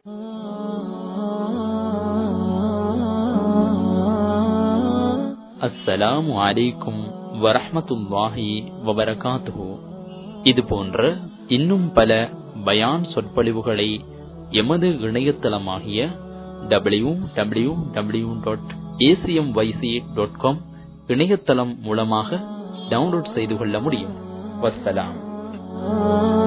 அஸ்ஸலாமு அலைக்கும் வரஹமத்துல்லாஹி வபரகாத்துஹு இது போன்ற இன்னும் பல பயான் சொற்பொழிவுகளை எமது இணையதளமாகிய W W W dot ACM YC dot com இணையதளம் மூலமாக டவுன்லோட் செய்து கொள்ள முடியும் வசலாம்